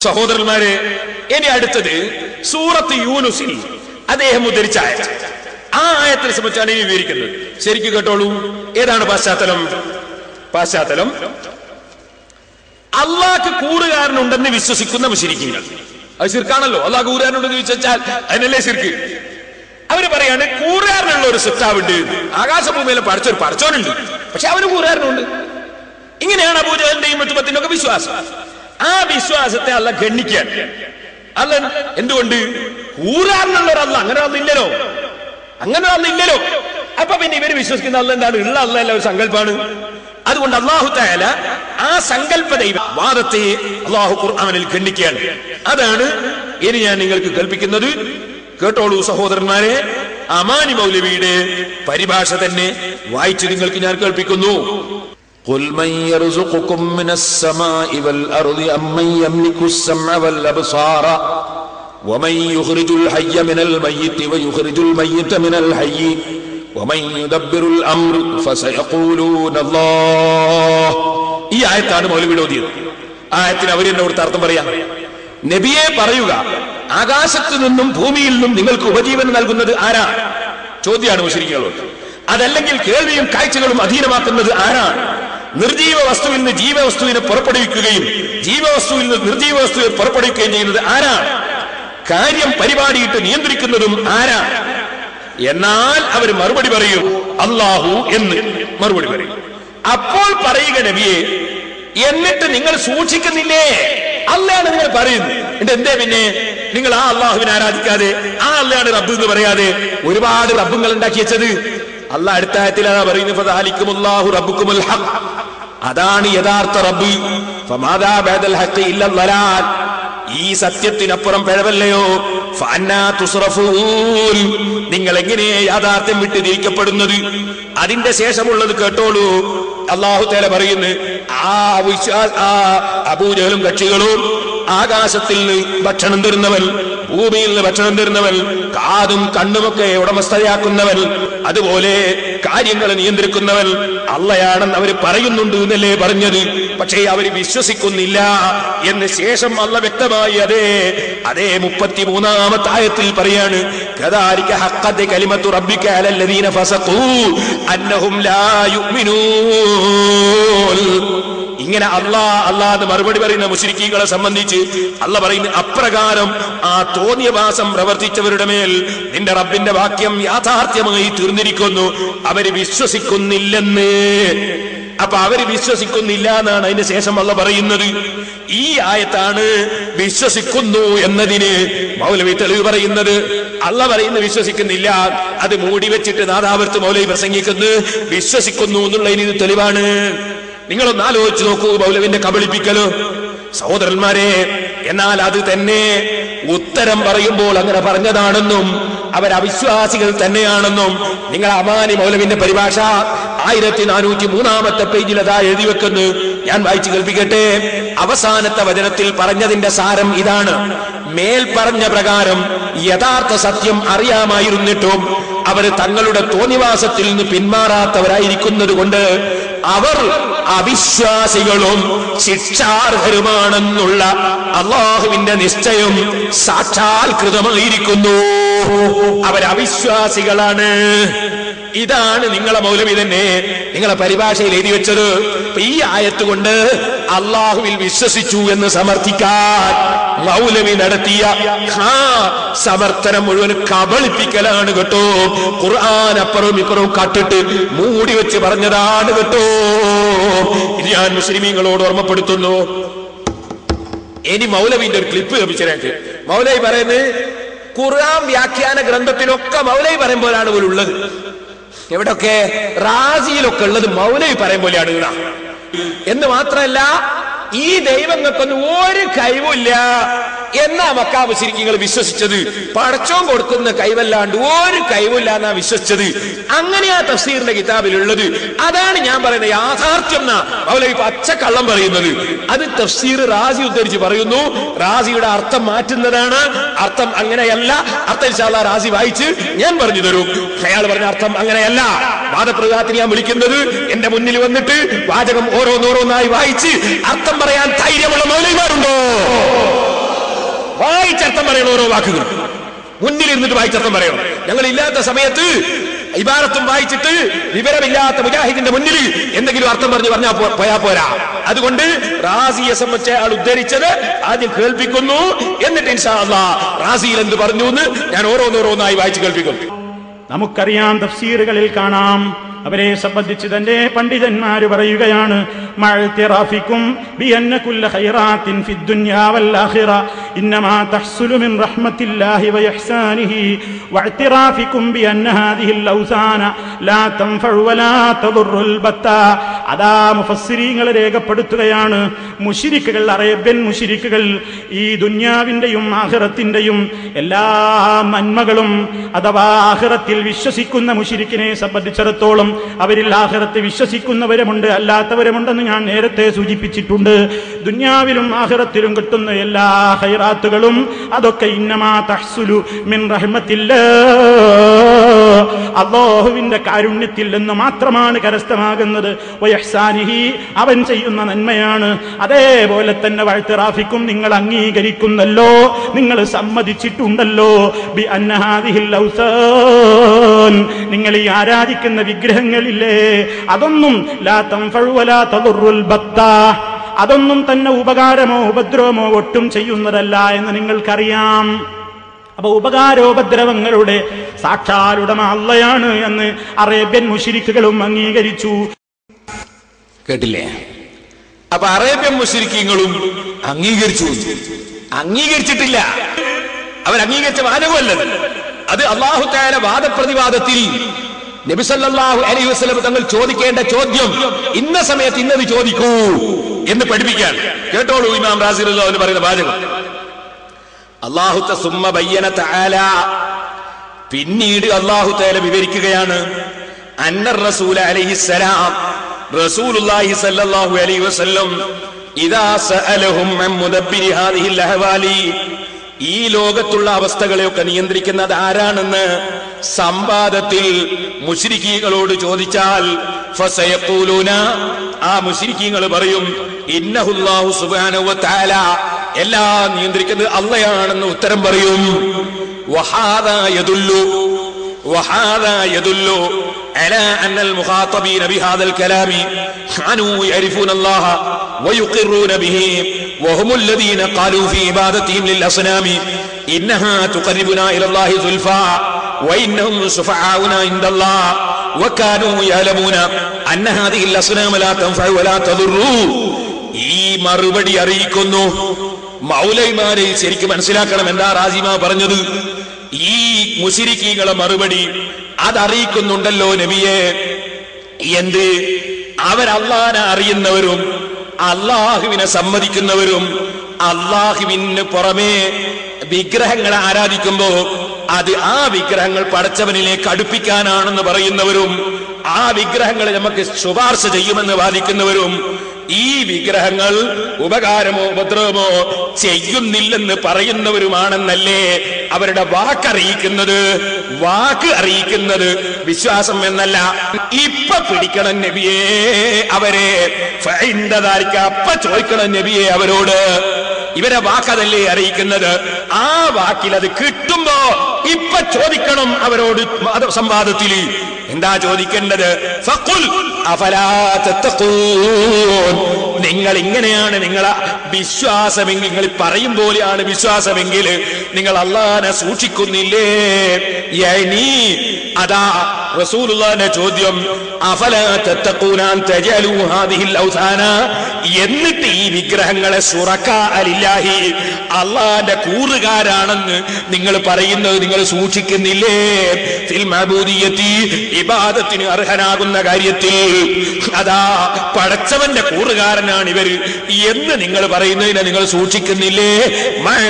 സഹോദരന്മാരെ ഇനി അടുത്തത് സൂറത്ത് യൂനുസിൽ അദ്ദേഹം ഉദ്ധരിച്ച ആയത്ത് ആ ആയത്തിനെ സംബന്ധിച്ചാണ് ഇനി വിവരിക്കുന്നത് ശരിക്കും കേട്ടോളൂ ഏതാണ് പശ്ചാത്തലം പശ്ചാത്തലം അള്ളാഹ്ക്ക് കൂറുകാരനുണ്ടെന്ന് വിശ്വസിക്കുന്ന മുശരിക്കുങ്ങൾ അത് ശിർക്കാണല്ലോ അള്ളാഹ് കൂറുകാരനുണ്ടെന്ന് വിശ്വസിച്ചാൽ അതിനല്ലേ ശിർക്ക് അവര് പറയാണ് കൂറുകാരനുള്ള ഒരു സിട്ടാവുണ്ട് ആകാശഭൂമിയിലെ പഠിച്ചൊരു പഠിച്ചോനുണ്ട് പക്ഷെ അവന് കൂറുകാരനുണ്ട് ഇങ്ങനെയാണ് അബൂജഹലിന്റെയും മുത്തുപത്തിന്റെ ഒക്കെ വിശ്വാസം ആ വിശ്വാസത്തെ അല്ല ഗണ്ണിക്കാൻ അല്ല എന്തുകൊണ്ട് കൂറാറിനുള്ള ഒരു അല്ല അങ്ങനെ ഒന്നില്ലല്ലോ അങ്ങനെ ഒന്നില്ലല്ലോ അപ്പൊ പിന്നെ ഇവര് വിശ്വസിക്കുന്ന അല്ല എന്താണ് ഉള്ള അല്ല അല്ല ഒരു സങ്കല്പാണ് അതുകൊണ്ട് അള്ളാഹു തായാല ആ സങ്കല്പ ദൈവ വാദത്തെ അള്ളാഹു ഖുർആാനിൽ ഖണ്ഡിക്കുകയാണ് അതാണ് ഇനി ഞാൻ നിങ്ങൾക്ക് കൽപ്പിക്കുന്നത് കേട്ടോളൂ സഹോദരന്മാരെ അമാനി മൗലവിയുടെ പരിഭാഷ തന്നെ വായിച്ച് നിങ്ങൾക്ക് ഞാൻ കേൾപ്പിക്കുന്നു قل من يرزقكم من السماء والأرض أم من يملك السمع والأبصار ومن يخرج الحي من الميت ويخرج الميت من الحي ومن يدبر الأمر فسيقولون الله ഈ ആയത്താണ് മൗലവിയുടെ ഓതിയത് ആയത്തിന് അവർ എന്നെ കൊടുത്ത അർത്ഥം പറയാം നബിയെ പറയുക ആകാശത്ത് നിന്നും ഭൂമിയിൽ നിന്നും നിങ്ങൾക്ക് ഉപജീവനം നൽകുന്നത് ആരാ ചോദ്യമാണ് മുസ്ലിങ്ങളോട് അതല്ലെങ്കിൽ കേൾവിയും കാഴ്ചകളും അധീനമാക്കുന്നത് ആരാണ് നിർജീവ വസ്തുവിൽ നിന്ന് ജീവവസ്തുവിനെ പുറപ്പെടുവിക്കുകയും ജീവവസ്തുവിൽ നിന്ന് നിർജീവ വസ്തുവിനെ പുറപ്പെടുവിക്കുകയും ചെയ്യുന്നത് ആരാണ് കാര്യം പരിപാടിയിട്ട് നിയന്ത്രിക്കുന്നതും ആരാണ് എന്നാൽ അവർ മറുപടി പറയും അള്ളാഹു എന്ന് മറുപടി പറയും അപ്പോൾ പറയുക നബിയെ എന്നിട്ട് നിങ്ങൾ സൂക്ഷിക്കുന്നില്ലേ അല്ലയാണ് നിങ്ങൾ പറയുന്നത് എന്നിട്ട് എന്തേ പിന്നെ നിങ്ങൾ ആ അള്ളാഹുവിനെ ആരാധിക്കാതെ ആ അല്ലയാണ് റബ്ബ് എന്ന് പറയാതെ ഒരുപാട് റബ്ബുകൾ ഉണ്ടാക്കി വെച്ചത് അല്ല അടുത്ത ആയത്തിലാണ് പറയുന്നത് ഫദാലിക്കുമുല്ലാഹു റബ്ബുക്കുമുൽ ഹഖ് അതാണ് യഥാർത്ഥ റബ്ബ് ഫമാദാ ബഅദൽ ഹഖ് ഇല്ല ളലാൽ ഈ സത്യത്തിനപ്പുറം പിഴവല്ലയോ ഫഅന്നാ തുസ്റഫൂൻ നിങ്ങൾ എങ്ങനെ യാഥാർത്ഥ്യം വിട്ട് തിരിക്കപ്പെടുന്നത് അതിന്റെ ശേഷമുള്ളത് കേട്ടോളൂ അള്ളാഹു തേല പറയുന്നു ആ വിശ്വാസ ആ അബൂജഹലും കക്ഷികളും ആകാശത്തിൽ നിന്ന് ഭക്ഷണം തരുന്നവൻ ഭൂമിയിൽ നിന്ന് ഭക്ഷണം തരുന്നവൻ കാതും കണ്ണുമൊക്കെ ഉടമസ്ഥതയാക്കുന്നവൻ അതുപോലെ കാര്യങ്ങൾ നിയന്ത്രിക്കുന്നവൻ അള്ളയാണെന്ന് അവർ പറയുന്നുണ്ട് എന്നല്ലേ പറഞ്ഞത് പക്ഷേ അവർ വിശ്വസിക്കുന്നില്ല എന്ന് ശേഷം അള്ള വ്യക്തമായി അതേ അതേ മുപ്പത്തി മൂന്നാമത്തെ ആയത്തിൽ പറയാണ് كذلك حقت كلمة ربك على الذين فسقوا أنهم لا يؤمنون ഇങ്ങനെ അള്ളാ അള്ളാ എന്ന് മറുപടി പറയുന്ന മുസ്ലിക്കുകളെ സംബന്ധിച്ച് അല്ല പറയുന്ന അപ്രകാരം ആ തോന്നിയവാസം പ്രവർത്തിച്ചവരുടെ മേൽ നിന്റെ റബ്ബിന്റെ വാക്യം യാഥാർത്ഥ്യമായി തീർന്നിരിക്കുന്നു അവര് വിശ്വസിക്കുന്നില്ലെന്ന് അപ്പൊ അവര് വിശ്വസിക്കുന്നില്ല എന്നാണ് അതിന് ശേഷം അല്ല പറയുന്നത് ഈ ആയത്താണ് വിശ്വസിക്കുന്നു എന്നതിന് മൗലവി തെളിവ് പറയുന്നത് അല്ല പറയുന്നത് വിശ്വസിക്കുന്നില്ല അത് മൂടി വെച്ചിട്ട് നാദാവർത്ത് മൗലവി പ്രസംഗിക്കുന്നു വിശ്വസിക്കുന്നു എന്നുള്ളതിന് ഇത് തെളിവാണ് നിങ്ങളൊന്ന് ആലോചിച്ച് നോക്കൂ മൗലവിന്റെ കബളിപ്പിക്കലോ സഹോദരന്മാരെ എന്നാൽ അത് തന്നെ ഉത്തരം പറയുമ്പോൾ അങ്ങനെ പറഞ്ഞതാണെന്നും അവർ അവിശ്വാസികൾ തന്നെയാണെന്നും നിങ്ങൾ അമാനി മൗലവിന്റെ പരിഭാഷ ആയിരത്തി നാനൂറ്റി മൂന്നാമത്തെ പേജിൽ അതാ എഴുതി വെക്കുന്നു ഞാൻ വായിച്ചു കേൾപ്പിക്കട്ടെ അവസാനത്തെ വചനത്തിൽ പറഞ്ഞതിന്റെ സാരം ഇതാണ് മേൽ പറഞ്ഞ പ്രകാരം യഥാർത്ഥ സത്യം അറിയാമായിരുന്നിട്ടും അവർ തങ്ങളുടെ തോന്നിവാസത്തിൽ നിന്ന് പിന്മാറാത്തവരായിരിക്കുന്നത് കൊണ്ട് അവർ അവിശ്വാസികളും ശിക്ഷാർഹരുമാണെന്നുള്ള അള്ളാഹുവിന്റെ നിശ്ചയം സാക്ഷാത്കൃതമായിരിക്കുന്നു അവർ അവിശ്വാസികളാണ് ഇതാണ് നിങ്ങളെ മൗലവി തന്നെ നിങ്ങളെ പരിഭാഷയിൽ എഴുതി വെച്ചത് അപ്പൊ ഈ ആയത്ത് കൊണ്ട് അള്ളാഹുവിൽ വിശ്വസിച്ചു എന്ന് സമർത്ഥിക്കാൻ മൗലവി നടത്തിയ ഹാ സമർത്ഥനം മുഴുവൻ കബളിപ്പിക്കലാണ് കേട്ടോ ഖുർആൻ അപ്പുറവും ഇപ്പുറവും കട്ടിട്ട് മൂടി വെച്ച് പറഞ്ഞതാണ് കേട്ടോ ഇത് ഞാൻ മുസ്ലിമീങ്ങളോട് ഓർമ്മപ്പെടുത്തുന്നു ഇനി മൗലവിന്റെ ഒരു ക്ലിപ്പ് ലഭിച്ചതിനേക്ക് മൗലവി പറയുന്നത് ഖുർആൻ വ്യാഖ്യാന ഗ്രന്ഥത്തിലൊക്കെ മൗലവി പറയും പോലാണ് പോലും ഉള്ളത് എവിടൊക്കെ റാസിയിലൊക്കെ ഉള്ളത് മൗലവി പറയും പോലെയാണ് ഇടാ എന്ന് മാത്രമല്ല ഈ ദൈവങ്ങൾക്കൊന്നും ഒരു കഴിവില്ല എന്നാ മക്കാവ് ശരിക്കും വിശ്വസിച്ചത് പടച്ചോൻ കൊടുക്കുന്ന കൈവല്ലാണ്ട് ഒരു കഴിവില്ല എന്നാ വിശ്വസിച്ചത് അങ്ങനെയാ തഫ്സീറിന്റെ കിതാബിലുള്ളത് അതാണ് ഞാൻ പറയുന്നത് യാഥാർത്ഥ്യം എന്നാ മൗലവി പച്ചക്കള്ളം പറയുന്നത് അത് തഫ്സീർ റാസി ഉദ്ധരിച്ച് പറയുന്നു റാസിയുടെ അർത്ഥം മാറ്റുന്നതാണ് അർത്ഥം അങ്ങനെയല്ല അർത്ഥം ഇൻഷാല്ലാ റാസി വായിച്ച് ഞാൻ പറഞ്ഞു തരും അയാൾ പറഞ്ഞ അർത്ഥം അങ്ങനെയല്ല വാദപ്രതിവാദത്തിന് ഞാൻ വിളിക്കുന്നത് എന്റെ മുന്നിൽ വന്നിട്ട് വാചകം ഓരോന്നോരോന്നായി വായിച്ച് അർത്ഥം പറയാൻ ധൈര്യമുള്ള മൗലവിമാരുണ്ടോ വായിച്ചർത്ഥം പറയണം ഓരോ വാക്കുകൾ മുന്നിൽ ഇരുന്നിട്ട് വായിച്ചർത്ഥം പറയണം ഞങ്ങൾ ഇല്ലാത്ത സമയത്ത് ഇബാരത്തും വായിച്ചിട്ട് വിവരമില്ലാത്ത മുജാഹിദിന്റെ മുന്നിൽ എന്തെങ്കിലും അർത്ഥം പറഞ്ഞു പറഞ്ഞാൽ പോ- പോയാ പോരാ അതുകൊണ്ട് റാസിയെ സംബന്ധിച്ച് അയാൾ ഉദ്ധരിച്ചത് ആദ്യം കേൾപ്പിക്കുന്നു എന്നിട്ട് ഇൻഷാ അള്ളാ റാസിയിൽ എന്ത് പറഞ്ഞു എന്ന് ഞാൻ ഓരോന്നോരോന്നായി വായിച്ച് കേൾപ്പിക്കും നമുക്കറിയാം തഫ്സീറുകളിൽ കാണാം അവരെ സംബന്ധിച്ച് തന്റെ പണ്ഡിതന്മാര് പറയുകയാണ് മഅ്തിറാഫിക്കും ബിഅന്ന കുല്ല ഖൈറാത്തിൻ ഫിദ്ദുനിയാ വൽ ആഖിറ ഇന്നമാ തഹ്സുലു മിൻ റഹ്മത്തില്ലാഹി വയഹ്സാനിഹി വഅ്തിറാഫിക്കും ബിഅന്ന ഹാദിഹിൽ ഔസാന ലാ തൻഫഉ വലാ തദുറുൽ ബത്ത അതാ മുഫസ്സിരീങ്ങൾ രേഖപ്പെടുത്തുകയാണ് മുഷിരിക്കുകൾ അറേബ്യൻ മുഷിരിക്കുകൾ ഈ ദുന്യാവിന്റെയും ആഖിറത്തിന്റെയും എല്ലാ നന്മകളും അഥവാ ആഖിറത്തിൽ വിശ്വസിക്കുന്ന മുഷിരിക്കിനെ സംബന്ധിച്ചിടത്തോളം അവരിൽ ആഖിറത്ത് വിശ്വസിക്കുന്നവരുമുണ്ട് അല്ലാത്തവരുമുണ്ടെന്ന് ഞാൻ നേരത്തെ സൂചിപ്പിച്ചിട്ടുണ്ട് ദുന്യാവിലും ആഖിറത്തിലും കിട്ടുന്ന എല്ലാ ഹൈറാത്തുകളും അതൊക്കെ ഇന്നമാ തഹ്സുലു മിൻ റഹ്മത്തില്ലാ അള്ളാഹുവിന്റെ കാരുണ്യത്തിൽ നിന്ന് മാത്രമാണ് കരസ്ഥമാകുന്നത് വയഹ്സാനിഹി അവൻ ചെയ്യുന്ന നന്മയാണ് അതേപോലെ തന്നെ വഴുത്തിറാഫിക്കും നിങ്ങൾ അംഗീകരിക്കുന്നല്ലോ നിങ്ങൾ സമ്മതിച്ചിട്ടുണ്ടല്ലോ ബി അന്നഹാദിഹിൽ ഔസാൻ നിങ്ങൾ ഈ ആരാധിക്കുന്ന വിഗ്രഹങ്ങളില്ലേ അതൊന്നും ലാ തൻഫഉ വലാ തദുറുൽ ബത്താ അതൊന്നും തന്നെ ഉപകാരമോ ഉപദ്രവമോ ഒട്ടും ചെയ്യുന്നതല്ല എന്ന് നിങ്ങൾക്കറിയാം അപ്പൊ ഉപകാരോപദ്രവങ്ങളുടെ സാക്ഷാലുടമ അള്ളയാണ് എന്ന് അറേബ്യൻ മുഷിരിക്കുകളും അംഗീകരിച്ചു കേട്ടില്ലേ അപ്പൊ അറേബ്യൻ മുസ്ലിക്കീങ്ങളും അംഗീകരിച്ചു അംഗീകരിച്ചിട്ടില്ല അവർ അംഗീകരിച്ച വാചകമല്ലത് അത് അള്ളാഹു താല വാദപ്രതിവാദത്തിൽ നബിസല്ലാഹു അലൈഹി വസ്ലം തങ്ങൾ ചോദിക്കേണ്ട ചോദ്യം ഇന്ന സമയത്ത് ഇന്നത് ചോദിക്കൂ എന്ന് പഠിപ്പിക്കാൻ കേട്ടോളൂ ഇമാം റാസിർ എന്ന് പറയുന്ന വാചകം അള്ളാഹുത്ത സുമ്മ ബയ്യന തആല പിന്നീട് അള്ളാഹു തആല വിവരിക്കുകയാണ് അന്നർ റസൂൽ അലൈഹിസ്സലാം റസൂലുള്ളാഹി സല്ലല്ലാഹു അലൈഹി വസല്ലം ഇദാ സഅലഹും അൻ മുദബ്ബിരി ഹാദിഹിൽ അഹ്വാലി ഈ ലോകത്തുള്ള അവസ്ഥകളെയൊക്കെ നിയന്ത്രിക്കുന്നത് ആരാണെന്ന് സംവാദത്തിൽ മുശ്രിക്കീകളോട് ചോദിച്ചാൽ ഫസയഖൂലൂന ആ മുശ്രിക്കീങ്ങൾ പറയും ഇന്നഹുല്ലാഹു സുബ്ഹാനഹു വ തആല എല്ലാം നിയന്ത്രിക്കുന്നത് അള്ളയാണെന്ന് ഉത്തരം പറയും വഹാദാ യദുല്ലു وهذا يدل على أن المخاطبين بهذا الكلام كانوا يعرفون الله ويقرون به وهم الذين قالوا في عبادتهم للأصنام إنها تقربنا إلى الله زلفى وإنهم شفعاؤنا عند الله وكانوا يعلمون أن هذه الأصنام لا تنفع ولا تضر ഈ മറുപടി അറിയിക്കുന്നു മൗലൈമാരെ ശരിക്കും മനസ്സിലാക്കണം എന്താ റാസിമ പറഞ്ഞത് ഈ മുസിരിക്കീകളെ മറുപടി അതറിയിക്കുന്നുണ്ടല്ലോ നബിയെ എന്ത് അവരല്ലാനെ അറിയുന്നവരും അള്ളാഹുവിനെ സമ്മതിക്കുന്നവരും അള്ളാഹുവിന് പുറമേ വിഗ്രഹങ്ങളെ ആരാധിക്കുമ്പോ അത് ആ വിഗ്രഹങ്ങൾ പടച്ചവനിലേക്ക് അടുപ്പിക്കാനാണെന്ന് പറയുന്നവരും ആ വിഗ്രഹങ്ങളെ നമുക്ക് ശുപാർശ ചെയ്യുമെന്ന് വാദിക്കുന്നവരും ഈ വിഗ്രഹങ്ങൾ ഉപകാരമോ ഉപദ്രവമോ ചെയ്യുന്നില്ലെന്ന് പറയുന്നവരുമാണെന്നല്ലേ അവരുടെ വാക്കറിയിക്കുന്നത് വാക്ക് അറിയിക്കുന്നത് വിശ്വാസം എന്നല്ല ഇപ്പൊ പിടിക്കണം നബിയെ അവരെ ഫൈൻഡതായിരിക്ക അപ്പ ചോദിക്കണം നബിയെ അവരോട് ഇവരെ വാക്കതല്ലേ അറിയിക്കുന്നത് ആ വാക്കിൽ അത് കിട്ടുമ്പോ ഇപ്പൊ ചോദിക്കണം അവരോട് മത- സംവാദത്തിൽ എന്താ ചോദിക്കേണ്ടത് ഫഖുൽ അഫലാ തത്തഖൂൻ. നിങ്ങൾ ഇങ്ങനെയാണ് നിങ്ങളെ വിശ്വാസമെങ്കിൽ നിങ്ങൾ പറയും പോലെയാണ് വിശ്വാസമെങ്കിൽ നിങ്ങൾ അള്ളാനെ സൂക്ഷിക്കുന്നില്ലേ യഅനി അതാ റസൂലുള്ളാഹിന്റെ ചോദ്യം അഫലാ തത്തഖൂനാൻ തജലു ഹാദിഹിൽ ഔസാന എന്നിട്ട് ഈ വിഗ്രഹങ്ങളെ സുറക്ക അലില്ലാഹി അള്ളാന്റെ കൂറുകാരാണെന്ന് നിങ്ങൾ പറയുന്നത് നിങ്ങൾ സൂക്ഷിക്കുന്നില്ലേ ഫിൽ മഅബൂദിയത്തി ഇബാദത്തിന് അർഹനാകുന്ന കാര്യത്തിൽ അതാ പടച്ചവന്റെ കൂറുകാരനാണ് ഇവർ എന്ന് നിങ്ങൾ പറയുന്നതിനെ നിങ്ങൾ സൂക്ഷിക്കുന്നില്ലേ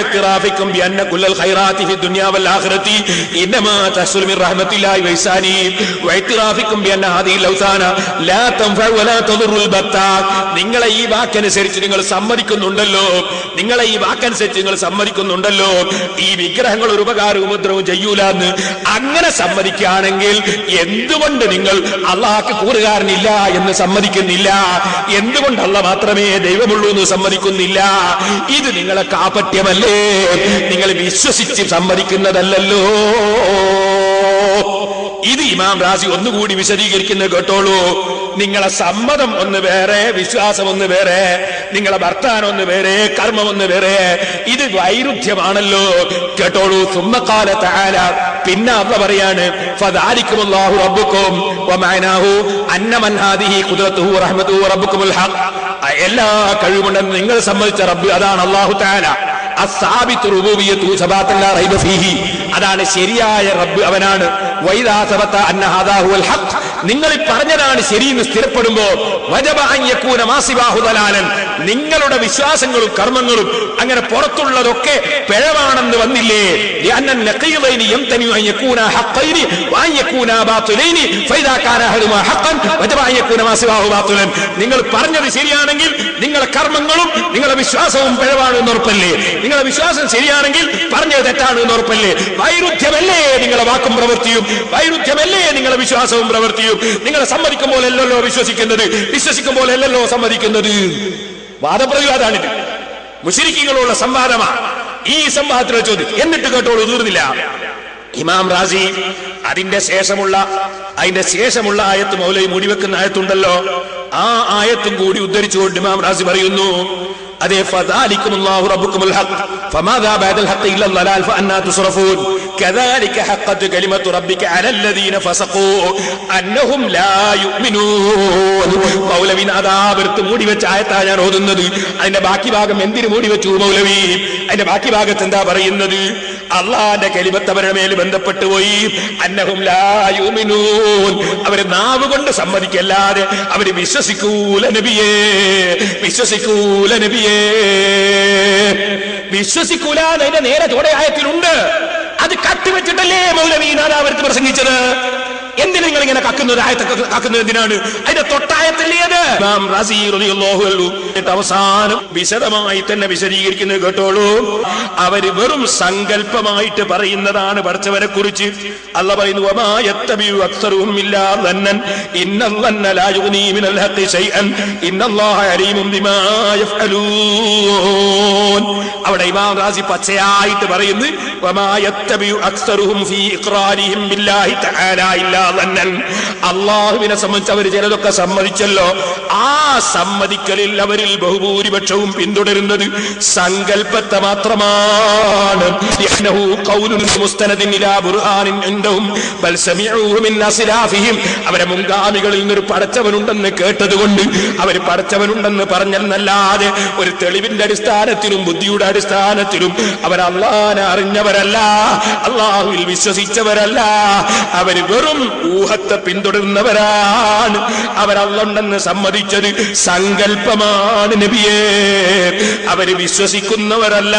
മഅത്തിറാഫിക്കും ബിഅന്ന കുല്ലൽ ഖൈറാത്തി ഫി ദുനിയാ വൽ ആഖിറതി ഇന്നമാ തഹ്സുൽ മിൻ റഹ്മത്തില്ലാഹി വൈസാനി വൈത്തിറാഫിക്കും ബിഅന്ന ഹാദിഹിൽ ഔസാന ലാ തൻഫഉ വലാ തദുറുൽ ബത്താ നിങ്ങളെ ഈ വാക്കനുസരിച്ച് നിങ്ങൾ സമ്മതിക്കുന്നുണ്ടല്ലോ നിങ്ങളെ ഈ വാക്കനുസരിച്ച് നിങ്ങൾ സമ്മതിക്കുന്നുണ്ടല്ലോ ഈ വിഗ്രഹങ്ങൾ ഒരു ഉപകാരവും ഉപദ്രവവും ചെയ്യൂല എന്ന് അങ്ങനെ സമ്മതിക്കുകയാണെങ്കിൽ എന്തുകൊണ്ട് നിങ്ങൾ അള്ളാഹ്ക്ക് കൂറുകാരനില്ല എന്ന് സമ്മതിക്കുന്നില്ല എന്തുകൊണ്ട് അല്ല മാത്രമേ ദൈവമുള്ളൂ എന്ന് സമ്മതിക്കുന്നില്ല ഇത് നിങ്ങളെ കാപട്യമല്ലേ നിങ്ങൾ വിശ്വസിച്ച് സമ്മതിക്കുന്നതല്ലല്ലോ ഇത് ഇമാം റാസി ഒന്നുകൂടി വിശദീകരിക്കുന്നത് കേട്ടോളൂ നിങ്ങളെ സമ്മതം ഒന്ന് വേറെ വിശ്വാസം ഒന്ന് വേറെ നിങ്ങളെ വർത്താനം ഒന്ന് വേറെ കർമ്മം ഒന്ന് വേറെ ഇത് വൈരുദ്ധ്യമാണല്ലോ കേട്ടോളൂ സുമ്മക്കാല താല പിന്നെ അള്ള പറയാണ് ഫദാലിക്കും അല്ലാഹു റബ്ബുക്കും വമഅനാഹു അന്ന മൻ ഹാദിഹി ഖുദ്റത്തുഹു റഹ്മത്തുഹു റബ്ബുക്കുമുൽ ഹഖ് എല്ലാ കഴിവുണ്ടെന്ന് നിങ്ങൾ സമ്മതിച്ച റബ്ബ് അതാണ് അല്ലാഹു തആല അസ്സാബിത്ത് റുബൂബിയ്യത്തു സബാത്തൻ ലാ റൈബ ഫീഹി അതാണ് ശരിയായ റബ്ബ് അവനാണ് വൈദാ സബത അന്ന ഹാദാ ഹുവൽ ഹഖ് നിങ്ങൾ ഈ പറഞ്ഞതാണ് ശരിയെന്ന് സ്ഥിരപ്പെടുമ്പോ വജബ അൻ യകൂന മാസിബാഹു ദലാലൻ നിങ്ങളുടെ വിശ്വാസങ്ങളും കർമ്മങ്ങളും അങ്ങനെ പുറത്തുള്ളതൊക്കെ പിഴവാണെന്ന് വന്നില്ലേ لأن النقيضين يمتنع أن يكون حقين وأن يكون باطلين فإذا كان أحدهما حقا وجب أن يكون ما سواه باطلا നിങ്ങൾ പറഞ്ഞത് ശരിയാണെങ്കിൽ നിങ്ങളുടെ കർമ്മങ്ങളും നിങ്ങളുടെ വിശ്വാസവും പിഴവാണ് എന്ന് ഉറപ്പല്ലേ നിങ്ങളുടെ വിശ്വാസം ശരിയാണെങ്കിൽ പറഞ്ഞത് തെറ്റാണ് എന്ന് ഉറപ്പല്ലേ വൈരുദ്ധ്യമല്ലേ നിങ്ങളുടെ വാക്കും പ്രവൃത്തിയും വൈരുദ്ധ്യമല്ലേ നിങ്ങളുടെ വിശ്വാസവും പ്രവൃത്തിയും നിങ്ങളെ സമ്മതിക്കുമ്പോൾ അല്ലല്ലോ വിശ്വസിക്കുന്നത് വിശ്വസിക്കുമ്പോൾ അല്ലല്ലോ സമ്മതിക്കുന്നത് വാദപ്രതിവാദാണിത് മുഷരിക്കുകളുള്ള സംവാദമാണ് ഈ സംവാദത്തിലെ ചോദ്യം എന്നിട്ട് കേട്ടോളൂ തീർന്നില്ല ഇമാം റാസി അതിന്റെ ശേഷമുള്ള അതിന്റെ ശേഷമുള്ള ആയത്ത് മൗലവി മൂടിവെക്കുന്ന ആയത്തുണ്ടല്ലോ ആ ആയത്തും കൂടി ഉദ്ധരിച്ചുകൊണ്ട് ഇമാം റാസി പറയുന്നു അതെ فذلكم الله ربكم الحق فماذا بعد الحق الا الضلال فانا تصرفون كذلك حقت كلمه ربك على الذين فسقوا انهم لا يؤمنون മൗലവി അതാപുരത്ത് മൂടി വെച്ച ആയത്താ ഞാൻ ഓതുന്നത് അതിന്റെ ബാക്കി ഭാഗം എന്തിനു മൂടി വെച്ചു മൗലവി അതിന്റെ ബാക്കി ഭാഗത്ത് എന്താ പറയുന്നത് അള്ളാന്റെ കലിമത്ത് അവരുടെ മേൽ ബന്ധപ്പെട്ടു പോയി അന്നഹും ലാ യുമിനൂൻ അവര് നാവ് കൊണ്ട് സമ്മതിക്കല്ലാതെ അവര് വിശ്വസിക്കൂല നബിയേ വിശ്വസിക്കൂല നബിയേ വിശ്വസിക്കൂല അതിന്റെ നേരെ ചോടെ ആയത്തിലുണ്ട് അത് കത്തിവെച്ചിട്ടല്ലേ മൗലവി നാദാപുരത്ത് പ്രസംഗിച്ചത് എന്തിനാ നിങ്ങൾ ഇങ്ങനെ കക്കുന്നത് ആയത്തൊക്കെ കക്കുന്നത് എന്തിനാണ് അതിന്റെ തൊട്ടായത്തല്ലേ അത് ഇമാം റാസി റളിയല്ലാഹു അൻഹു എന്നിട്ട് അവസാനം വിശദമായി തന്നെ വിശദീകരിക്കുന്നത് കേട്ടോളൂ അവര് വെറും സങ്കല്പമായിട്ട് പറയുന്നതാണ് പഠിച്ചവരെ കുറിച്ച് അല്ല പറയുന്നു വമാ യത്തബിഉ അക്സറുഹും ഇല്ലാ ظنن ഇന്ന الظن لا يغني من الحق شيئا ഇന്ന الله عليم بما يفعلون അവിടെ ഇമാം റാസി പച്ചയായിട്ട് പറയുന്നു വമാ യത്തബിഉ അക്സറുഹും ഫീ ഇഖ്റാരിഹിം ബില്ലാഹി തആല ഇല്ലാ ظنن അള്ളാഹുവിനെ സംബന്ധിച്ച് അവർ ചിലതൊക്കെ സമ്മതിച്ചല്ലോ ആ സമ്മതിക്കലിൽ അവരിൽ ബഹുഭൂരിപക്ഷവും പിന്തുടരുന്നത് സങ്കല്പത്തെ മാത്രമാണ് لأنه قول مستند إلى برهان عندهم بل سمعوه من أسلافهم അവരെ മുൻഗാമികളിൽ നിന്നൊരു പടച്ചവനുണ്ടെന്ന് കേട്ടതുകൊണ്ട് അവർ പടച്ചവനുണ്ടെന്ന് പറഞ്ഞെന്നല്ലാതെ ഒരു തെളിവിന്റെ അടിസ്ഥാനത്തിലും ബുദ്ധിയുടെ അടിസ്ഥാനത്തിലും അവർ അള്ളാനെ അറിഞ്ഞവരല്ല അള്ളാഹുവിൽ വിശ്വസിച്ചവരല്ല അവർ വെറും ഊഹത്തെ പിന്തുടരുന്നവരാണ് അവരല്ലുണ്ടെന്ന് സമ്മതിച്ചത് സങ്കല്പമാണ് നബിയെ അവര് വിശ്വസിക്കുന്നവരല്ല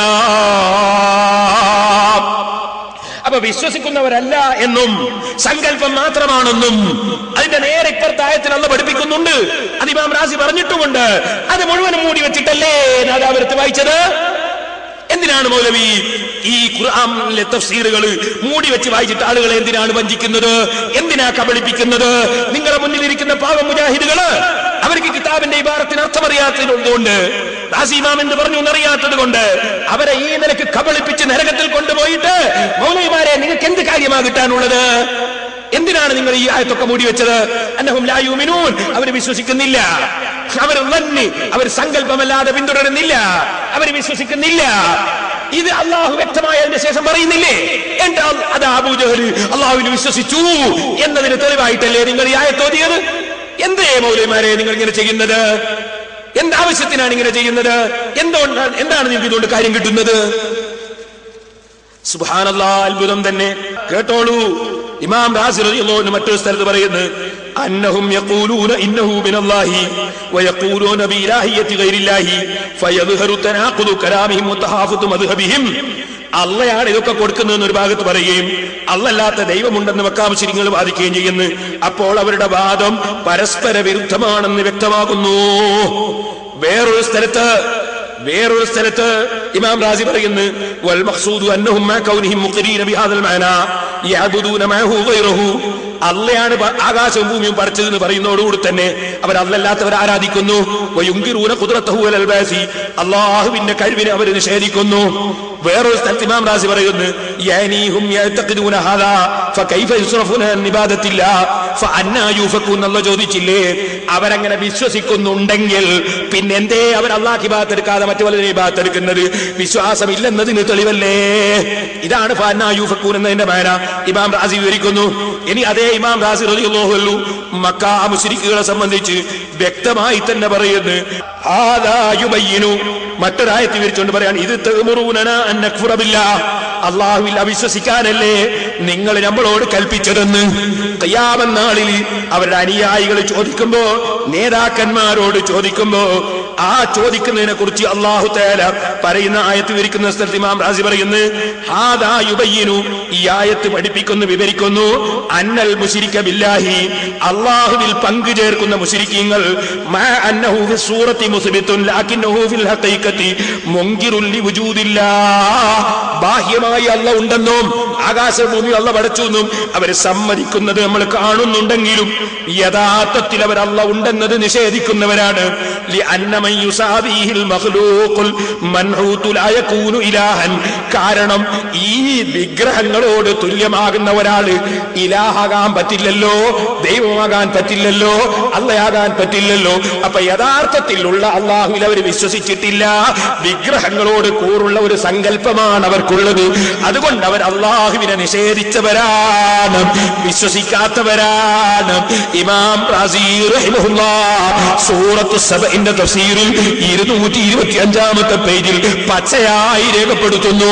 അപ്പൊ വിശ്വസിക്കുന്നവരല്ല എന്നും സങ്കല്പം മാത്രമാണെന്നും അതിന്റെ നേരെ ഇപ്പുറത്തായത്തിൽ അന്ന് പഠിപ്പിക്കുന്നുണ്ട് അത് ഇമാം റാസി പറഞ്ഞിട്ടുമുണ്ട് അത് മുഴുവനും മൂടി വെച്ചിട്ടല്ലേ നാദാപുരത്ത് വായിച്ചത് എന്തിനാണ് മൗലവി ഈ ഖുർആനിലെ തഫ്സീറുകൾ മൂടി വെച്ച് വായിച്ചിട്ട് ആളുകളെ എന്തിനാണ് വഞ്ചിക്കുന്നത് എന്തിനാ കബളിപ്പിക്കുന്നത് നിങ്ങളുടെ മുന്നിലിരിക്കുന്ന പാവം മുജാഹിദുകള് അവർക്ക് കിതാബിന്റെ ഇബാറത്തിന് അർത്ഥമറിയാത്തതുകൊണ്ട് ദാസിമാം എന്ന് പറഞ്ഞു എന്നറിയാത്തത് കൊണ്ട് അവരെ ഈ നിലക്ക് കബളിപ്പിച്ച് നരകത്തിൽ കൊണ്ടുപോയിട്ട് മൗലവിമാരെ നിങ്ങൾക്ക് എന്ത് കാര്യമാ കിട്ടാനുള്ളത് എന്തിനാണ് നിങ്ങൾ ഈ ആയത്തൊക്കെ മൂടി വെച്ചത് അന്നഹും ലാ യുമിനൂൻ അവർ വിശ്വസിക്കുന്നില്ല അവർ നന്ദി അവർ സങ്കല്പമല്ലാതെ പിന്തുടരുന്നില്ല അവർ വിശ്വസിക്കുന്നില്ല ഇത് അള്ളാഹു വ്യക്തമായി അതിന്റെ ശേഷം പറയുന്നില്ലേ എന്താ അത് അബൂജഹൽ അള്ളാഹുവിൽ വിശ്വസിച്ചു എന്നതിന് തെളിവായിട്ടല്ലേ നിങ്ങൾ ഈ ആയത്തോതിയത് എന്തേ മൗലവിമാരെ നിങ്ങൾ ഇങ്ങനെ ചെയ്യുന്നത് എന്താവശ്യത്തിനാണ് ഇങ്ങനെ ചെയ്യുന്നത് എന്തുകൊണ്ടാണ് എന്താണ് നിങ്ങൾക്ക് ഇതുകൊണ്ട് കാര്യം കിട്ടുന്നത് സുബാനല്ല അത്ഭുതം തന്നെ കേട്ടോളൂ ഇമാം റാസി റളിയല്ലാഹു അൻഹു മറ്റൊരു സ്ഥലത്ത് പറയുന്നത് അന്നഹും യഖൂലൂന ഇന്നഹു മിനല്ലാഹി വയഖൂലൂന ബിഇലാഹിയത്തി ഗൈരില്ലാഹി ഫയദ്ഹറു തനാഖുദു കലാമിഹിം വതഹാഫുതു മദ്ഹബിഹിം അള്ളയാണ് ഇതൊക്കെ കൊടുക്കുന്നതെന്ന് ഒരു ഭാഗത്ത് പറയുകയും അല്ലല്ലാത്ത ദൈവമുണ്ടെന്ന് മക്കാമുശരിങ്ങൾ വാദിക്കുകയും ചെയ്യുന്നു അപ്പോൾ അവരുടെ വാദം പരസ്പര വിരുദ്ധമാണെന്ന് വ്യക്തമാകുന്നു വേറൊരു സ്ഥലത്ത് വേറൊരു സ്ഥലത്ത് ഇമാം റാസി പറയുന്നു വൽ മഖ്സൂദു അന്നഹും മാ കൗനിഹിം മുഖരീന ബിഹാദൽ മഅന യഅബുദൂന മാഹു ഗൈറഹു അള്ളയാണ് പ- ആകാശവും ഭൂമിയും പടച്ചതെന്ന് പറയുന്നതോടുകൂടി തന്നെ അവർ അല്ലല്ലാത്തവർ ആരാധിക്കുന്നു വയുങ്കിറൂന ഖുദ്റത്തഹു അലൽ ബാസി അള്ളാഹുവിന്റെ കഴിവിനെ അവർ നിഷേധിക്കുന്നു വേറൊരു സ്ഥലത്ത് ഇമാം റാസി പറയുന്നു യഅനീഹും യഅതഖിദൂന ഹാദാ ഫകൈഫ യുസ്റഫൂന അൻ ഇബാദത്തില്ലാ ഫഅന്നാ യൂഫകൂൻ എന്നുള്ള ചോദിച്ചില്ലേ അവരങ്ങനെ വിശ്വസിക്കുന്നുണ്ടെങ്കിൽ പിന്നെ എന്തേ അവർ അള്ളാഹ് ഇബാദത്ത് എടുക്കാതെ മറ്റു പലരെ ഇബാദത്ത് എടുക്കുന്നത് വിശ്വാസമില്ലെന്നതിന് തെളിവല്ലേ ഇതാണ് ഫഅന്നാ യൂഫകൂൻ എന്നതിന്റെ മേന ഇമാം റാസി വിവരിക്കുന്നു ഇനി അതേ ഇമാം റാസി റളിയല്ലാഹു അൻഹു മക്ക മുശ്രിക്കുകളെ സംബന്ധിച്ച് വ്യക്തമായി തന്നെ പറയുന്നു ഹാദാ യുബയ്യിനു മറ്റൊരായത്ത് വിവരിച്ചുകൊണ്ട് പറയാൻ ഇത് തഅ്മുറൂനന അൻ നക്ഫുറ ബില്ലാഹ് അള്ളാഹുവിൽ അവിശ്വസിക്കാനല്ലേ നിങ്ങൾ നമ്മളോട് കൽപ്പിച്ചതെന്ന് ഖിയാമത്ത് നാളിൽ അവരുടെ അനുയായികൾ ചോദിക്കുമ്പോ നേതാക്കന്മാരോട് ചോദിക്കുമ്പോ ആ ചോദിക്കുന്നതിനെ കുറിച്ച് അള്ളാഹു തേല പറയുന്ന ആയത്ത് വിവരിക്കുന്ന സ്ഥലത്ത് ഇമാം റാസി പറയുന്നു ഹാദാ യുബയ്യിനു ഈ ആയത്ത് പഠിപ്പിക്കുന്നു വിവരിക്കുന്നു അന്നൽ മുശിരിക്ക ബില്ലാഹി അള്ളാഹുവിൽ പങ്കു ചേർക്കുന്ന മുശിരിക്കീങ്ങൾ മാ അന്നഹു ഫി സൂറത്തി മുസ്ബിത്തുൻ ലാകിന്നഹു ഫിൽ ഹഖീഖത്തി മുൻകിറുൻ ലിവുജൂദില്ലാഹ് ബാഹ്യമായി അല്ല ഉണ്ടെന്നും ആകാശഭൂമി അല്ല പടച്ചു എന്നും അവർ സമ്മതിക്കുന്നത് നമ്മൾ കാണുന്നുണ്ടെങ്കിലും യഥാർത്ഥത്തിൽ അവർ അല്ല ഉണ്ടെന്നത് നിഷേധിക്കുന്നവരാണ് لأن من يساويه المخلوق المنحوت لا يكون إلها. കാരണം ഈ വിഗ്രഹങ്ങളോട് തുല്യമാകുന്ന ഒരാള് ഇലാഹാകാൻ പറ്റില്ലല്ലോ ദൈവമാകാൻ പറ്റില്ലല്ലോ അള്ളയാകാൻ പറ്റില്ലല്ലോ അപ്പൊ യഥാർത്ഥത്തിലുള്ള അള്ളാഹുവിൽ അവർ വിശ്വസിച്ചിട്ടില്ല വിഗ്രഹങ്ങളോട് കൂറുള്ള ഒരു സങ്കല്പമാണ് അവർക്കുള്ളത് അതുകൊണ്ട് അവർ അള്ളാഹുവിനെ നിഷേധിച്ചവരാണ് വിശ്വസിക്കാത്തവരാണ് ഇമാം റാസി റഹിമഹുല്ലാഹ് സൂറത്തു സബഇന്റെ തഫ്സീറിൽ ഇരുന്നൂറ്റി ഇരുപത്തി അഞ്ചാമത്തെ പേജിൽ പച്ചയായി രേഖപ്പെടുത്തുന്നു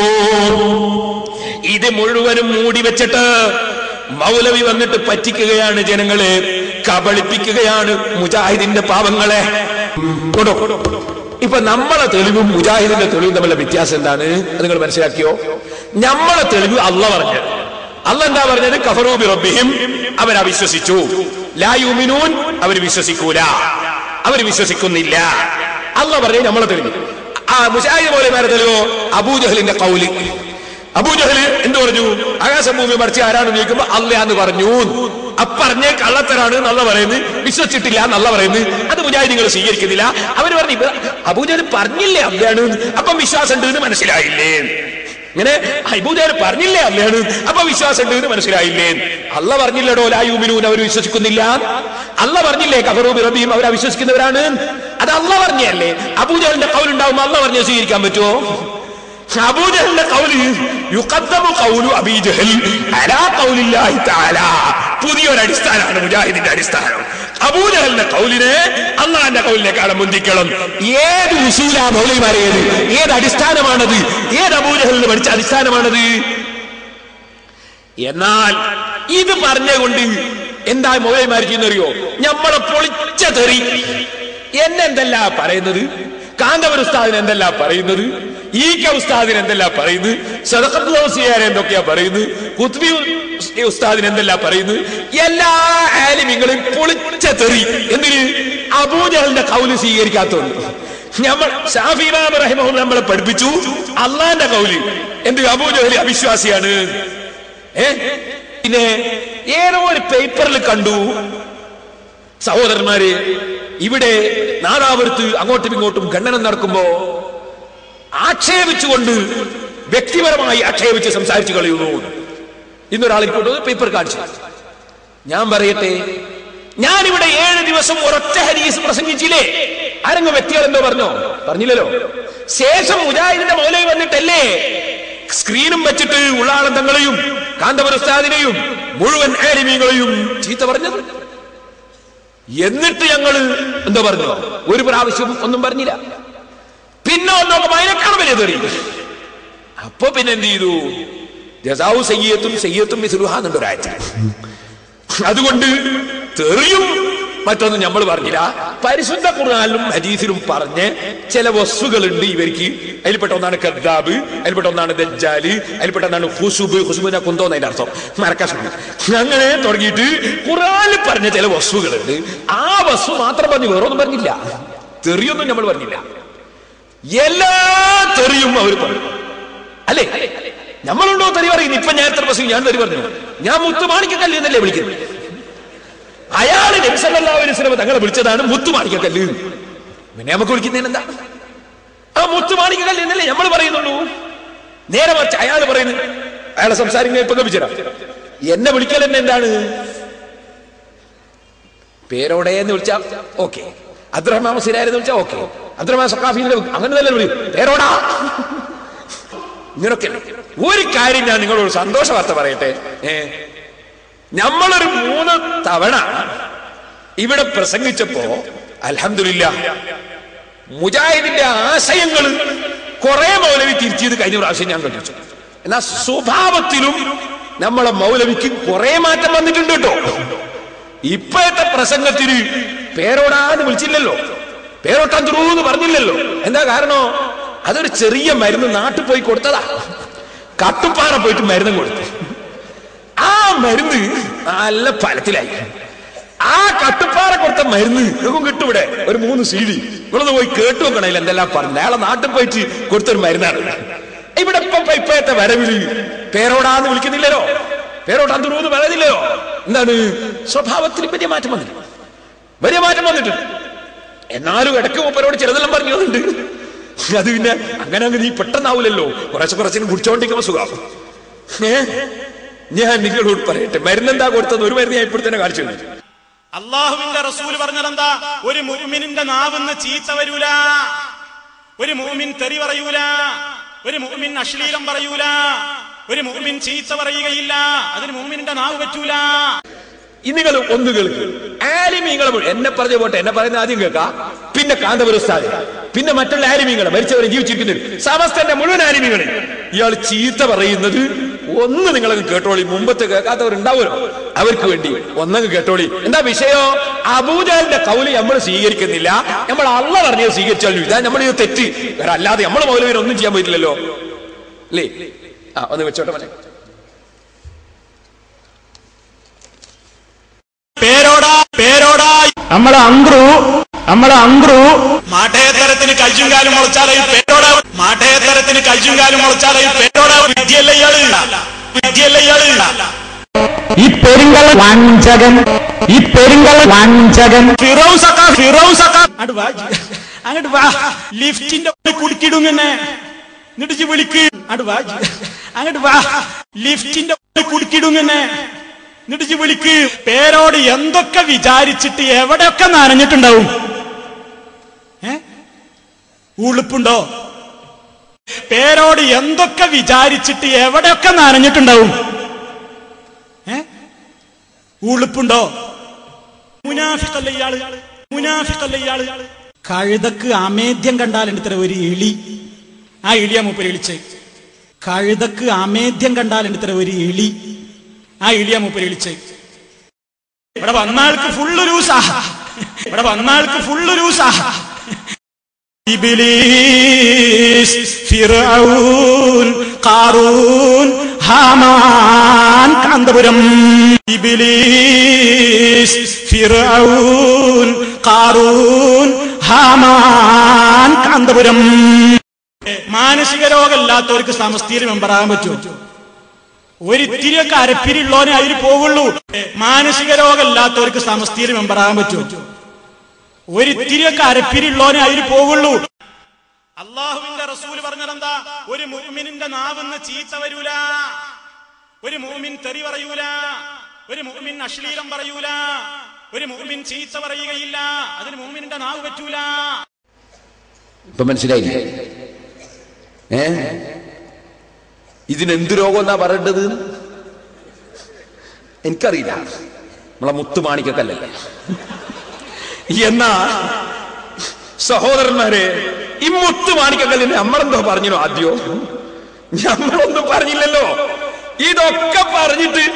ഇത് മുഴുവനും മൂടി വെച്ചിട്ട് മൗലവി വന്നിട്ട് പറ്റിക്കുകയാണ് ജനങ്ങളെ കബളിപ്പിക്കുകയാണ് മുജാഹിദിന്റെ പാവങ്ങളെ കൊടോ ഇപ്പൊ നമ്മളെ തെളിവും മുജാഹിദിന്റെ തെളിവും തമ്മിലുള്ള വ്യത്യാസം എന്താണ് അത് നിങ്ങൾ മനസ്സിലാക്കിയോ നമ്മളെ തെളിവ് അല്ല പറഞ്ഞത് അല്ല എന്താ പറഞ്ഞത് കഫറൂബി റബ്ബിഹിം അവരവിശ്വസിച്ചു ലായുമിനൂൻ അവർ വിശ്വസിക്കൂല അവർ വിശ്വസിക്കുന്നില്ല അല്ല പറഞ്ഞത് നമ്മളെ തെളിവ് ആ മുജാഹിദ് പോലെ തെളിവോ അബൂജഹലിന്റെ കൗലി അബൂജഹല് എന്ത് പറഞ്ഞു ആകാശഭൂമി മറിച്ച് ആരാണെന്ന് ചോദിക്കുമ്പോ അല്ലയാന്ന് പറഞ്ഞു അപ്പറഞ്ഞ കള്ളത്തരാണ് നല്ല പറയുന്നത് വിശ്വസിച്ചിട്ടില്ല എന്നല്ല പറയുന്നത് അത് മുജാഹിദ് നിങ്ങൾ സ്വീകരിക്കുന്നില്ല അവർ പറഞ്ഞു ഇപ്പൊ അബൂജഹൽ പറഞ്ഞില്ലേ അല്ലയാണ് അപ്പം വിശ്വാസം ഉണ്ട് എന്ന് മനസ്സിലായില്ലേ ഇങ്ങനെ അബൂജഹൽ പറഞ്ഞില്ലേ അല്ലയാണ് അപ്പൊ വിശ്വാസം ഉണ്ട് എന്ന് മനസ്സിലായില്ലേ അല്ല പറഞ്ഞില്ലടോ ലായുമിനൂൻ അവർ വിശ്വസിക്കുന്നില്ല അല്ല പറഞ്ഞില്ലേ കഫറൂബി റബിയും അവർ അവിശ്വസിക്കുന്നവരാണ് അത് അല്ല പറഞ്ഞല്ലേ അബൂജഹലിന്റെ കൗലുണ്ടാവുമ്പോ അല്ല പറഞ്ഞ സ്വീകരിക്കാൻ പറ്റുമോ അബൂജഹലിന്റെ കൗല് യുഖദ്ദമു ഖൗലു അബീ ജഹൽ അലാ ഖൗലില്ലാഹി തആല പുതിയൊരു അടിസ്ഥാനമാണ് മുജാഹിദിന്റെ അടിസ്ഥാനം അബൂജഹലിന്റെ കൗലിനെ അള്ളാഹിന്റെ കൗലിനെക്കാളും മുന്തിക്കണം ഏത് ഉസൂലാ മൗലിമാരെ ഏത് ഏത് അടിസ്ഥാനമാണത് ഏത് അബൂജഹലിന് പഠിച്ച അടിസ്ഥാനമാണത് എന്നാൽ ഇത് പറഞ്ഞുകൊണ്ട് എന്താ മൊബൈൽമാർ ചെയ്യുന്നറിയോ ഞമ്മളെ പൊളിച്ച തെറി എന്നെന്തല്ല പറയുന്നത് കാന്തവർ ഉസ്താദിന് എന്തല്ല പറയുന്നത് ഈ ക ഉസ്താദിന് എന്തല്ല പറയുന്നത് സദഖത്ത് ദൗസിയാരെ എന്തൊക്കെയാ പറയുന്നത് കുത്ബി ഉസ്താദിന് എന്തല്ല പറയുന്നത് എല്ലാ ആലിമിങ്ങളും പൊളിച്ച തെറി എന്തിന് അബൂജഹലിന്റെ കൗല് സ്വീകരിക്കാത്തതുകൊണ്ട് നമ്മൾ ഷാഫി ഇമാം റഹിമഹു നമ്മളെ പഠിപ്പിച്ചു അള്ളാന്റെ കൗല് എന്ത് അബൂജഹലി അവിശ്വാസിയാണ് ഏ പിന്നെ ഏതോ ഒരു പേപ്പറിൽ കണ്ടു സഹോദരന്മാരെ ഇവിടെ നാദാപുരത്ത് അങ്ങോട്ടും ഇങ്ങോട്ടും ഖണ്ഡനം നടക്കുമ്പോ ആക്ഷേപിച്ചുകൊണ്ട് വ്യക്തിപരമായി ആക്ഷേപിച്ച് സംസാരിച്ചു കളയുന്നു ഇന്നൊരാൾ ഇങ്ങോട്ട് പേപ്പർ കാണിച്ചു ഞാൻ പറയട്ടെ ഞാനിവിടെ ഏഴ് ദിവസം ഒരൊറ്റ ഹരീസ് പ്രസംഗിച്ചില്ലേ ആരെങ്കിലും വ്യക്തികൾ എന്തോ പറഞ്ഞോ പറഞ്ഞില്ലല്ലോ ശേഷം മുജാഹിദിന്റെ മൗലവി വന്നിട്ടല്ലേ സ്ക്രീനും വെച്ചിട്ട് ഉള്ളാളന്തങ്ങളെയും കാന്തപുരസ്താദിനെയും മുഴുവൻ ആലിമീങ്ങളെയും ചീത്ത പറഞ്ഞത് എന്നിട്ട് ഞങ്ങൾ എന്തോ പറഞ്ഞു ഒരു പ്രാവശ്യം ഒന്നും പറഞ്ഞില്ല പിന്നെ ഒന്നൊക്കെ അതിനേക്കാളും വലിയ തെറി അപ്പൊ പിന്നെ എന്ത് ചെയ്തു ജസാവു സയ്യത്തും സയ്യത്തും മിസുലുഹാന്നുണ്ട് ഒരാഴ്ച അതുകൊണ്ട് തെറിയും മറ്റൊന്നും നമ്മൾ പറഞ്ഞില്ല പരിശുദ്ധ ഖുർആാനിലും ഹദീസിലും പറഞ്ഞ് ചില വസ്തുക്കളുണ്ട് ഇവർക്ക് അതിൽപ്പെട്ട ഒന്നാണ് കദ്ദാബ് അതിൽപ്പെട്ട ഒന്നാണ് ദജ്ജാല് അതിൽപ്പെട്ട ഒന്നാണ് ഹുസുബ് ഹുസുബിനെ കുന്തോന്ന് അതിന്റെ അർത്ഥം മരക്കാശം അങ്ങനെ തുടങ്ങിയിട്ട് ഖുർആനിൽ പറഞ്ഞ ചില വസ്തുക്കളുണ്ട് ആ വസ്തു മാത്രം പറഞ്ഞു വേറൊന്നും പറഞ്ഞില്ല തെറിയൊന്നും നമ്മൾ പറഞ്ഞില്ല എല്ലാ തെറിയും അവർ പറഞ്ഞു അല്ലേ നമ്മളുണ്ടോ തെറി പറയുന്നു ഇപ്പൊ ഞാൻ എത്ര പ്രസംഗം ഞാൻ തെറി പറഞ്ഞു ഞാൻ മുത്തുമാണിക്കല്ല് എന്നല്ലേ വിളിക്കുന്നത് അയാള് നബിസല്ലാസ്ലമ തങ്ങളെ വിളിച്ചതാണ് മുത്തുമാണിക്കല്ല് പിന്നെ നമുക്ക് വിളിക്കുന്നതിന് എന്താ ആ മുത്തുമാണിക്കല്ല് എന്നല്ലേ നമ്മൾ പറയുന്നുള്ളൂ നേരെ മറിച്ച് അയാൾ പറയുന്നു അയാളെ സംസാരിക്കുന്ന ഇപ്പൊ കപ്പിച്ചരാ എന്നെ വിളിക്കൽ തന്നെ എന്താണ് പേരോടെ എന്ന് വിളിച്ചാ ഓക്കെ അബ്ദുറഹ്മാൻ മുസ്ലിയാരെന്ന് വിളിച്ചാ ഓക്കെ അബ്ദുറഹ്മാൻ സക്കാഫിന്റെ അങ്ങനെ തന്നെ വിളിക്കും പേരോടാ ഇങ്ങനൊക്കെ ഒരു കാര്യം ഞാൻ നിങ്ങളോട് സന്തോഷ വാർത്ത പറയട്ടെ ഏ നമ്മളൊരു മൂന്ന് തവണ ഇവിടെ പ്രസംഗിച്ചപ്പോ അൽഹംദുലില്ല മുജാഹിദിന്റെ ആശയങ്ങൾ കുറെ മൗലവി തിരിച്ചത് കഴിഞ്ഞ പ്രാവശ്യം ഞാൻ കണ്ടിച്ചു എന്നാൽ സ്വഭാവത്തിലും നമ്മളെ മൗലവിക്ക് കുറെ മാറ്റം വന്നിട്ടുണ്ട് കേട്ടോ ഇപ്പോഴത്തെ പ്രസംഗത്തിന് പേരോടാന്ന് വിളിച്ചില്ലല്ലോ പേരോട്ടാൻ തുറൂന്ന് പറഞ്ഞില്ലല്ലോ എന്താ കാരണോ അതൊരു ചെറിയ മരുന്ന് നാട്ടിൽ പോയി കൊടുത്തതാ കട്ടുപ്പാറ പോയിട്ട് മരുന്നും കൊടുത്തു ആ മരുന്ന് നല്ല ഫലത്തിലായി ആ കട്ടുപ്പാറ കൊടുത്ത മരുന്ന് ഇതൊക്കെ കിട്ടും ഇവിടെ ഒരു മൂന്ന് സി ഡി നിങ്ങളൊന്ന് പോയി കേട്ടു നോക്കണേ എന്തെല്ലാം പറഞ്ഞു അയാളെ നാട്ടിൽ പോയിട്ട് കൊടുത്തൊരു മരുന്നാണ് ഇവിടെ ഇപ്പൊ ഇപ്പോഴത്തെ വരവില് പേരോടാന്ന് വിളിക്കുന്നില്ലല്ലോ പേരോട്ടാൻ തുറൂന്ന് പറയുന്നില്ലല്ലോ എന്താണ് സ്വഭാവത്തിൽ വലിയ മാറ്റം വന്നില്ല വലിയ മാറ്റം വന്നിട്ടുണ്ട് എന്നാലും ഇടയ്ക്ക് മൂപ്പരോട് ചിലതെല്ലാം പറഞ്ഞതുണ്ട് അത് പിന്നെ അങ്ങനെ അങ്ങ് നീ പെട്ടെന്നാവൂലല്ലോ കുറച്ച് കുറച്ചിന് കുടിച്ചോണ്ടിരിക്കുമ്പോ സുഖം ഏ ഞാൻ നിങ്ങളോട് പറയട്ടെ മരുന്നെന്താ കൊടുത്തത് ഒരു മരുന്ന് ഞാൻ ഇപ്പോഴത്തന്നെ കാണിച്ചു തന്നു. അള്ളാഹുവിന്റെ റസൂൽ പറഞ്ഞതെന്താ ഒരു മുഅ്മിനിന്റെ നാവിന്ന് ചീത്ത വരൂല ഒരു മുഅ്മിൻ തെറി പറയൂല ഒരു മുഅ്മിൻ അശ്ലീലം പറയൂല ഒരു മുഅ്മിൻ ചീത്ത പറയുകയില്ല അതിന് മുഅ്മിനിന്റെ നാവ് പറ്റൂല ഈ നിങ്ങൾ ഒന്ന് കേൾക്ക് ആലിമീങ്ങളെ മുഴുവൻ- എന്നെ പറഞ്ഞു പോട്ടെ എന്നെ പറയുന്ന ആദ്യം കേൾക്ക പിന്നെ കാന്തപുരസ്താദ് പിന്നെ മറ്റുള്ള ആലിമീങ്ങളെ മരിച്ചവരെ ജീവിച്ചിരിക്കുന്നത് സമസ്തന്റെ മുഴുവൻ ആലിമീങ്ങളെ ഇയാൾ ചീത്ത പറയുന്നത് ഒന്ന് നിങ്ങളങ്ങ് കേട്ടോളി മുമ്പത്തെ കേൾക്കാത്തവരുണ്ടാവുമല്ലോ അവർക്ക് വേണ്ടി ഒന്നങ്ങ് കേട്ടോളി എന്താ വിഷയോ അബൂജാലിന്റെ കൗലി നമ്മൾ സ്വീകരിക്കുന്നില്ല നമ്മൾ അള്ള പറഞ്ഞത് സ്വീകരിച്ചാലും ഇതാ നമ്മൾ ഇത് തെറ്റ് വേറെ അല്ലാതെ നമ്മൾ മൗലവീനെ ഒന്നും ചെയ്യാൻ പറ്റില്ലല്ലോ അല്ലേ ആ ഒന്ന് വെച്ചോട്ടെ മനെ പേരോടാ പേരോടാ നമ്മളെ അങ്ക്രു നമ്മളെ അങ്ക്രു മാഠേതരത്തിന് കയ്യും കാലും മുളച്ചാലേ പേരോടാ മാഠേതരത്തിന് കയ്യും കാലും മുളച്ചാലേ പേരോടാ വിദ്യയല്ല ഇയാള് വിദ്യയല്ല ഇയാള് ഈ പെരുങ്കള വഞ്ചകൻ ഈ പെരുങ്കള വഞ്ചകൻ ഫിറോസക്ക ഫിറോസക്ക അങ്ങോട്ട് വാ ഇജ്ജ്. അങ്ങോട്ട് വാ ലിഫ്റ്റിന്റെ ഉള്ളിൽ കുടുക്കിടും എന്നെ എന്നിട്ട് ഇജ്ജ് വിളിക്ക് അങ്ങോട്ട് വാ ഇജ്ജ്. അങ്ങോട്ട് വാ ലിഫ്റ്റിന്റെ ഉള്ളിൽ കുടുക്കിടും എന്നെ എന്നിട്ട് ഇജ്ജ് വിളിക്ക് പേരോട് എന്തൊക്കെ വിചാരിച്ചിട്ട് എവിടെയൊക്കെ നനഞ്ഞിട്ടുണ്ടാവും ഏ ഉളുപ്പുണ്ടോ പേരോട് എന്തൊക്കെ വിചാരിച്ചിട്ട് എവിടെയൊക്കെ നനഞ്ഞിട്ടുണ്ടാവും ഏ ഉളുപ്പുണ്ടോ മുനാഫിക്കല്ല ഇയാള് മുനാഫിക്കല്ല ഇയാള് കഴുതക്ക് അമേദ്യം കണ്ടാലുണ്ട് ഇത്ര ഒരു എളി ആ എളിയാ മൂപ്പര് വിളിച്ച് കഴുതക്ക് അമേദ്യം കണ്ടാലുണ്ട് ഇത്ര ഒരു എളി ആ എളിയാ മൂപ്പര് വിളിച്ച് ഇവിടെ വന്നാൾക്ക് ഫുള്ള് രൂസാ ഇവിടെ വന്നാൾക്ക് ഫുള്ള് രൂസാ ഇബിലീസ് ഫിറഔൻ ഖാറൂൻ ഹാമാൻ കാന്തപുരം ഇബിലീസ് ഫിറഔൻ ഖാറൂൻ ഹാമാൻ കാന്തപുരം മാനസിക രോഗമില്ലാത്തവർക്ക് സമസ്തയിൽ മെമ്പറാകാൻ പറ്റുമോ ഒരിത്തിരിയൊക്കെ അരപ്പിരിയുള്ളവനെ അതിൽ പോകുള്ളൂ മാനസിക രോഗമില്ലാത്തവർക്ക് സമസ്തയിൽ മെമ്പറാകാൻ പറ്റുമോ ഒരിത്തിരിയൊക്കെ അരപ്പിരിയുള്ളവനെ അതിൽ പോകുള്ളൂ അള്ളാഹുവിന്റെ റസൂൽ പറഞ്ഞതെന്താ ഒരു മുഅ്മിനിന്റെ നാവിന്ന് ചീത്ത വരൂല ഒരു മുഅ്മിൻ തെറി പറയൂല ഒരു മുഅ്മിൻ അശ്ലീലം പറയൂല ഒരു മുഅ്മിൻ ചീത്ത പറയുകയില്ല അതിന് മുഅ്മിനിന്റെ നാവ് പറ്റൂല ഇപ്പൊ മനസ്സിലായില്ലേ ഏ ഇതിനെന്ത് രോഗം എന്നാ പറയേണ്ടത് എനിക്കറിയില്ല നമ്മളെ മുത്തുമാണിക്കല്ലല്ലേ എന്നാ സഹോദരന്മാരെ ഈ മുത്തുമാണിക്കല്ലിന് നമ്മളെന്തോ പറഞ്ഞോ ആദ്യോ നമ്മളൊന്നും പറഞ്ഞില്ലല്ലോ ഇതൊക്കെ പറഞ്ഞിട്ട്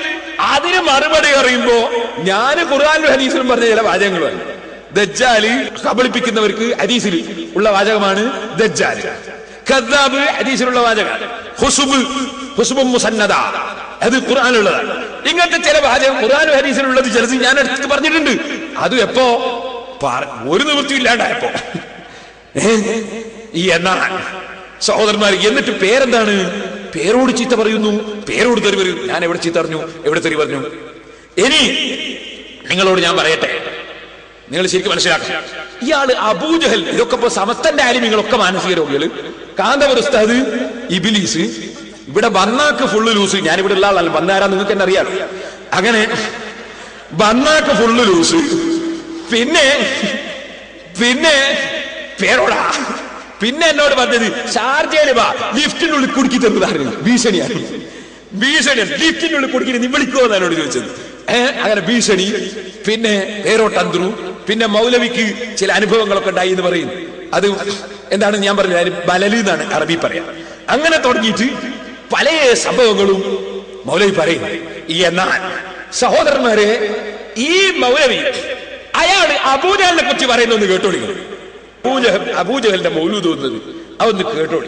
അതിന് മറുപടി പറയുമ്പോ ഞാൻ ഖുർആാനിലും ഹദീസിലും പറഞ്ഞ ചില വാചകങ്ങളുമാണ് ദജ്ജാല് കബളിപ്പിക്കുന്നവർക്ക് ഹദീസിൽ ഉള്ള വാചകമാണ് ദജ്ജാല് ഖദ്ദാബ് ഹദീസിലുള്ള വാചകമാണ് ഹുസുബ് ഹുസുബും മുസന്നദ അത് ഖുർആാനുള്ളതാണ് ഇങ്ങനത്തെ ചില വാചകം ഖുർആാനും ഹദീസിലുള്ളത് ചിലത് ഞാൻ അടുത്ത് പറഞ്ഞിട്ടുണ്ട് അതും എപ്പോ പറ- ഒരു നിവൃത്തി ഇല്ലാണ്ടായപ്പോ ഏ? ഈ എന്നാൽ സഹോദരന്മാർ എന്നിട്ട് പേരെന്താണ് പേരോട് ചീത്ത പറയുന്നു പേരോട് തെറി പറയുന്നു ഞാൻ എവിടെ ചീത്ത പറഞ്ഞു എവിടെ തെറി പറഞ്ഞു ഇനി നിങ്ങളോട് ഞാൻ പറയട്ടെ നിങ്ങൾ ശരിക്കും മനസ്സിലാക്കണം ഇയാള് അബൂജഹൽ ഇതൊക്കെ ഇപ്പൊ സമസ്തന്റെ ആലിമ്യങ്ങളൊക്കെ മാനസിക രോഗികള് കാന്തപുര ഉസ്താദ് ഇബിലീസ് ഇവിടെ ബന്നാക്ക് ഫുള്ള് ലൂസ് ഞാൻ ഇവിടെ ഉള്ള ആളല്ല ബന്നാരാ നിങ്ങൾക്ക് തന്നെ അറിയാം അങ്ങനെ ബന്നാക്ക് ഫുള്ള് ലൂസ് പിന്നെ പിന്നെ പേരോടാ പിന്നെ എന്നോട് പറഞ്ഞത് ഷാർജയില് വാ ലിഫ്റ്റിനുള്ളിൽ കുടുക്കി തന്നതാണ് ഭീഷണിയാണ് ഭീഷണിയാണ് ലിഫ്റ്റിനുള്ളിൽ കുടുക്കി നീ വിളിക്കുമോ എന്ന് എന്നോട് ചോദിച്ചത് ഏഹ് അങ്ങനെ ഭീഷണി പിന്നെ പേരോട്ടന്ത്രു പിന്നെ മൗലവിക്ക് ചില അനുഭവങ്ങളൊക്കെ ഉണ്ടായി എന്ന് പറയുന്നു അത് എന്താണ് ഞാൻ പറഞ്ഞത് അതിന് ബലല് എന്നാണ് അറബി പറയാം അങ്ങനെ തുടങ്ങിയിട്ട് പല സംഭവങ്ങളും മൗലവി പറയും ഈ എന്നാൽ സഹോദരന്മാരെ ഈ മൗലവി അയാള് അബൂജഹലിനെ കുറിച്ച് പറയുന്നൊന്ന് കേട്ടോളി അബൂജഹൽ അബൂജഹലിന്റെ മൗലൂദ് വന്നത് അതൊന്ന് കേട്ടോളി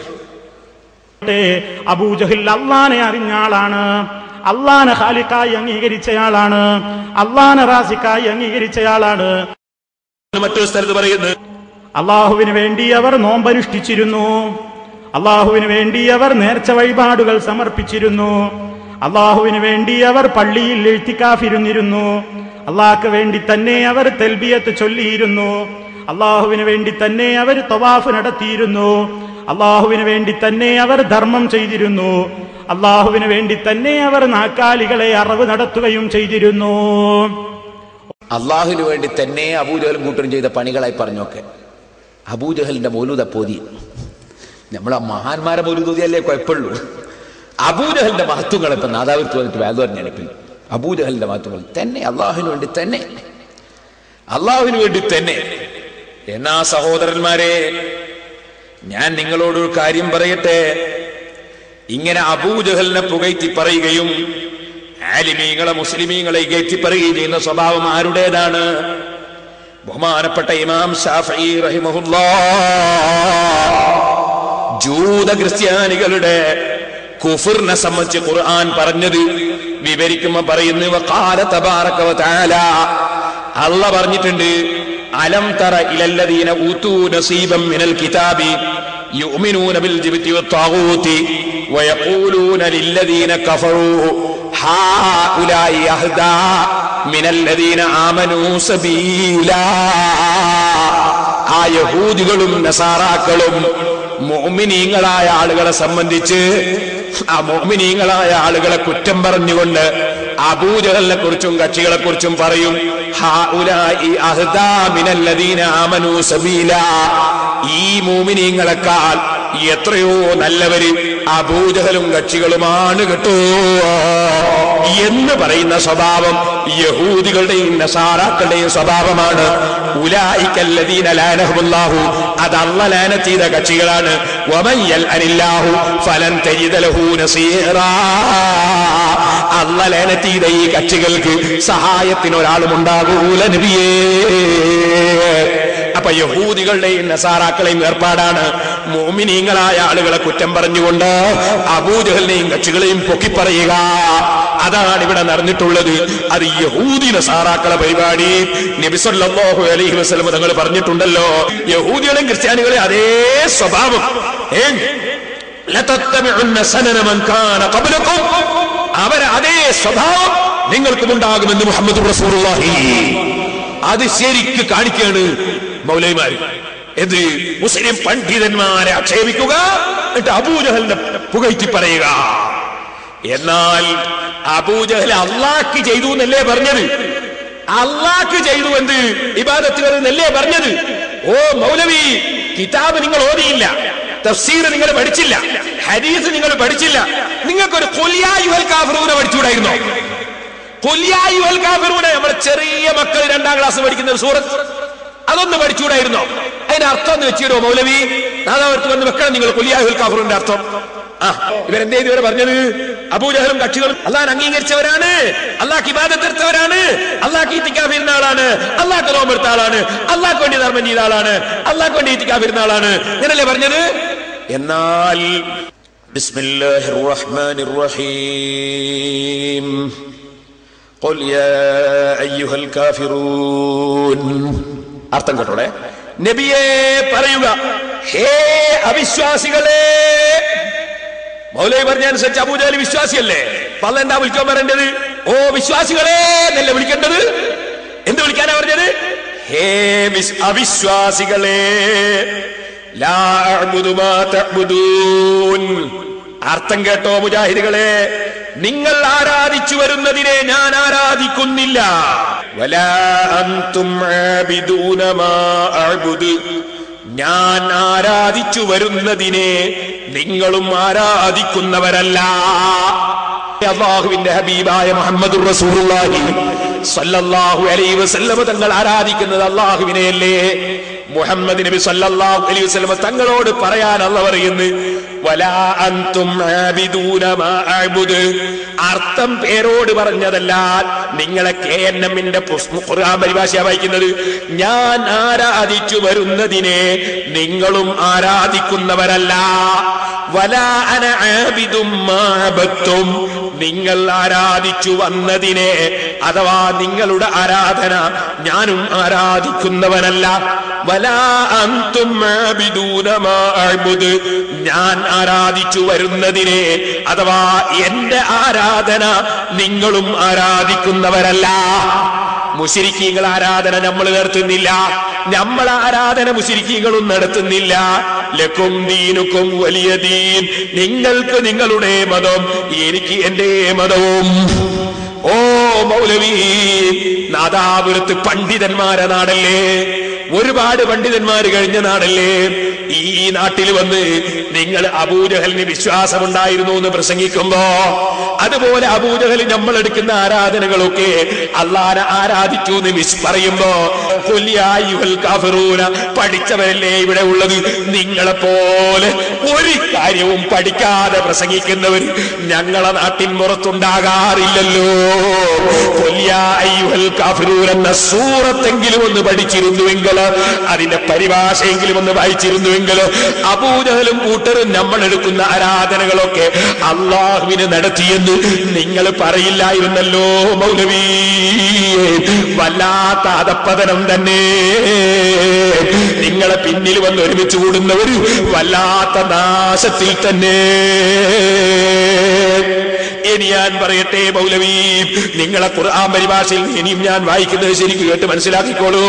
അബൂജഹിൽ അള്ളാനെ അറിഞ്ഞ ആളാണ് അള്ളാനെ ഖാലിക്കായി അംഗീകരിച്ചയാളാണ് അള്ളാനെ റാസിക്കായി അംഗീകരിച്ചയാളാണ് മറ്റൊരു സ്ഥലത്ത് പറയുന്നത് അള്ളാഹുവിന് വേണ്ടി അവർ നോമ്പനുഷ്ഠിച്ചിരുന്നു അള്ളാഹുവിന് വേണ്ടി അവർ നേർച്ച വഴിപാടുകൾ സമർപ്പിച്ചിരുന്നു അള്ളാഹുവിന് വേണ്ടി അവർ പള്ളിയിൽ എഴുത്തിക്കാഫിരുന്നിരുന്നു അള്ളാഹ്ക്ക് വേണ്ടി തന്നെ അവർ തെൽബിയത്ത് ചൊല്ലിയിരുന്നു അള്ളാഹുവിന് വേണ്ടി തന്നെ അവർ തവാഫ് നടത്തിയിരുന്നു അള്ളാഹുവിന് വേണ്ടി തന്നെ അവർ ധർമ്മം ചെയ്തിരുന്നു അള്ളാഹുവിന് വേണ്ടി തന്നെ അവർ നാക്കാലികളെ അറിവ് നടത്തുകയും ചെയ്തിരുന്നു അള്ളാഹുവിന് വേണ്ടി തന്നെ അബൂജഹലും കൂട്ടരും ചെയ്ത പണികളായി പറഞ്ഞൊക്കെ അബൂജഹലിന്റെ മൗലൂദ പോതി നമ്മളെ മഹാന്മാരെ മൗലൂദിയല്ലേ കുഴപ്പമുള്ളൂ അബൂജഹലിന്റെ മഹത്വങ്ങൾ ഇപ്പൊ നാദാവിത്ത് വന്നിട്ട് വേദ പറഞ്ഞെടുപ്പിൽ അബൂജഹലിന്റെ മഹത്വങ്ങൾ തന്നെ അള്ളാഹുവിന് വേണ്ടി തന്നെ അള്ളാഹുവിന് വേണ്ടി തന്നെ എന്നാ സഹോദരന്മാരെ ഞാൻ നിങ്ങളോട് ഒരു കാര്യം പറയട്ടെ ഇങ്ങനെ അബൂജഹലിനെ പുകഴ്ത്തി പറയുകയും ആലിമീങ്ങളെ മുസ്ലിമീങ്ങളെ ഇകഴ്ത്തി പറയുകയും ചെയ്യുന്ന സ്വഭാവം ആരുടേതാണ് ബഹുമാനപ്പെട്ട ഇമാം ഷാഫി റഹിമഹുല്ലാ ജൂത ക്രിസ്ത്യാനികളുടെ കുഫറിനെ സംബന്ധിച്ച് ഖുർആൻ പറഞ്ഞത് വിവരിക്കുമ്പോ പറയുന്നു വഖാല തബാറക വതആല അല്ല പറഞ്ഞിട്ടുണ്ട് അലം തറ ഇലല്ലദീന ഊതൂ നസീബം മിനൽ കിതാബി യുഅ്മിനൂന ബിൽ ജിബ്തി വത്താഗൂതി വയഖൂലൂന ലില്ലദീന കഫറൂ ഹാഉലായി അഹ്ദാ മിനല്ലദീന ആമനൂ സബീലാ ആ യഹൂദികളും നസാറാക്കളും മോമിനീങ്ങളായ ആളുകളെ സംബന്ധിച്ച് ആ മോമിനീങ്ങളായ ആളുകളെ കുറ്റം പറഞ്ഞുകൊണ്ട് അബൂജഹലിനെ കുറിച്ചും കക്ഷികളെ കുറിച്ചും പറയും ഹാഉലായി അഹ്ദാ മിനല്ലദീന ആമനൂ സബീല ഈ മോമിനീങ്ങളെക്കാൾ എത്രയോ നല്ലവര് അബൂജഹലും കക്ഷികളുമാണ് കേട്ടോ എന്ന് പറയുന്ന സ്വഭാവം യഹൂദികളുടെയും നസാറാക്കളുടെയും സ്വഭാവമാണ് ഉലായിക്കല്ലദീന ലാനഹുല്ലാഹു അത് അല്ല ലാനത്ത് ചെയ്ത കക്ഷികളാണ് വമയ്യൽ അനില്ലാഹു ഫലൻ തജിദ ലഹു നസീറാ അല്ല ലാനത്ത് ചെയ്ത ഈ കക്ഷികൾക്ക് സഹായത്തിന് ഒരാളും ഉണ്ടാകൂല നബിയേ അപ്പൊ യഹൂദികളുടെയും നസാറാക്കളെയും ഏർപ്പാടാണ് മോമിനീങ്ങളായ ആളുകളെ കുറ്റം പറഞ്ഞുകൊണ്ട് അബൂജഹലിനെയും കക്ഷികളെയും പൊക്കിപ്പറയുക അതാണ് ഇവിടെ നടന്നിട്ടുള്ളത് അത് യഹൂദി നസാറാക്കളെ പരിപാടി നബിസല്ലാഹു അലൈഹി വസ്ലം തങ്ങൾ പറഞ്ഞിട്ടുണ്ടല്ലോ യഹൂദികളെയും ക്രിസ്ത്യാനികളെ അതേ സ്വഭാവം ഏ ലതത്തബിഉന്ന സനന മൻ കാന ഖബ്ലകും അവരെ അതേ സ്വഭാവം നിങ്ങൾക്കും ഉണ്ടാകുമെന്ന് മുഹമ്മദ് റസൂലുള്ളാഹി അത് ശരിക്ക് കാണിക്കാണ് മൗലൈമാര് എന്ത് മുസ്ലിം പണ്ഡിതന്മാരെ ആക്ഷേപിക്കുക എന്നിട്ട് അബൂജഹലിനെ പുകഴ്ത്തി പറയുക എന്നാൽ അബൂജഹൽ അള്ളാഹ്ക്ക് ചെയ്തു എന്നല്ലേ പറഞ്ഞത് അള്ളാഹ്ക്ക് ചെയ്തു എന്ത് ഇബാദത്തുകൾ എന്നല്ലേ പറഞ്ഞത് ഓ മൗലവി കിതാബ് നിങ്ങൾ ഓതിയില്ല തഫ്സീർ നിങ്ങൾ പഠിച്ചില്ല ഹദീസ് നിങ്ങൾ പഠിച്ചില്ല നിങ്ങൾക്കൊരു കൊല്യായുവൽ കാഫറൂനെ പഠിച്ചുകൂടായിരുന്നോ കൊല്യായുവൽ കാഫറൂനെ നമ്മുടെ ചെറിയ മക്കൾ രണ്ടാം ക്ലാസ് പഠിക്കുന്ന ഒരു സൂറത്ത് അതൊന്ന് പഠിച്ചുകൂടായിരുന്നോ അതിന്റെ അർത്ഥം എന്ന് വെച്ചിരോ മൗലവി നാദാവർക്ക് വന്ന് വെക്കണം നിങ്ങൾ കൊല്യായുൽ കാഫറൂന്റെ അർത്ഥം ആ ഇവരെന്തേ ഇതുവരെ പറഞ്ഞത് അബൂജഹലും കക്ഷികളും അള്ളാൻ അംഗീകരിച്ചവരാണ് അള്ളാഹ് ഇബാദത്തെടുത്തവരാണ് അള്ളാഹ് ഈത്തിക്കാഫിരുന്ന ആളാണ് അള്ളാഹ് നോമ്പെടുത്ത ആളാണ് അള്ളാഹ് വേണ്ടി ധർമ്മം ചെയ്ത ആളാണ് അള്ളാഹ് വേണ്ടി ഈത്തിക്കാഫിരുന്ന ആളാണ് ഇങ്ങനല്ലേ പറഞ്ഞത് എന്നാൽ ബിസ്മില്ലാഹിർ റഹ്മാനിർ റഹീം قل يا أيها الكافرون അർത്ഥം കേട്ടോടെ നബിയെ പറയുക ഹേ അവിശ്വാസികളെ മൗലവി പറഞ്ഞനുസരിച്ച് അബൂജാലി വിശ്വാസിയല്ലേ പള്ള എന്താ വിളിക്കാൻ പറയേണ്ടത് ഓ വിശ്വാസികളെ എന്നല്ലേ വിളിക്കേണ്ടത് എന്ത് വിളിക്കാനാ പറഞ്ഞത് ഹേ വിസ്- അവിശ്വാസികളെ ലാ അഅ്ബുദു മാ തഅ്ബുദൂൻ. അർത്ഥം കേട്ടോ മുജാഹിദുകളെ നിങ്ങൾ ആരാധിച്ചു വരുന്നതിനെ ഞാൻ ആരാധിക്കുന്നില്ല വലാ അൻതും ആബിദൂന മാ അഅ്ബുദു. ഞാൻ ആരാധിച്ചു വരുന്നതിനെ നിങ്ങളും ആരാധിക്കുന്നവരല്ല അള്ളാഹുവിന്റെ ഹബീബായ മുഹമ്മദ് റസൂലുള്ളാഹി സല്ലല്ലാഹു അലൈഹി വസല്ലമ തങ്ങൾ ആരാധിക്കുന്നത് അള്ളാഹുവിനെയല്ലേ മുഹമ്മദ് നബി സല്ലല്ലാഹു അലൈഹി വസല്ലമ തങ്ങളോട് പറയാൻ അല്ല പറയുന്നു വലാ അൻതും ആബിദൂന മാ അഅ്ബുദ് അർത്ഥം പേരോട് പറഞ്ഞതല്ല നിങ്ങളെ കെ എൻ എമ്മിന്റെ ഖുർആൻ പരിഭാഷ വായിക്കുന്നത് ഞാൻ ആരാധിച്ചു വരുന്നതിനെ നിങ്ങളും ആരാധിക്കുന്നവരല്ല വലാ അന ആബിദും മാ അബത്തും നിങ്ങൾ ആരാധിച്ചു വന്നതിനെ അഥവാ നിങ്ങളുടെ ആരാധന ഞാനും ആരാധിക്കുന്നവനല്ല വലാ അന്തും ആബിദൂന മാ അഅ്ബുദ് ഞാൻ ആരാധിച്ചു വരുന്നതിനെ അഥവാ എന്റെ ആരാധന നിങ്ങളും ആരാധിക്കുന്നവരല്ല മുശിരിക്കീങ്ങൾ ആരാധന നമ്മൾ നടത്തുന്നില്ല നമ്മൾ ആരാധന മുശിരിക്കീങ്ങളും നടത്തുന്നില്ല ലക്കും ദീനുക്കും വലിയ ദീൻ നിങ്ങൾക്ക് നിങ്ങളുടെ മതം എനിക്ക് എന്റെ മതവും ഓ മൗലവി നാദാപുരത്ത് പണ്ഡിതന്മാരെ നാടല്ലേ ഒരുപാട് പണ്ഡിതന്മാർ കഴിഞ്ഞ നാടല്ലേ ഈ നാട്ടിൽ വന്ന് നിങ്ങൾ അബൂജഹലിന് വിശ്വാസമുണ്ടായിരുന്നു എന്ന് പ്രസംഗിക്കുമ്പോ അതുപോലെ അബൂജഹൽ നമ്മൾ എടുക്കുന്ന ആരാധനകളൊക്കെ അള്ളാനെ ആരാധിച്ചു എന്ന് വിസ് പറയുമ്പോ കൊല്ലിയായുഹൽ കാഫിറൂന പഠിച്ചവരല്ലേ ഇവിടെ ഉള്ളത് നിങ്ങളെ പോലെ ഒരു കാര്യവും പഠിക്കാതെ പ്രസംഗിക്കുന്നവർ ഞങ്ങളെ നാട്ടിൻ പുറത്തുണ്ടാകാറില്ലല്ലോ കൊല്ലിയായുഹൽ കാഫിറൂൻ എന്ന സൂറത്തെങ്കിലും ഒന്ന് പഠിച്ചിരുന്നുവെങ്കിൽ അതിന്റെ പരിഭാഷയെങ്കിലും ഒന്ന് വായിച്ചിരുന്നുവെങ്കിൽ അബൂജഹലും കൂട്ടരും നമ്മൾ എടുക്കുന്ന ആരാധനകളൊക്കെ അള്ളാഹുവിന് നടത്തിയെന്ന് നിങ്ങൾ പറയില്ലായിരുന്നല്ലോ മൗലവി വല്ലാത്ത അധപ്പതനം തന്നെ നിങ്ങളെ പിന്നിൽ വന്ന് ഒരുമിച്ച് കൂടുന്നവർ വല്ലാത്ത നാശത്തിൽ തന്നെ ഇനി ഞാൻ പറയട്ടെ മൗലവി നിങ്ങളെ ഖുർആൻ പരിഭാഷയിൽ ഇനിയും ഞാൻ വായിക്കുന്നത് ശരിക്കും കേട്ട് മനസ്സിലാക്കിക്കോളൂ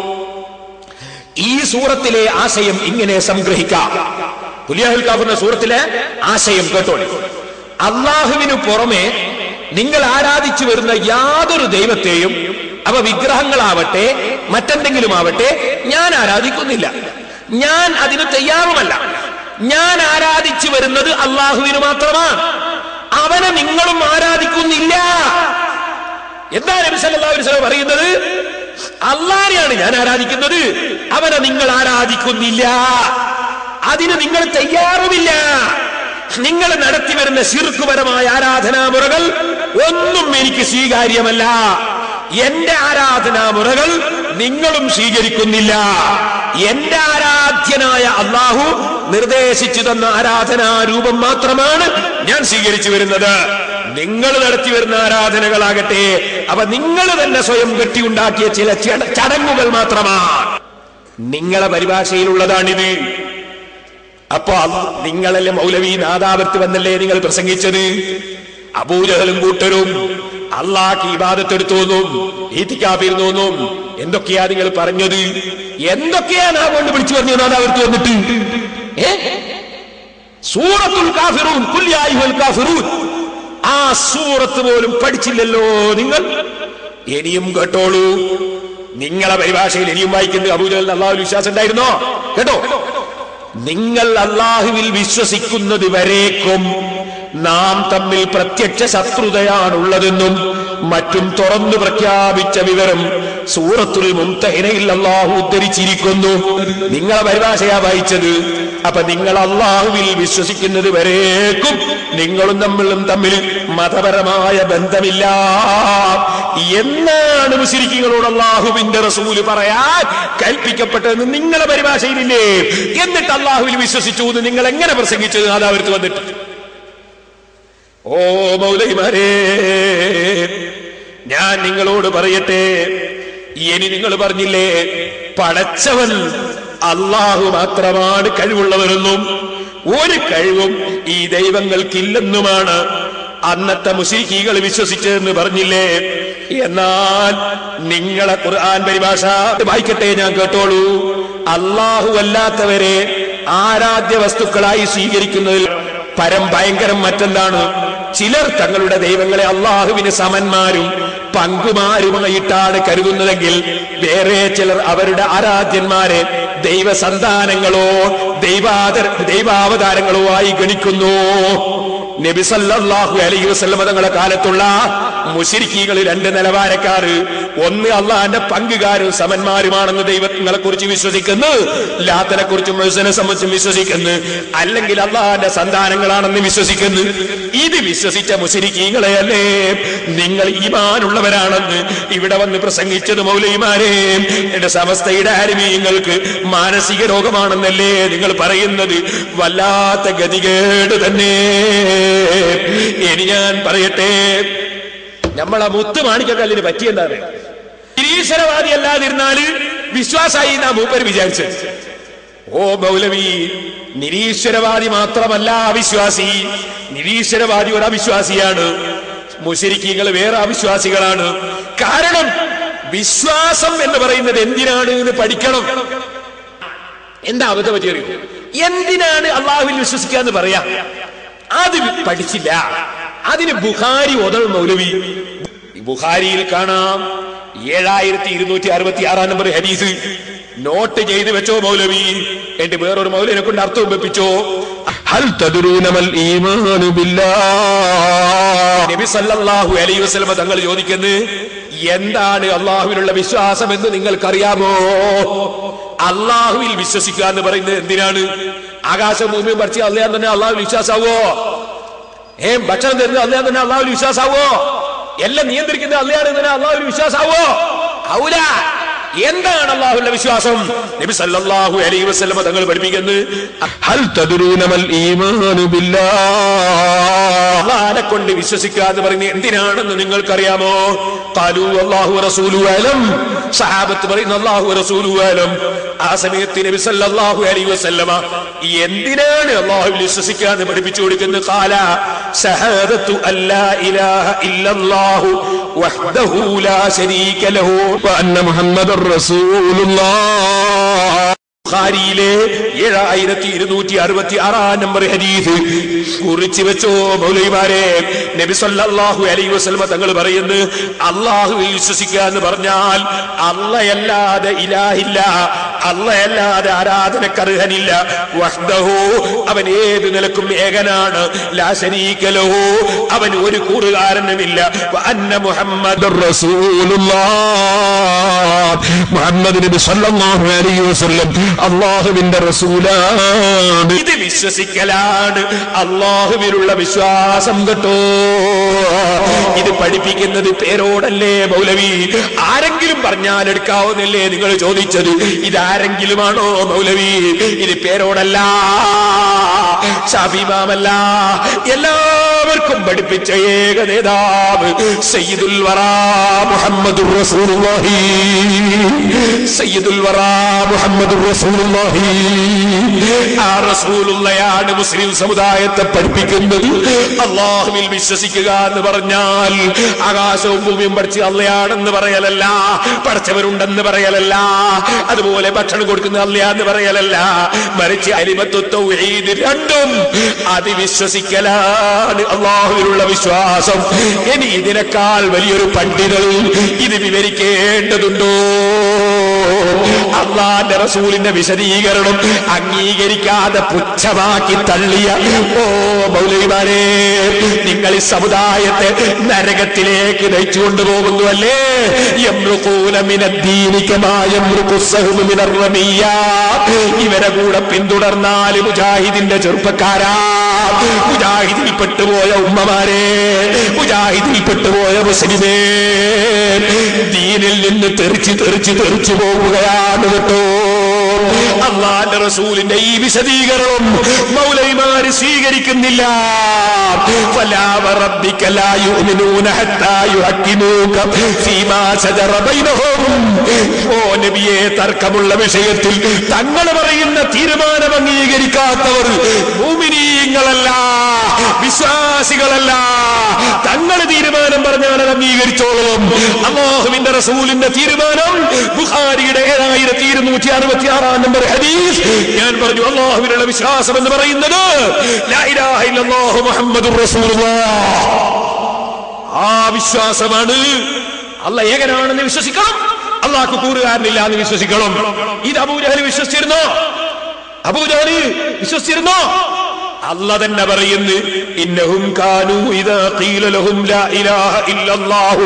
ഈ സൂറത്തിലെ ആശയം ഇങ്ങനെ സംഗ്രഹിക്കാം പുലിയാഹുൽ കാഫിന്റെ സൂറത്തിലെ ആശയം കേട്ടോളി അള്ളാഹുവിനു പുറമെ നിങ്ങൾ ആരാധിച്ചു വരുന്ന യാതൊരു ദൈവത്തെയും അവ വിഗ്രഹങ്ങളാവട്ടെ മറ്റെന്തെങ്കിലും ആവട്ടെ ഞാൻ ആരാധിക്കുന്നില്ല ഞാൻ അതിന് തയ്യാറുമല്ല ഞാൻ ആരാധിച്ചു വരുന്നത് അള്ളാഹുവിന് മാത്രമാണ് അവനെ നിങ്ങളും ആരാധിക്കുന്നില്ല എന്താ നബി സല്ലല്ലാഹു അലൈഹി വസല്ലം പറയുന്നത് അള്ളാനെയാണ് ഞാൻ ആരാധിക്കുന്നത് അവനെ നിങ്ങൾ ആരാധിക്കുന്നില്ല അതിന് നിങ്ങൾ തയ്യാറുമില്ല നിങ്ങൾ നടത്തി വരുന്ന ശിർക്കുപരമായ ആരാധനാമുറകൾ ഒന്നും എനിക്ക് സ്വീകാര്യമല്ല എന്റെ ആരാധനാമുറകൾ നിങ്ങളും സ്വീകരിക്കുന്നില്ല എന്റെ ആരാധ്യനായ അള്ളാഹു നിർദ്ദേശിച്ചു തന്ന ആരാധനാ രൂപം മാത്രമാണ് ഞാൻ സ്വീകരിച്ചു വരുന്നത് നിങ്ങൾ നടത്തി വരുന്ന ആരാധനകളാകട്ടെ അവ നിങ്ങൾ തന്നെ സ്വയം കെട്ടിയുണ്ടാക്കിയ ചില ചട- ചടങ്ങുകൾ മാത്രമാണ് നിങ്ങളെ പരിഭാഷയിലുള്ളതാണിത് അപ്പൊ അത് നിങ്ങളല്ലേ മൗലവി നാദാപത്ത് വന്നല്ലേ നിങ്ങൾ പ്രസംഗിച്ചത് അബൂജഹലും കൂട്ടരും അള്ളാഹ് ഇബാദത്തെടുത്തോന്നും ഈത്തിക്കാപ്പിരുന്നോന്നും എന്തൊക്കെയാ നിങ്ങൾ പറഞ്ഞത് എന്തൊക്കെയാ നാ കൊണ്ട് വിളിച്ചു പറഞ്ഞു നാദാപത്ത് വന്നിട്ട് ഏ സൂറത്തുൽ കാഫിറൂൻ കുല്യായുൽ കാഫിറൂൻ ആ സൂറത്ത് പോലും പഠിച്ചില്ലല്ലോ നിങ്ങൾ ഇനിയും കേട്ടോളൂ നിങ്ങളെ പരിഭാഷയിൽ ഇനിയും വായിക്കുന്നത് അബൂജഹൽ അള്ളാഹുൽ വിശ്വാസം ഉണ്ടായിരുന്നോ കേട്ടോ നിങ്ങൾ അള്ളാഹുവിൽ വിശ്വസിക്കുന്നത് വരേക്കും നാം തമ്മിൽ പ്രത്യക്ഷ ശത്രുതയാണുള്ളതെന്നും മറ്റും തുറന്നു പ്രഖ്യാപിച്ച വിവരം സൂറത്തുൽ മുംതഹിനയിൽ അള്ളാഹു ഉദ്ധരിച്ചിരിക്കുന്നു നിങ്ങളെ പരിഭാഷയാ വായിച്ചത് അപ്പൊ നിങ്ങൾ അള്ളാഹുവിൽ വിശ്വസിക്കുന്നത് വരേക്കും നിങ്ങളും തമ്മിലും തമ്മിൽ മതപരമായ ബന്ധമില്ല എന്നാണ് മുസ്ലിങ്ങളോട് അള്ളാഹുവിന്റെ റസൂല് പറയാൻ കൽപ്പിക്കപ്പെട്ടതെന്ന് നിങ്ങളെ പരിഭാഷയിലില്ലേ എന്നിട്ട് അള്ളാഹുവിൽ വിശ്വസിച്ചു എന്ന് നിങ്ങൾ എങ്ങനെ പ്രസംഗിച്ചത് അത് അവർക്ക് വന്നിട്ട് ഓ മൗലൈമാരേ ഞാൻ നിങ്ങളോട് പറയട്ടെ ഇനി നിങ്ങൾ പറഞ്ഞില്ലേ പടച്ചവൻ അള്ളാഹു മാത്രമാണ് കഴിവുള്ളവരെന്നും ഒരു കഴിവും ഈ ദൈവങ്ങൾക്കില്ലെന്നുമാണ് അന്നത്തെ മുസ്ലിഖീകൾ വിശ്വസിച്ചതെന്ന് പറഞ്ഞില്ലേ എന്നാൽ നിങ്ങളെ ഖുർആൻ പരിഭാഷ വായിക്കട്ടെ ഞാൻ കേട്ടോളൂ അള്ളാഹു അല്ലാത്തവരെ ആരാധ്യ വസ്തുക്കളായി സ്വീകരിക്കുന്നതിൽ പരം ഭയങ്കരം മറ്റെന്താണ് ചിലർ തങ്ങളുടെ ദൈവങ്ങളെ അള്ളാഹുവിന് സമന്മാരും പങ്കുമാരുമായിട്ടാണ് കരുതുന്നതെങ്കിൽ വേറെ ചിലർ അവരുടെ ആരാധ്യന്മാരെ ദൈവസന്താനങ്ങളോ ദൈവാദര ദൈവാവതാരങ്ങളോ ആയി ഗണിക്കുന്നു നബി സല്ലല്ലാഹു അലൈഹി വസല്ലം തങ്ങളുടെ കാലത്തുള്ള മുശരിക്കീകൾ രണ്ട് നിലവാരക്കാർ ഒന്ന് അള്ളാന്റെ പങ്കുകാരും സമന്മാരുമാണെന്ന് ദൈവങ്ങളെ കുറിച്ച് വിശ്വസിക്കുന്നു ലാത്തനെ കുറിച്ചും മനുഷ്യനെ സംബന്ധിച്ചും വിശ്വസിക്കുന്നു അല്ലെങ്കിൽ അള്ളാന്റെ സന്താനങ്ങളാണെന്ന് വിശ്വസിക്കുന്നു ഇത് വിശ്വസിച്ച മുശരിക്കീങ്ങളെ അല്ലേ നിങ്ങൾ ഈമാനുള്ളവരാണെന്ന് ഇവിടെ വന്ന് പ്രസംഗിച്ചത് മൗലൈമാരെ എന്റെ സമസ്തയുടെ ആരുമീങ്ങൾക്ക് മാനസിക രോഗമാണെന്നല്ലേ നിങ്ങൾ പറയുന്നത് വല്ലാത്ത ഗതികേട് തന്നെ ഇനി ഞാൻ പറയട്ടെ നമ്മളെ മുത്ത് മാണിക്കക്കല്ലിന് പറ്റിയെന്താണ് നിരീശ്വരവാദി അല്ലാതിരുന്നാല് വിശ്വാസായി നാ മൂപ്പർ വിചാരിച്ചത് ഓ മൗലവി നിരീശ്വരവാദി മാത്രമല്ല അവിശ്വാസി നിരീശ്വരവാദി ഒരു അവിശ്വാസിയാണ് മുശരിക്കീങ്ങൾ വേറെ അവിശ്വാസികളാണ് കാരണം വിശ്വാസം എന്ന് പറയുന്നത് എന്തിനാണ് എന്ന് പഠിക്കണം എന്താ അബദ്ധം പറ്റിയറിയോ എന്തിനാണ് അള്ളാഹുവിൽ വിശ്വസിക്കുക എന്ന് പറയാ അത് പഠിച്ചില്ല അതിന് ബുഖാരി ഒതൾ മൗലവി ബുഖാരിയിൽ കാണാം ഏഴായിരത്തി ഇരുന്നൂറ്റി അറുപത്തി ആറാം നമ്പർ ഹദീസ് നോട്ട് ചെയ്ത് വെച്ചോ മൗലവി എന്റെ വേറൊരു മൗലവിനെ കൊണ്ട് അർത്ഥം വെപ്പിച്ചോ ഹൽ തദ്റൂനമൽ ഈമാനു ബില്ലാഹ് നബി സല്ലല്ലാഹു അലൈഹി വസല്ലം തങ്ങൾ ചോദിക്കുന്നു എന്താണ് അള്ളാഹുവിലുള്ള വിശ്വാസം എന്ന് നിങ്ങൾക്കറിയാമോ അള്ളാഹുവിൽ വിശ്വസിക്കുക എന്ന് പറയുന്നത് എന്തിനാണ് ആകാശം ഭൂമിയും പറിച്ച് അള്ളയാൻ തന്നെ അള്ളാഹുവിൽ വിശ്വാസാവോ ഏ ഭക്ഷണം തരുന്നത് അള്ളയാൻ തന്നെ അള്ളാഹുവിൽ വിശ്വാസാവോ എല്ലാം നിയന്ത്രിക്കുന്നത് അള്ളയാണ് തന്നെ അള്ളാഹുവിൽ വിശ്വാസാവോ ഔല എന്താണ് അള്ളാഹുവിന്റെ വിശ്വാസം നബി സല്ലല്ലാഹു അലൈഹി വസല്ലം തങ്ങൾ പഠിപ്പിക്കുന്നത് ഹൽ തദ്റൂനമൽ ഈമാനു ബില്ലാഹ് അള്ളാഹനെ കൊണ്ട് വിശ്വസിക്കുക എന്ന് പറയുന്നത് എന്തിനാണെന്ന് നിങ്ങൾക്കറിയാമോ കാലു അള്ളാഹു റസൂലു അലം സഹാബത്ത് പറയുന്നു അള്ളാഹു റസൂലു അലം ആ സമയത്ത് നബി സല്ലല്ലാഹു അലൈഹി വസല്ലമ എന്തിനാണ് അള്ളാഹു വിശ്വസിക്കുക എന്ന് പഠിപ്പിച്ചു കൊടുക്കുന്നത് കാല ഷഹാദത്തു അല്ലാ ഇലാഹ ഇല്ലല്ലാഹു വഹ്ദഹു ലാ ശരീക ലഹു വഅന്ന മുഹമ്മദർ റസൂലുള്ളാഹ് ബുഖാരിയിലെ ഏഴായിരത്തി ഇരുന്നൂറ്റി അറുപത്തി ആറാം നമ്പർ ഹദീസ് കുറിച്ച് വെച്ചോ മൗലൈമാരെ നബി സല്ലല്ലാഹു അലൈഹി വസല്ലമ തങ്ങൾ പറയുന്നു അള്ളാഹുവിൽ വിശ്വസിക്കുക എന്ന് പറഞ്ഞാൽ അള്ളയല്ലാതെ ഇലാഹില്ല അള്ളയല്ലാതെ ആരാധനക്കർഹനില്ല വഹ്ദഹു അവൻ ഏത് നിലക്കും ഏകനാണ് ലാ ശരീക ലഹു അവൻ ഒരു കൂറുകാരനുമില്ല അന്ന മുഹമ്മദ് മുഹമ്മദ് നബി സല്ലല്ലാഹു അലൈഹി വസല്ലം അള്ളാഹുവിന്റെ റസൂലാണ് ഇത് വിശ്വസിക്കലാണ് അള്ളാഹുവിലുള്ള വിശ്വാസം കേട്ടോ ഇത് പഠിപ്പിക്കുന്നത് പേരോടല്ലേ മൗലവി ആരെങ്കിലും പറഞ്ഞാൽ എടുക്കാവുന്നില്ലേ നിങ്ങൾ ചോദിച്ചത് ഇതാരെങ്കിലുമാണോ മൗലവി ഇത് പേരോടല്ല ഷാഫിമാമല്ല എല്ലാവർക്കും പഠിപ്പിച്ച ഏക നേതാവ് സയ്യിദുൽ വറാ മുഹമ്മദുർ റസൂലുള്ളാഹി സയ്യിദുൽ വറാ മുഹമ്മദുർ റസൂലുള്ളാഹി ആ റസൂലുള്ളയാണ് മുസ്ലിം സമുദായത്തെ പഠിപ്പിക്കുന്നത് അള്ളാഹുവിൽ വിശ്വസിക്കുക എന്ന് പറഞ്ഞാൽ ആകാശവും ഭൂമിയും പഠിച്ച് അള്ളയാണെന്ന് പറയലല്ല പഠിച്ചവരുണ്ടെന്ന് പറയലല്ല അതുപോലെ ഭക്ഷണം കൊടുക്കുന്ന അള്ളയാന്ന് പറയലല്ല മറിച്ച് അരിമത്വത്വം രണ്ടും അത് വിശ്വസിക്കലാണ് അള്ളാഹുവിലുള്ള വിശ്വാസം ഇനി ഇതിനേക്കാൾ വലിയൊരു പണ്ഡിതൻ ഇത് വിവരിക്കേണ്ടതുണ്ടോ അള്ളാന്റെ റസൂലിന്റെ വിശദീകരണം അംഗീകരിക്കാതെ പുച്ഛമാക്കി തള്ളിയ ഓ മൗലവിമാരെ നിങ്ങൾ ഈ സമുദായത്തെ നരകത്തിലേക്ക് നയിച്ചു കൊണ്ടുപോകുന്നു അല്ലേ ഇവരെ കൂടെ പിന്തുടർന്നാൽ മുജാഹിദിന്റെ ചെറുപ്പക്കാരാ മുജാഹിദിൽ പെട്ടുപോയ ഉമ്മമാരെ മുജാഹിദിൽ പെട്ടുപോയ മുസ്ലിമേ ദീനിൽ നിന്ന് തെറിച്ച് തെറിച്ച് തെറിച്ചു പോവുകയാണ് കേട്ടോ അള്ളാന്റെ റസൂലിന്റെ ഈ വിശദീകരണം മൗലൈമാര് സ്വീകരിക്കുന്നില്ല فلا وربك لا يؤمنون حتى يحكموك فيما شجر بينهم ഓ നബിയെ തർക്കമുള്ള വിഷയത്തിൽ തങ്ങൾ പറയുന്ന തീരുമാനം അംഗീകരിക്കാത്തവർ ഭൂമിനീയങ്ങളല്ല വിശ്വാസികളല്ല തങ്ങൾ തീരുമാനം പറഞ്ഞാൽ അത് അംഗീകരിച്ചോളും അള്ളാഹുവിന്റെ റസൂലിന്റെ തീരുമാനം ബുഖാരിയുടെ ഏഴായിരത്തി ഇരുന്നൂറ്റി അറുപത്തി ആറാം നമ്പർ ഹദീസ് ഞാൻ പറഞ്ഞു അള്ളാഹുവിനുള്ള വിശ്വാസം എന്ന് പറയുന്നത് ലാ ഇലാഹ ഇല്ലല്ലാഹു മുഹമ്മദുർ റസൂലുള്ളാഹ് ആ വിശ്വാസമാണ് അല്ല ഏകനാണെന്ന് വിശ്വസിക്കണം അള്ളാഹ്ക്ക് കൂറുകാരനില്ല എന്ന് വിശ്വസിക്കണം ഇത് അബൂജഹൽ വിശ്വസിച്ചിരുന്നോ അബൂജഹൽ വിശ്വസിച്ചിരുന്നോ അല്ല തന്നെ പറയുന്നു ഇന്നഹും കാനു ഇദാ ഖീല ലഹും ലാ ഇലാഹ ഇല്ലല്ലാഹു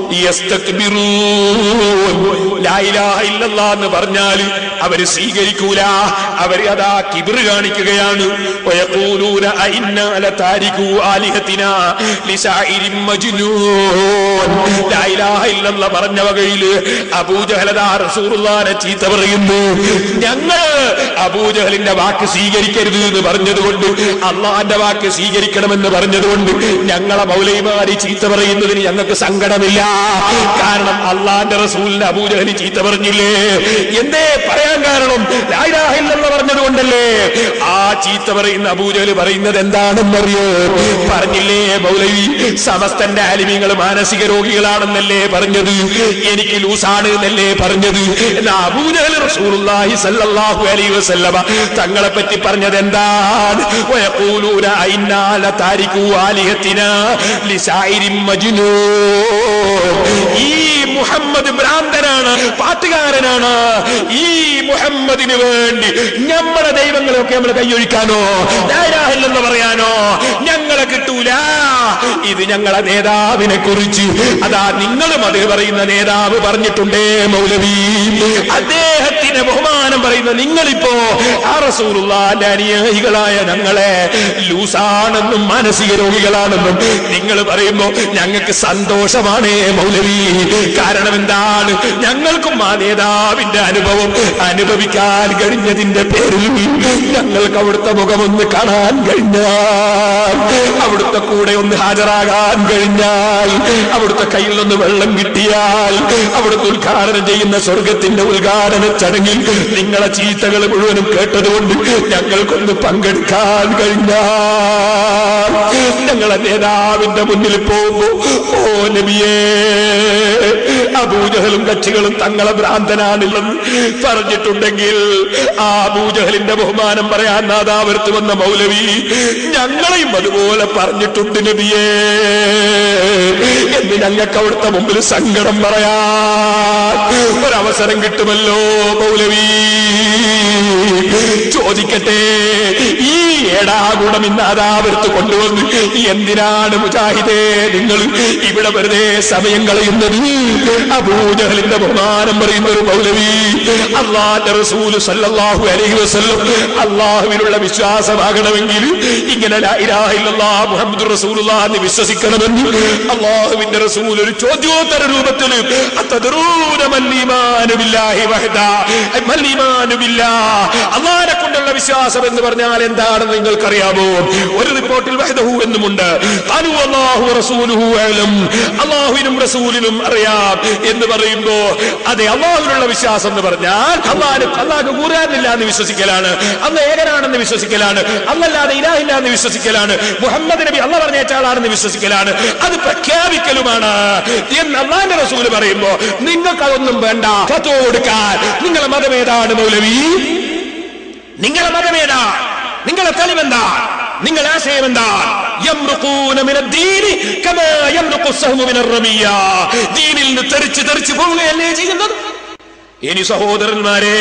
യസ്തക്ബിറൂൻ ലാ ഇലാഹ ഇല്ലല്ലാഹ് എന്ന് പറഞ്ഞാൽ അവര് സ്വീകരിക്കൂല അവര് അതാ കിബിറ് കാണിക്കുകയാണ് വയഖൂലൂന അഇന്നാ ലതാരികു ആലിഹത്തിനാ ലിശാഇരിൻ മജ്നൂൻ ലാ ഇലാഹ ഇല്ലല്ലാഹ് പറഞ്ഞ വകയില് അബൂജഹലദാ റസൂലുള്ളാഹിനെ ചീത്ത പറയുന്നു ഞങ്ങൾ അബൂജഹലിന്റെ വാക്ക് സ്വീകരിക്കരുത് എന്ന് പറഞ്ഞതുകൊണ്ട് അള്ളാന്റെ വാക്ക് സ്വീകരിക്കണമെന്ന് പറഞ്ഞതുകൊണ്ട് ഞങ്ങളെ മൗലൈമാരി ചീത്ത പറയുന്നതിന് ഞങ്ങൾക്ക് സങ്കടമില്ല കാരണം അള്ളാന്റെ റസൂലിന്റെ അബൂജഹലി ചീത്ത പറഞ്ഞില്ലേ എന്തേ പറയാൻ കാരണം ലായിരാഹില്ലെന്ന് പറഞ്ഞത് കൊണ്ടല്ലേ ആ ചീത്ത പറയുന്ന അബൂജഹൽ പറയുന്നത് എന്താണെന്നറിയോ പറഞ്ഞില്ലേ മൗലവി സമസ്തന്റെ ആലിമ്യങ്ങൾ മാനസിക രോഗികളാണെന്നല്ലേ പറഞ്ഞത് എനിക്ക് ലൂസാണ് എന്നല്ലേ പറഞ്ഞത് എന്നാ അബൂജഹൽ റസൂലുള്ളാഹി സല്ലല്ലാഹു അലൈഹി വസല്ലമ തങ്ങളെ പറ്റി പറഞ്ഞത് എന്താണ് വയഖൂലൂന അഇന്നാ ലതാരികു ആലിഹത്തിനാ ലിശായിരിൻ മജ്നൂൻ ഈ മുഹമ്മദ് ഭ്രാന്തനാണ് പാട്ടുകാരനാണ് ഈ മുഹമ്മദിന് വേണ്ടി നമ്മുടെ ദൈവങ്ങളെയൊക്കെ നമ്മൾ കൈയൊഴിക്കാനോ എന്ന് പറയാനോ ഞങ്ങളെ കിട്ടൂല ഇത് ഞങ്ങളെ നേതാവിനെ കുറിച്ച് അതാ നിങ്ങളും അത് പറയുന്ന നേതാവ് പറഞ്ഞിട്ടുണ്ടേ മൗലവി അദ്ദേഹത്തിന് ബഹുമാനം പറയുന്ന നിങ്ങളിപ്പോ ആ റസൂലുള്ളാന്റെ അനുയായികളായ ഞങ്ങളെ ലൂസാണെന്നും മാനസിക രോഗികളാണെന്നും നിങ്ങൾ പറയുമ്പോ ഞങ്ങൾക്ക് സന്തോഷമാണ് മൗലവി കാരണം എന്താണ് ഞങ്ങൾക്കും ആ നേതാവിന്റെ അനുഭവം അനുഭവിക്കാൻ കഴിഞ്ഞതിന്റെ പേരിൽ ഞങ്ങൾക്ക് അവിടുത്തെ മുഖമൊന്ന് കാണാൻ കഴിഞ്ഞാൽ അവിടുത്തെ കൂടെ ഒന്ന് ഹാജരാകാൻ കഴിഞ്ഞാൽ അവിടുത്തെ കയ്യിൽ നിന്ന് വെള്ളം കിട്ടിയാൽ അവിടുത്തെ ഉദ്ഘാടനം ചെയ്യുന്ന സ്വർഗത്തിന്റെ ഉദ്ഘാടന ചടങ്ങിൽ നിങ്ങളെ ചീത്തകൾ മുഴുവനും കേട്ടതുകൊണ്ട് ഞങ്ങൾക്കൊന്ന് പങ്കെടുക്കാൻ കഴിഞ്ഞാൽ ഞങ്ങളെ നേതാവിന്റെ മുന്നിൽ പോകുമ്പോ ഓ നബിയേ അബൂജഹലും കക്ഷികളും തങ്ങളെ ഭ്രാന്തനാണില്ലെന്ന് പറഞ്ഞിട്ടുണ്ടെങ്കിൽ ആ അബൂജഹലിന്റെ ബഹുമാനം പറയാൻ നാദാവരത്ത് വന്ന മൗലവി ഞങ്ങളെയും അതുപോലെ പറഞ്ഞിട്ടുണ്ട് നബിയേ എന്ന് ഞങ്ങൾക്ക് അവിടുത്തെ മുമ്പിൽ സങ്കടം പറയാൻ ഒരവസരം കിട്ടുമല്ലോ മൗലവി ചോദിക്കട്ടെ ഈ ഏടാകുടം ഇന്ന് അതാവരത്ത് കൊണ്ടുവന്ന് എന്തിനാണ് മുജാഹിദേ നിങ്ങൾ ഇവിടെ വെറുതെ സമയം കളയുന്നത് അബൂജഹലിന്റെ ബഹുമാനം പറയുന്ന ഒരു മൗലവി അള്ളാന്റെ റസൂല് സല്ലല്ലാഹു അലൈഹി വസല്ലം അള്ളാഹുവിനുള്ള വിശ്വാസമാകണമെങ്കിൽ ഇങ്ങനെ ലാ ഇലാഹ ഇല്ലല്ലാഹ് മുഹമ്മദ് റസൂലുള്ളാഹ് എന്ന് വിശ്വസിക്കണമെന്ന് അള്ളാഹുവിന്റെ റസൂൽ ഒരു ചോദ്യോത്തര രൂപത്തിൽ അത്തദറൂന മല്ലീമാനു ബില്ലാഹി വഹദ മല്ലീമാനു ബില്ലാഹ് അള്ളാഹിനെ കൊണ്ടുള്ള വിശ്വാസം എന്ന് പറഞ്ഞാൽ എന്താണെന്ന് നിങ്ങൾക്കറിയാമോ ഒരു റിപ്പോർട്ടിൽ വഹദഹു എന്നുമുണ്ട് ഖാലു അല്ലാഹു റസൂലുഹു അലം അള്ളാഹുവിനും റസൂലിനും അറിയാം എന്ന് പറയുമ്പോ അതെ അള്ളാഹുവിനുള്ള വിശ്വാസം എന്ന് പറഞ്ഞാൽ അള്ളാഹ് അള്ളാഹ് കൂറാനില്ല എന്ന് വിശ്വസിക്കലാണ് അന്ന് ഏകനാണെന്ന് വിശ്വസിക്കലാണ് അന്നല്ലാതെ ഇലാഹില്ല എന്ന് വിശ്വസിക്കലാണ് മുഹമ്മദ് നബി അള്ള പറഞ്ഞേറ്റ ആളാണെന്ന് വിശ്വസിക്കലാണ് അത് പ്രഖ്യാപിക്കലുമാണ് എന്ന് അള്ളാന്റെ റസൂല് പറയുമ്പോ നിങ്ങൾക്ക് അതൊന്നും വേണ്ട ഫത്വ കൊടുക്കാൻ നിങ്ങളെ മതമേതാണ് മൗലവി നിങ്ങളെ മതമേതാ നിങ്ങളെ തെളിവെന്താ നിങ്ങളെ ആശയം എന്താ യംറുഖൂന മിന ദീനി കമാ യംറുഖു സഹ്മു മിന റമിയ ദീനിൽ നിന്ന് തെറിച്ച് തെറിച്ച് പോവുകയല്ലേ ചെയ്യുന്നത് ഇനി സഹോദരന്മാരെ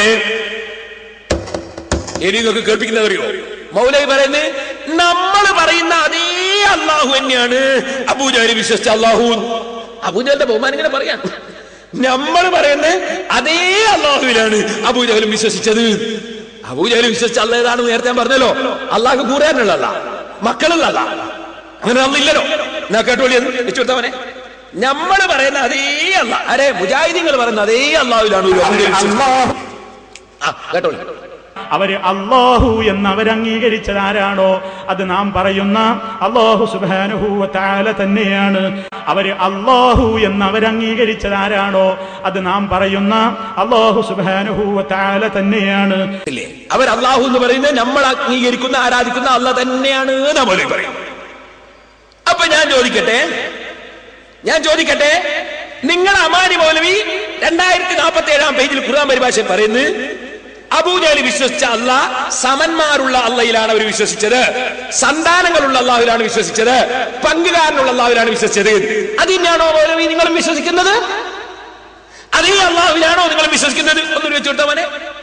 ഇനി നിങ്ങൾക്ക് കേൾപ്പിക്കുന്നത് അറിയോ മൗലവി പറയുന്നത് നമ്മൾ പറയുന്ന അതേ അള്ളാഹു തന്നെയാണ് അബൂജാലി വിശ്വസിച്ച അള്ളാഹു അബൂജാലിന്റെ ബഹുമാനം ഇങ്ങനെ പറയാം നമ്മൾ പറയുന്നത് അതേ അള്ളാഹുവിലാണ് അബൂജാലും വിശ്വസിച്ചത് അബൂജാലും വിശ്വസിച്ച അല്ല ഏതാണെന്ന് നേരത്തെ ഞാൻ പറഞ്ഞല്ലോ അള്ളാഹ് കൂറാനുള്ള മക്കളുള്ള അങ്ങനെ അന്നില്ലല്ലോ എന്നാ കേട്ടോളിയത് വെച്ചുകൊടുത്തവനെ നമ്മൾ പറയുന്ന അതേ അല്ല അരെ മുജാഹിദീങ്ങൾ പറയുന്ന അതേ അള്ളാഹുവിലാണ് ഒരു അബൂജഹൽ വിശ്വസിച്ചത്. ആ കേട്ടോളി അവര് അള്ളാഹു എന്ന് അവരംഗീകരിച്ചത് ആരാണോ അത് നാം പറയുന്ന അള്ളാഹു സുബാനുഹൂവ താല തന്നെയാണ് അവര് അള്ളാഹു എന്ന് അവരംഗീകരിച്ചത് ആരാണോ അത് നാം പറയുന്ന അള്ളാഹു സുബാനുഹൂവ താല തന്നെയാണ് ഇല്ലേ അവർ അള്ളാഹു എന്ന് പറയുന്നത് നമ്മൾ അംഗീകരിക്കുന്ന ആരാധിക്കുന്ന അല്ല തന്നെയാണ് നമ്മൾ പറയും അപ്പൊ ഞാൻ ചോദിക്കട്ടെ ഞാൻ ചോദിക്കട്ടെ നിങ്ങൾ അമാനി മൗലവി രണ്ടായിരത്തി നാൽപ്പത്തി ഏഴാം പേജിൽ ഖുർആൻ പരിഭാഷ പറയുന്നത് അബൂജാലി വിശ്വസിച്ച അല്ല സമന്മാരുള്ള അള്ളയിലാണ് അവർ വിശ്വസിച്ചത് സന്താനങ്ങളുള്ള അള്ളാഹുലാണ് വിശ്വസിച്ചത് പങ്കുകാരനുള്ള അള്ളാഹുലാണ് വിശ്വസിച്ചത് അത് തന്നെയാണോ മൗലവി നിങ്ങളും വിശ്വസിക്കുന്നത് അതേ അള്ളാഹുവിലാണോ നിങ്ങൾ വിശ്വസിക്കുന്നത് ഒന്നൊരു വെച്ചുകൊടുത്തവനെ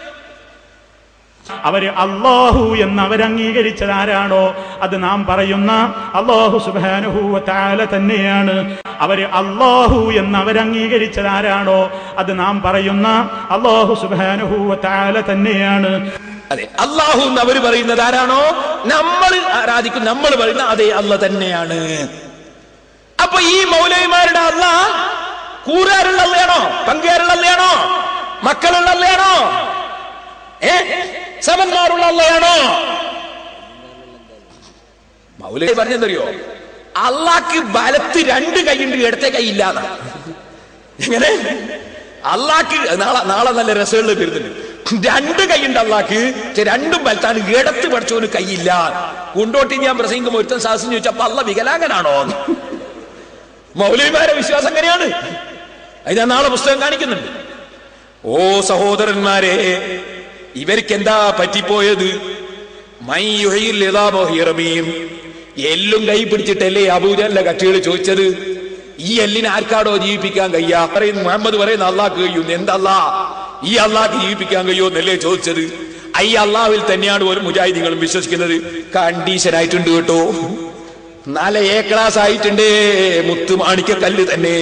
അവര് അള്ളാഹു എന്ന് അവരംഗീകരിച്ചത് ആരാണോ അത് നാം പറയുന്ന അള്ളാഹു സുബാനുഹൂവ താല തന്നെയാണ് അവര് അള്ളാഹു എന്ന് അവരംഗീകരിച്ചത് ആരാണോ അത് നാം പറയുന്ന അള്ളാഹു സുബാനുഹൂവ താല തന്നെയാണ് അതെ അള്ളാഹു എന്ന് അവർ പറയുന്നത് ആരാണോ നമ്മൾ ആരാധിക്കും നമ്മൾ പറയുന്ന അതേ അല്ല തന്നെയാണ് അപ്പൊ ഈ മൗലവിമാരുടെ അല്ല കൂറുകാരുള്ള അല്ലയാണോ പങ്കുകാരുള്ള അല്ലയാണോ മക്കളുള്ള അല്ലയാണോ ഏ സമന്മാരുള്ള അല്ലയാണോ മൗലവി പറഞ്ഞെന്തറിയോ അള്ളാക്ക് ബലത്ത് രണ്ട് കൈയുണ്ട് ഇടത്തെ കൈയില്ലാന്ന എങ്ങനെ അള്ളാക്ക് നാളെ നാളെ നല്ല രസമുള്ള വരുന്നുണ്ട് രണ്ട് കൈയുണ്ട് അള്ളാക്ക് പക്ഷെ രണ്ടും ബലത്താണ് ഇടത്ത് പഠിച്ചവന് കൈയില്ല കൊണ്ടോട്ടി ഞാൻ പ്രസംഗിക്കുമ്പോൾ ഒരുത്തൻ സാഹസം ചോദിച്ചപ്പോ അള്ള വികലാംഗനാണോ മൗലവിമാരെ വിശ്വാസം എങ്ങനെയാണ് അത് ഞാൻ നാളെ പുസ്തകം കാണിക്കുന്നുണ്ട് ഓ സഹോദരന്മാരെ ഇവർക്ക് എന്താ പറ്റിപ്പോയത് മൈയുഹയിൽ ലിതാബോഹിറമിയും എല്ലും കൈ പിടിച്ചിട്ടല്ലേ അബൂജല്ല കക്ഷികൾ ചോദിച്ചത് ഈ എല്ലിനെ ആർക്കാടോ ജീവിപ്പിക്കാൻ കഴിയാ പറയുന്നു മുഹമ്മദ് പറയുന്ന അള്ളാഹ് കഴിയും എന്തല്ലാ ഈ അള്ളാഹ്ക്ക് ജീവിപ്പിക്കാൻ കഴിയോ എന്നല്ലേ ചോദിച്ചത് ഈ അള്ളാഹുവിൽ തന്നെയാണ് ഒരു മുജാഹിദീങ്ങളും വിശ്വസിക്കുന്നത് കണ്ടീഷൻ ആയിട്ടുണ്ട് കേട്ടോ നല്ല എ ക്ലാസ് ആയിട്ടുണ്ട് മുത്തുമാണിക്ക കല്ല് തന്നെ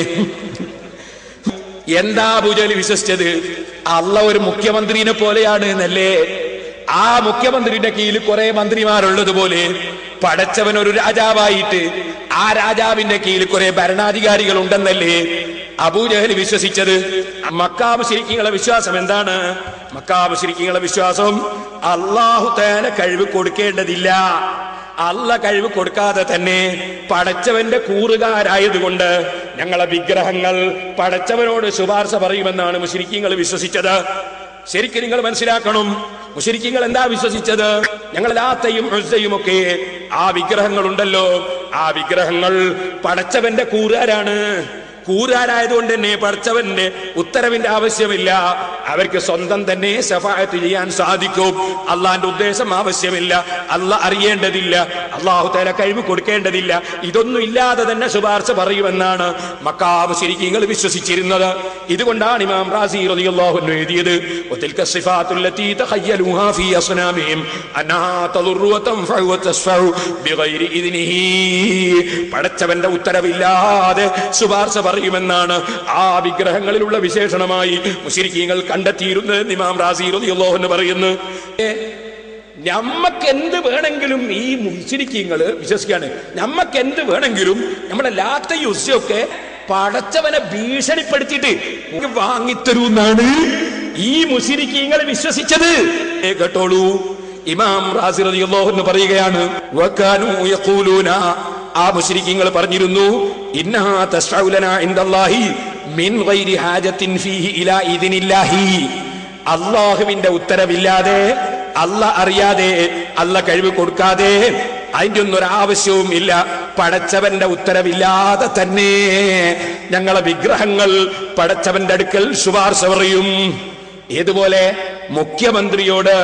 എന്താ പൂജലി വിശ്വസിച്ചത് അള്ള ഒരു മുഖ്യമന്ത്രിനെ പോലെയാണ് എന്നല്ലേ ആ മുഖ്യമന്ത്രിയുടെ കീഴിൽ കുറെ മന്ത്രിമാരുള്ളതുപോലെ പടച്ചവൻ ഒരു രാജാവായിട്ട് ആ രാജാവിന്റെ കീഴിൽ കുറെ ഭരണാധികാരികൾ ഉണ്ടെന്നല്ലേ അബൂജഹൽ വിശ്വസിച്ചത് മക്കാബ് ശരിക്കുള്ള വിശ്വാസം എന്താണ് മക്കാബ് ശരിക്കുള്ള വിശ്വാസം അള്ളാഹു തേന കഴിവ് കൊടുക്കേണ്ടതില്ല അല്ല കഴിവ് കൊടുക്കാതെ തന്നെ പടച്ചവന്റെ കൂറുകാരായതുകൊണ്ട് ഞങ്ങളെ വിഗ്രഹങ്ങൾ പടച്ചവനോട് ശുപാർശ പറയുമെന്നാണ് മുസ്ലിക്കീങ്ങൾ വിശ്വസിച്ചത് ശരിക്കും നിങ്ങൾ മനസ്സിലാക്കണം മുസ്ലിക്കീങ്ങൾ എന്താ വിശ്വസിച്ചത് ഞങ്ങൾ ലാത്തയും ഉസ്സയും ഒക്കെ ആ വിഗ്രഹങ്ങൾ ഉണ്ടല്ലോ ആ വിഗ്രഹങ്ങൾ പടച്ചവന്റെ കൂറുകാരാണ് കൂറാരായതുകൊണ്ട് തന്നെ പഠിച്ചവന്റെ ഉത്തരവിന്റെ ആവശ്യമില്ല അവർക്ക് സ്വന്തം തന്നെ സഫായത്ത് ചെയ്യാൻ സാധിക്കും അള്ളാന്റെ ഉദ്ദേശം ആവശ്യമില്ല അല്ല അറിയേണ്ടതില്ല അള്ളാഹു തല കഴിവ് കൊടുക്കേണ്ടതില്ല ഇതൊന്നും ഇല്ലാതെ തന്നെ ശുപാർശ പറയുമെന്നാണ് മക്കാവ് ശരിക്കും വിശ്വസിച്ചിരുന്നത് ഇതുകൊണ്ടാണ് ഇമാം റാസി റളിയല്ലാഹു അൻഹു എഴുതിയത് وتلك الصفات التي تخيلوها في أصنامهم أنها تضر وتنفع وتشفع بغير إذنه പടച്ചവന്റെ ഉത്തരവില്ലാതെ ശുപാർശ പറയുമെന്നാണ് ആ വിഗ്രഹങ്ങളിലുള്ള വിശേഷണമായി മുശരിക്കീങ്ങൾ കണ്ടെത്തിയിരുന്നത് ഇമാം റാസി റളിയല്ലാഹു അൻഹു പറയുന്നു ഏ, ഞമ്മക്ക് എന്ത് വേണമെങ്കിലും ഈ മുശരിക്കീങ്ങള് വിശ്വസിക്കാണ് ഞമ്മക്ക് എന്ത് വേണമെങ്കിലും നമ്മളെ ലാത്ത യുസ്യൊക്കെ പടച്ചവനെ ഭീഷണിപ്പെടുത്തിയിട്ട് നിങ്ങൾക്ക് വാങ്ങിത്തരൂന്നാണ് ഈ മുശരിക്കീങ്ങൾ വിശ്വസിച്ചത് ഏ, കേട്ടോളൂ ഇമാം റാസി റളിയല്ലാഹു അൻഹു പറയുകയാണ് വകാനു യഖൂലൂന ആ മുശ്രിക്കീങ്ങൾ പറഞ്ഞിരുന്നു ഇന്നഹാ തസ്ഫഉ ലനാ ഇൻദല്ലാഹി മിൻ ഗൈരി ഹാജത്തിൻ ഫീഹി ഇലാ ഇദ്നില്ലാഹി അള്ളാഹുവിന്റെ ഉത്തരവില്ലാതെ അല്ല അറിയാതെ അല്ല കഴിവ് കൊടുക്കാതെ അതിന്റെ ഒന്നും ഒരാവശ്യവും ഇല്ല പടച്ചവന്റെ ഉത്തരവില്ലാതെ തന്നെ ഞങ്ങളെ വിഗ്രഹങ്ങൾ പടച്ചവന്റെ അടുക്കൽ ശുപാർശ പറയും ഏതുപോലെ മുഖ്യമന്ത്രിയോട്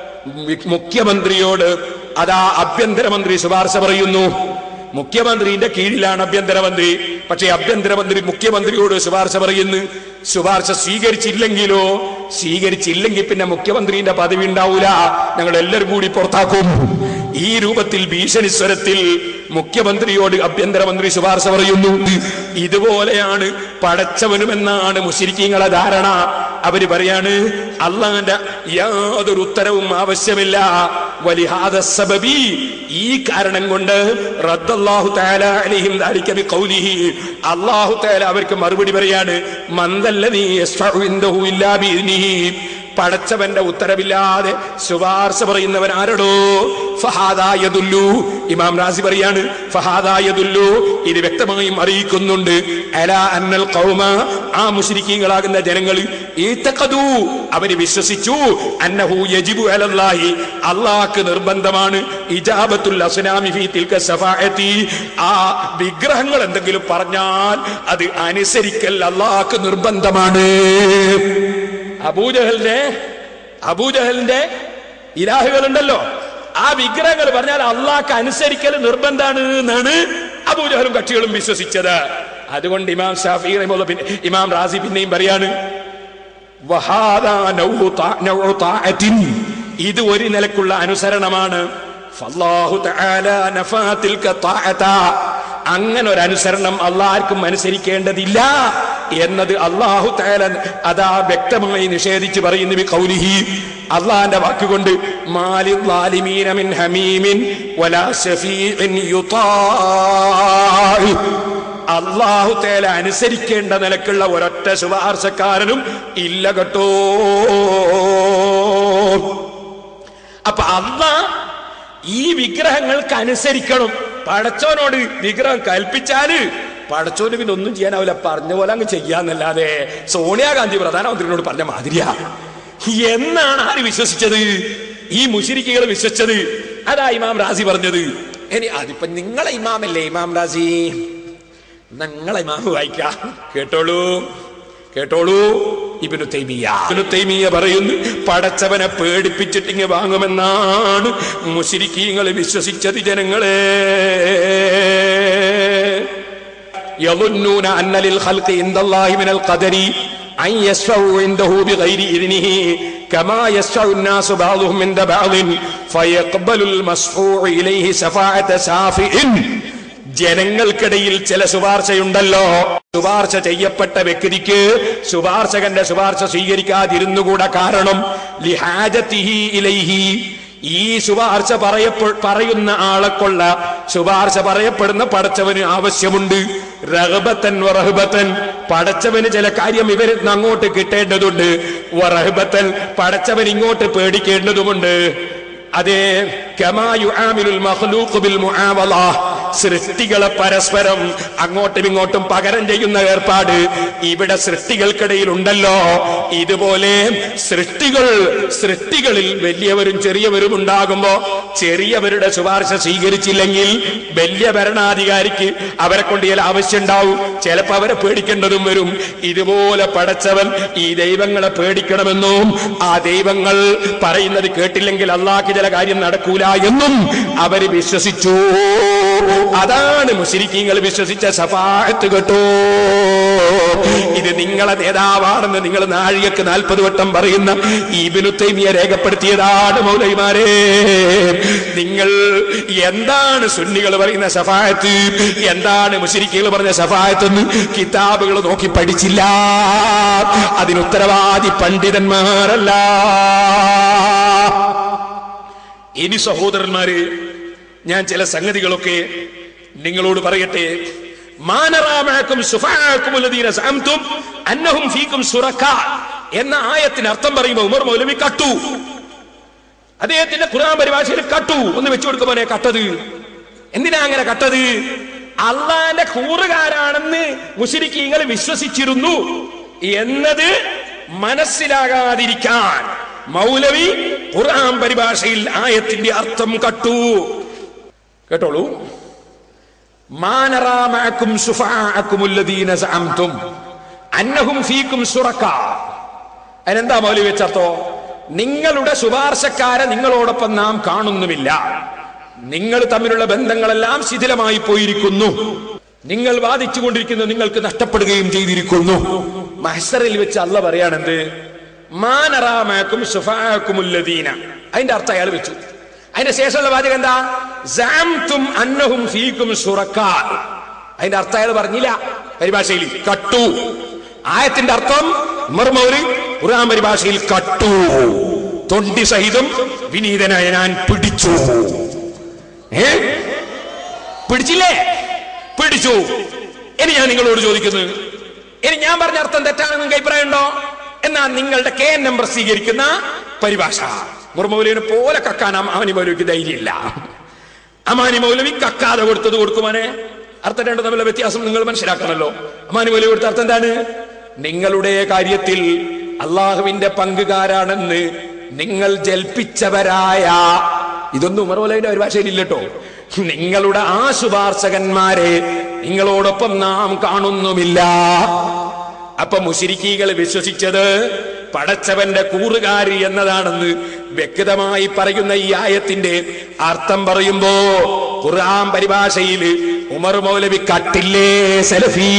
മുഖ്യമന്ത്രിയോട് അതാ ആഭ്യന്തരമന്ത്രി ശുപാർശ പറയുന്നു മുഖ്യമന്ത്രിയുടെ കീഴിലാണ് ആഭ്യന്തരമന്ത്രി പക്ഷേ ആഭ്യന്തരമന്ത്രി മുഖ്യമന്ത്രിയോട് ശുപാർശ പറയുന്നു ശുപാർശ സ്വീകരിച്ചില്ലെങ്കിലോ സ്വീകരിച്ചില്ലെങ്കിൽ പിന്നെ മുഖ്യമന്ത്രിന്റെ പദവി ഉണ്ടാവൂല ഞങ്ങൾ എല്ലാവരും കൂടി പുറത്താക്കും ഈ രൂപത്തിൽ ഭീഷണി സ്വരത്തിൽ മുഖ്യമന്ത്രിയോട് ആഭ്യന്തരമന്ത്രി ശുപാർശ പറയുന്നു ഇതുപോലെയാണ് പടച്ചവനുമെന്നാണ് മുശരിക്കീങ്ങളെ ധാരണ അവര് പറയാണ് അള്ളാന്റെ യാതൊരു ഉത്തരവും ആവശ്യമില്ല വലിഹാദ സബബി ഈ കാരണം കൊണ്ട് റദ്ദല്ലാഹു തആല അലൈഹിം ദാലിക ബിഖൗലിഹി അല്ലാഹു തആല അവർക്ക് മറുപടി പറയാണ് മന്ദല്ലദീ യസ്ഫഉ ഇൻദഹു ഇല്ലാ ബിഇذനിഹി പടച്ചവന്റെ ഉത്തരവില്ലാതെ ശുപാർശ പറയുന്നവൻ ആരടോ ഫഹാദായതുല്ലു ഇമാം റാസി പറയാണ് ഫഹാദായതുല്ലു ഇത് വ്യക്തമായും അറിയിക്കുന്നുണ്ട് അല അന്നൽ ഖൗമ ആ മുശ്രിക്കീങ്ങളാകുന്ന ജനങ്ങൾ ഈത്തഖദു അവര് വിശ്വസിച്ചു അന്നഹു യജിബു അലല്ലാഹി അല്ലാഹ്ക്ക് നിർബന്ധമാണ് ഇജാബത്തുൽ അസ്നാമി ഫീ തിൽക സഫാഅത്തി ആ വിഗ്രഹങ്ങൾ എന്തെങ്കിലും പറഞ്ഞാൽ അത് അനുസരിക്കൽ അല്ലാഹ്ക്ക് നിർബന്ധമാണ് അബൂജഹലിന്റെ അബൂജഹലിന്റെ ഇലാഹുകളുണ്ടല്ലോ ആ വിഗ്രഹങ്ങൾ പറഞ്ഞാൽ അള്ളാഹ്ക്ക് അനുസരിക്കൽ നിർബന്ധാണ് എന്നാണ് അബൂജഹലും കക്ഷികളും വിശ്വസിച്ചത് അതുകൊണ്ട് ഇമാം ഷാഫി റഹിമഹുള്ള പിന്നെ ഇമാം റാസി പിന്നെയും പറയാണ് വഹാദാ നൗഉ താ- നൗഉ താഅത്തിൻ. ഇത് ഒരു നിലക്കുള്ള അനുസരണമാണ് ഫല്ലാഹു തആല നഫാ തിൽക താഅത. അങ്ങനെ ഒരു അനുസരണം അള്ളാർക്കും അനുസരിക്കേണ്ടതില്ല എന്നത് അള്ളാഹു തആല അതാ വ്യക്തമായി നിഷേധിച്ച് പറയുന്നു ബി ഖൗലിഹി അള്ളാന്റെ വാക്കുകൊണ്ട് മാലി ളാലിമീന മിൻ ഹമീമിൻ വലാ ശഫീഇൻ യുതാഇ അള്ളാഹു തേല അനുസരിക്കേണ്ട നിലക്കുള്ള ഒരൊറ്റ ശുപാർശക്കാരനും ഇല്ല കേട്ടോ അപ്പൊ അല്ല ഈ വിഗ്രഹങ്ങൾക്ക് അനുസരിക്കണം പടച്ചോനോട് വിഗ്രഹം കൽപ്പിച്ചാല് പടച്ചോന് പിന്നെ ഒന്നും ചെയ്യാനാവില്ല പറഞ്ഞ പോലെ അങ്ങ് ചെയ്യാന്നല്ലാതെ സോണിയാഗാന്ധി പ്രധാനമന്ത്രിയോട് പറഞ്ഞ മാതിരിയാ എന്നാണ് ആര് വിശ്വസിച്ചത് ഈ മുഷിരിക്കുകൾ വിശ്വസിച്ചത് അതാ ഇമാം റാസി പറഞ്ഞത് ഇനി അതിപ്പോ നിങ്ങളെ ഇമാമല്ലേ ഇമാം റാസി നിങ്ങളെ ഇമാമ് വായിക്കാം കേട്ടോളൂ കേട്ടോളൂ ഇബിനു തൈമിയ ഇബിനു തൈമിയ പറയുന്നു പടച്ചവനെ പേടിപ്പിച്ചിട്ടിങ്ങ് വാങ്ങുമെന്നാണ് മുശിരിക്കീങ്ങൾ വിശ്വസിച്ചത് ജനങ്ങളെ يظنون أن للخلق عند الله من القدر أن يشفعوا عنده بغير إذنه كما يشفع الناس بعضهم عند بعض فيقبل المشفوع إليه شفاعة شافع ജനങ്ങൾക്കിടയിൽ ചില ശുപാർശയുണ്ടല്ലോ ശുപാർശ ചെയ്യപ്പെട്ട വ്യക്തിക്ക് ശുപാർശകന്റെ ശുപാർശ സ്വീകരിക്കാതിരുന്നുകൂടാ കാരണം ലിഹാജത്തിഹി ഇലൈഹി ഈ ശുപാർശ പറയപ്പെ പറയുന്ന ആളെ കൊള്ള ശുപാർശ പറയപ്പെടുന്ന പടച്ചവന് ആവശ്യമുണ്ട് റഹബത്തൻ വറഹബത്തൻ പടച്ചവന് ചില കാര്യം ഇവരിൽ നിന്ന് അങ്ങോട്ട് കിട്ടേണ്ടതുണ്ട് വറഹബത്തൻ പടച്ചവൻ ഇങ്ങോട്ട് പേടിക്കേണ്ടതുമുണ്ട് അതെ കമായു ആമിലുൽ മഖ്ലൂഖ് ബിൽ മുആവള സൃഷ്ടികളെ പരസ്പരം അങ്ങോട്ടും ഇങ്ങോട്ടും പകരം ചെയ്യുന്ന ഏർപ്പാട് ഇവിടെ സൃഷ്ടികൾക്കിടയിൽ ഉണ്ടല്ലോ ഇതുപോലെ സൃഷ്ടികൾ സൃഷ്ടികളിൽ വലിയവരും ചെറിയവരും ഉണ്ടാകുമ്പോ ചെറിയവരുടെ ശുപാർശ സ്വീകരിച്ചില്ലെങ്കിൽ വലിയ ഭരണാധികാരിക്ക് അവരെ കൊണ്ട് ചില ആവശ്യം ഉണ്ടാവും ചിലപ്പോ അവരെ പേടിക്കേണ്ടതും വരും ഇതുപോലെ പടച്ചവൻ ഈ ദൈവങ്ങളെ പേടിക്കണമെന്നും ആ ദൈവങ്ങൾ പറയുന്നത് കേട്ടില്ലെങ്കിൽ അള്ളാഹ്ക്ക് ചില കാര്യം നടക്കൂല എന്നും അവര് വിശ്വസിച്ചു അതാണ് മുസ്ലിക്കീങ്ങൾ വിശ്വസിച്ച സഫായത്ത് കേട്ടോ ഇത് നിങ്ങളെ നേതാവാണെന്ന് നിങ്ങൾ നാഴികക്ക് നാൽപ്പത് വട്ടം പറയുന്ന ഇബിനു തൈമിയ രേഖപ്പെടുത്തിയതാണ് മൗലൈമാരെ നിങ്ങൾ എന്താണ് സുന്നികൾ പറയുന്ന സഫായത്ത് എന്താണ് മുസ്ലിക്കുകൾ പറഞ്ഞ സഫായത്ത് എന്ന് കിതാബുകൾ നോക്കി പഠിച്ചില്ല അതിന് ഉത്തരവാദി പണ്ഡിതന്മാരല്ല ഇനി സഹോദരന്മാര് ഞാൻ ചില സംഗതികളൊക്കെ നിങ്ങളോട് പറയട്ടെ മാനറാമഴക്കും സുഫാക്കുമുല്ലദീന സഅംതും അന്നഹും ഫീക്കും സുറക്ക എന്ന ആയത്തിന് അർത്ഥം പറയുമ്പോൾ ഉമർ മൗലവി കട്ടു അദ്ദേഹത്തിന്റെ ഖുർആൻ പരിഭാഷയിൽ കട്ടു ഒന്ന് വെച്ചു കൊടുക്കുമ്പോനെ കട്ടത് എന്തിനാ അങ്ങനെ കട്ടത് അള്ളാന്റെ കൂറുകാരാണെന്ന് മുസ്ലിക്കീങ്ങൾ വിശ്വസിച്ചിരുന്നു എന്നത് മനസ്സിലാകാതിരിക്കാൻ മൗലവി ഖുർആൻ പരിഭാഷയിൽ ആയത്തിന്റെ അർത്ഥം കട്ടു കേട്ടോളൂ മാനറാമഅക്കും സുഫാഅക്കുമുല്ലദീന സഅംതും അന്നഹും ഫീക്കും സുറക്ക അതിനെന്താ മൗലവി വെച്ചർത്ഥോ നിങ്ങളുടെ ശുപാർശക്കാരെ നിങ്ങളോടൊപ്പം നാം കാണുന്നുമില്ല നിങ്ങൾ തമ്മിലുള്ള ബന്ധങ്ങളെല്ലാം ശിഥിലമായി പോയിരിക്കുന്നു നിങ്ങൾ വാദിച്ചു കൊണ്ടിരിക്കുന്നത് നിങ്ങൾക്ക് നഷ്ടപ്പെടുകയും ചെയ്തിരിക്കുന്നു മഹസറിൽ വെച്ച് അല്ല പറയാണെന്ത് മാനറാമാക്കും സുഫാക്കുമുല്ലദീന അതിന്റെ അർത്ഥം അയാൾ വെച്ചു അതിന്റെ ശേഷമുള്ള വാചകം എന്താ സാംതും അന്നഹും ഫീക്കും സുറക്കാ അതിന്റെ അർത്ഥം അയാൾ പറഞ്ഞില്ല പരിഭാഷയിൽ കട്ടു ആയത്തിന്റെ അർത്ഥം ഉമർ മൗലി ഖുർആൻ പരിഭാഷയിൽ കട്ടു തൊണ്ടി സഹിതം വിനീതനായ ഞാൻ പിടിച്ചു ഏ പിടിച്ചില്ലേ പിടിച്ചു ഇനി ഞാൻ നിങ്ങളോട് ചോദിക്കുന്നു ഇനി ഞാൻ പറഞ്ഞ അർത്ഥം തെറ്റാണെന്ന് നിങ്ങൾക്ക് അഭിപ്രായം ഉണ്ടോ എന്നാ നിങ്ങളുടെ കെ എൻ നമ്പർ സ്വീകരിക്കുന്ന പരിഭാഷ മുർമൗലിനെ പോലെ കക്കാൻ അമാനി മൗലവിക്ക് ധൈര്യമില്ല അമാനി മൗലവി കക്കാതെ കൊടുത്തത് കൊടുക്കുമാനെ അർത്ഥം രണ്ടു തമ്മിലുള്ള വ്യത്യാസം നിങ്ങൾ മനസ്സിലാക്കണമല്ലോ അമാനി മൗലവി കൊടുത്ത അർത്ഥം എന്താണ് നിങ്ങളുടെ കാര്യത്തിൽ അള്ളാഹുവിന്റെ പങ്കുകാരാണെന്ന് നിങ്ങൾ ജൽപ്പിച്ചവരായ ഇതൊന്നും ഉമർ മൗലവിന്റെ പരിഭാഷയിൽ ഇല്ലട്ടോ നിങ്ങളുടെ ആ ശുപാർശകന്മാരെ നിങ്ങളോടൊപ്പം നാം കാണുന്നുമില്ല അപ്പൊ മുശിരിക്കീകൾ വിശ്വസിച്ചത് പടച്ചവന്റെ കൂറുകാരി എന്നതാണെന്ന് വ്യക്തമായി പറയുന്ന ഈ ആയത്തിന്റെ അർത്ഥം പറയുമ്പോ ഖുർആൻ പരിഭാഷയിൽ ഉമർ മൗലവി കട്ടില്ലേ സെലഫി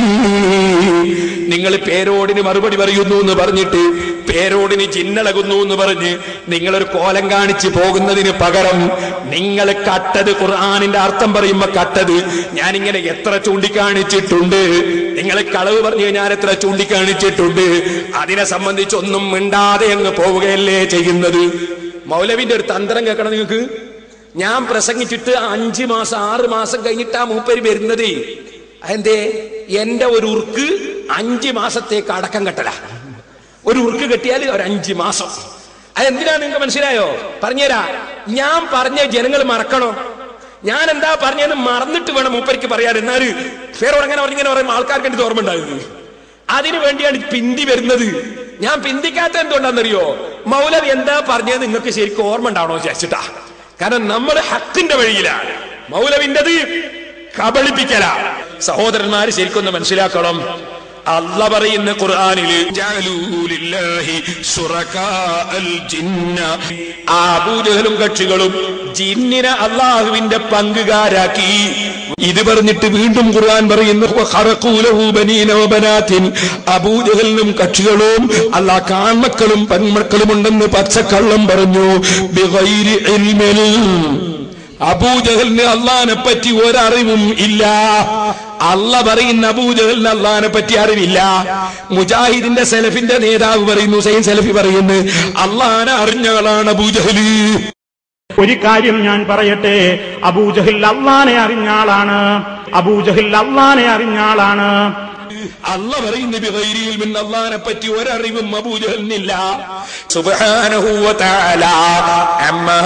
നിങ്ങൾ പേരോടിന് മറുപടി പറയുന്നു എന്ന് പറഞ്ഞിട്ട് പേരോടിന് ചിന്നളകുന്നു എന്ന് പറഞ്ഞ് നിങ്ങളൊരു കോലം കാണിച്ച് പോകുന്നതിന് പകരം നിങ്ങൾ കട്ടത് ഖുർആാനിന്റെ അർത്ഥം പറയുമ്പോ കട്ടത് ഞാനിങ്ങനെ എത്ര ചൂണ്ടിക്കാണിച്ചിട്ടുണ്ട് നിങ്ങൾ കളവ് പറഞ്ഞു ഞാൻ എത്ര ചൂണ്ടിക്കാണിച്ചിട്ടുണ്ട് അതിനെ സംബന്ധിച്ചൊന്നും മിണ്ടാതെ അങ്ങ് പോവുകയല്ലേ ചെയ്യുന്നത് മൗലവിന്റെ ഒരു തന്ത്രം കേൾക്കണം നിങ്ങൾക്ക് ഞാൻ പ്രസംഗിച്ചിട്ട് അഞ്ചു മാസം ആറ് മാസം കഴിഞ്ഞിട്ടാ മൂപ്പര് വരുന്നത് അതെന്തേ എന്റെ ഒരു ഉർക്ക് അഞ്ച് മാസത്തേക്ക് അടക്കം കെട്ടല ഒരു ഉർക്ക് കെട്ടിയാൽ ഒരു അഞ്ച് മാസം അതെന്തിനാ നിങ്ങൾക്ക് മനസ്സിലായോ പറഞ്ഞുതരാ ഞാൻ പറഞ്ഞ ജനങ്ങൾ മറക്കണോ ഞാൻ എന്താ പറഞ്ഞതെന്ന് മറന്നിട്ട് വേണം മൂപ്പരിക്ക് പറയാൻ എന്നാല് ഫേറോട് അങ്ങനെ പറഞ്ഞിങ്ങനെ പറയുമ്പോൾ ആൾക്കാർക്ക് എനിക്ക് ഓർമ്മ ഉണ്ടാകുന്നത് അതിനു വേണ്ടിയാണ് പിന്തി വരുന്നത് ഞാൻ പിന്തിക്കാത്ത എന്തുകൊണ്ടാണെന്നറിയോ മൗലവി എന്താ പറഞ്ഞത് നിങ്ങൾക്ക് ശരിക്കും ഓർമ്മ ഉണ്ടാവണോ വിചാരിച്ചിട്ടാ കാരണം നമ്മൾ ഹക്കിന്റെ വഴിയിലാണ് മൗലവിൻ്റെത് കബളിപ്പിക്കല സഹോദരന്മാര് ശരിക്കൊന്ന് മനസ്സിലാക്കണം അല്ല പറയുന്ന ഖുർആനില് ജഅലൂലില്ലാഹി ശുറകാഅൽ ജിന്ന ആ അബൂജഹലും കക്ഷികളും ജിന്നിനെ അള്ളാഹുവിന്റെ പങ്കുകാരാക്കി ഇത് പറഞ്ഞിട്ട് വീണ്ടും ഖുർആൻ പറയുന്നു ഖറഖൂലഹു ബനീന വബനാത്തിൻ അബൂജഹലിനും കക്ഷികളും അല്ലാ കാൺമക്കളും പെൺമക്കളും ഉണ്ടെന്ന് പച്ചക്കള്ളം പറഞ്ഞു ബിഗൈരി ഇൽമിൻ അബൂജഹലിന് അള്ളഹാനെ പറ്റി ഒരറിവും ഇല്ല അല്ല പറയുന്ന അബൂജഹലിന് അള്ളഹാനെ പറ്റി അറിവില്ല മുജാഹിദിന്റെ സെലഫിന്റെ നേതാവ് പറയുന്നു സൈൻ സെലഫി പറയുന്നു അള്ളഹാനെ അറിഞ്ഞകളാണ് അബൂജഹല് ഒരു കാര്യം ഞാൻ പറയട്ടെ അബൂജഹിൽ അള്ളാനെ അറിഞ്ഞ ആളാണ് അബൂജഹിൽ അള്ളാനെ അറിഞ്ഞ ആളാണ് അല്ല പറയുന്ന ബിഗൈരിയിൽ മിൻ അള്ളഹാനെ പറ്റി ഒരറിവും അബൂജഹലിനില്ല സുബ്ഹാനഹു വ തആല അമ്മാ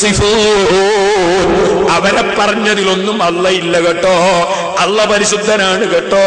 യസിഫൂൻ അവരെ പറഞ്ഞതിലൊന്നും അല്ല ഇല്ല കേട്ടോ അല്ല പരിശുദ്ധനാണ് കേട്ടോ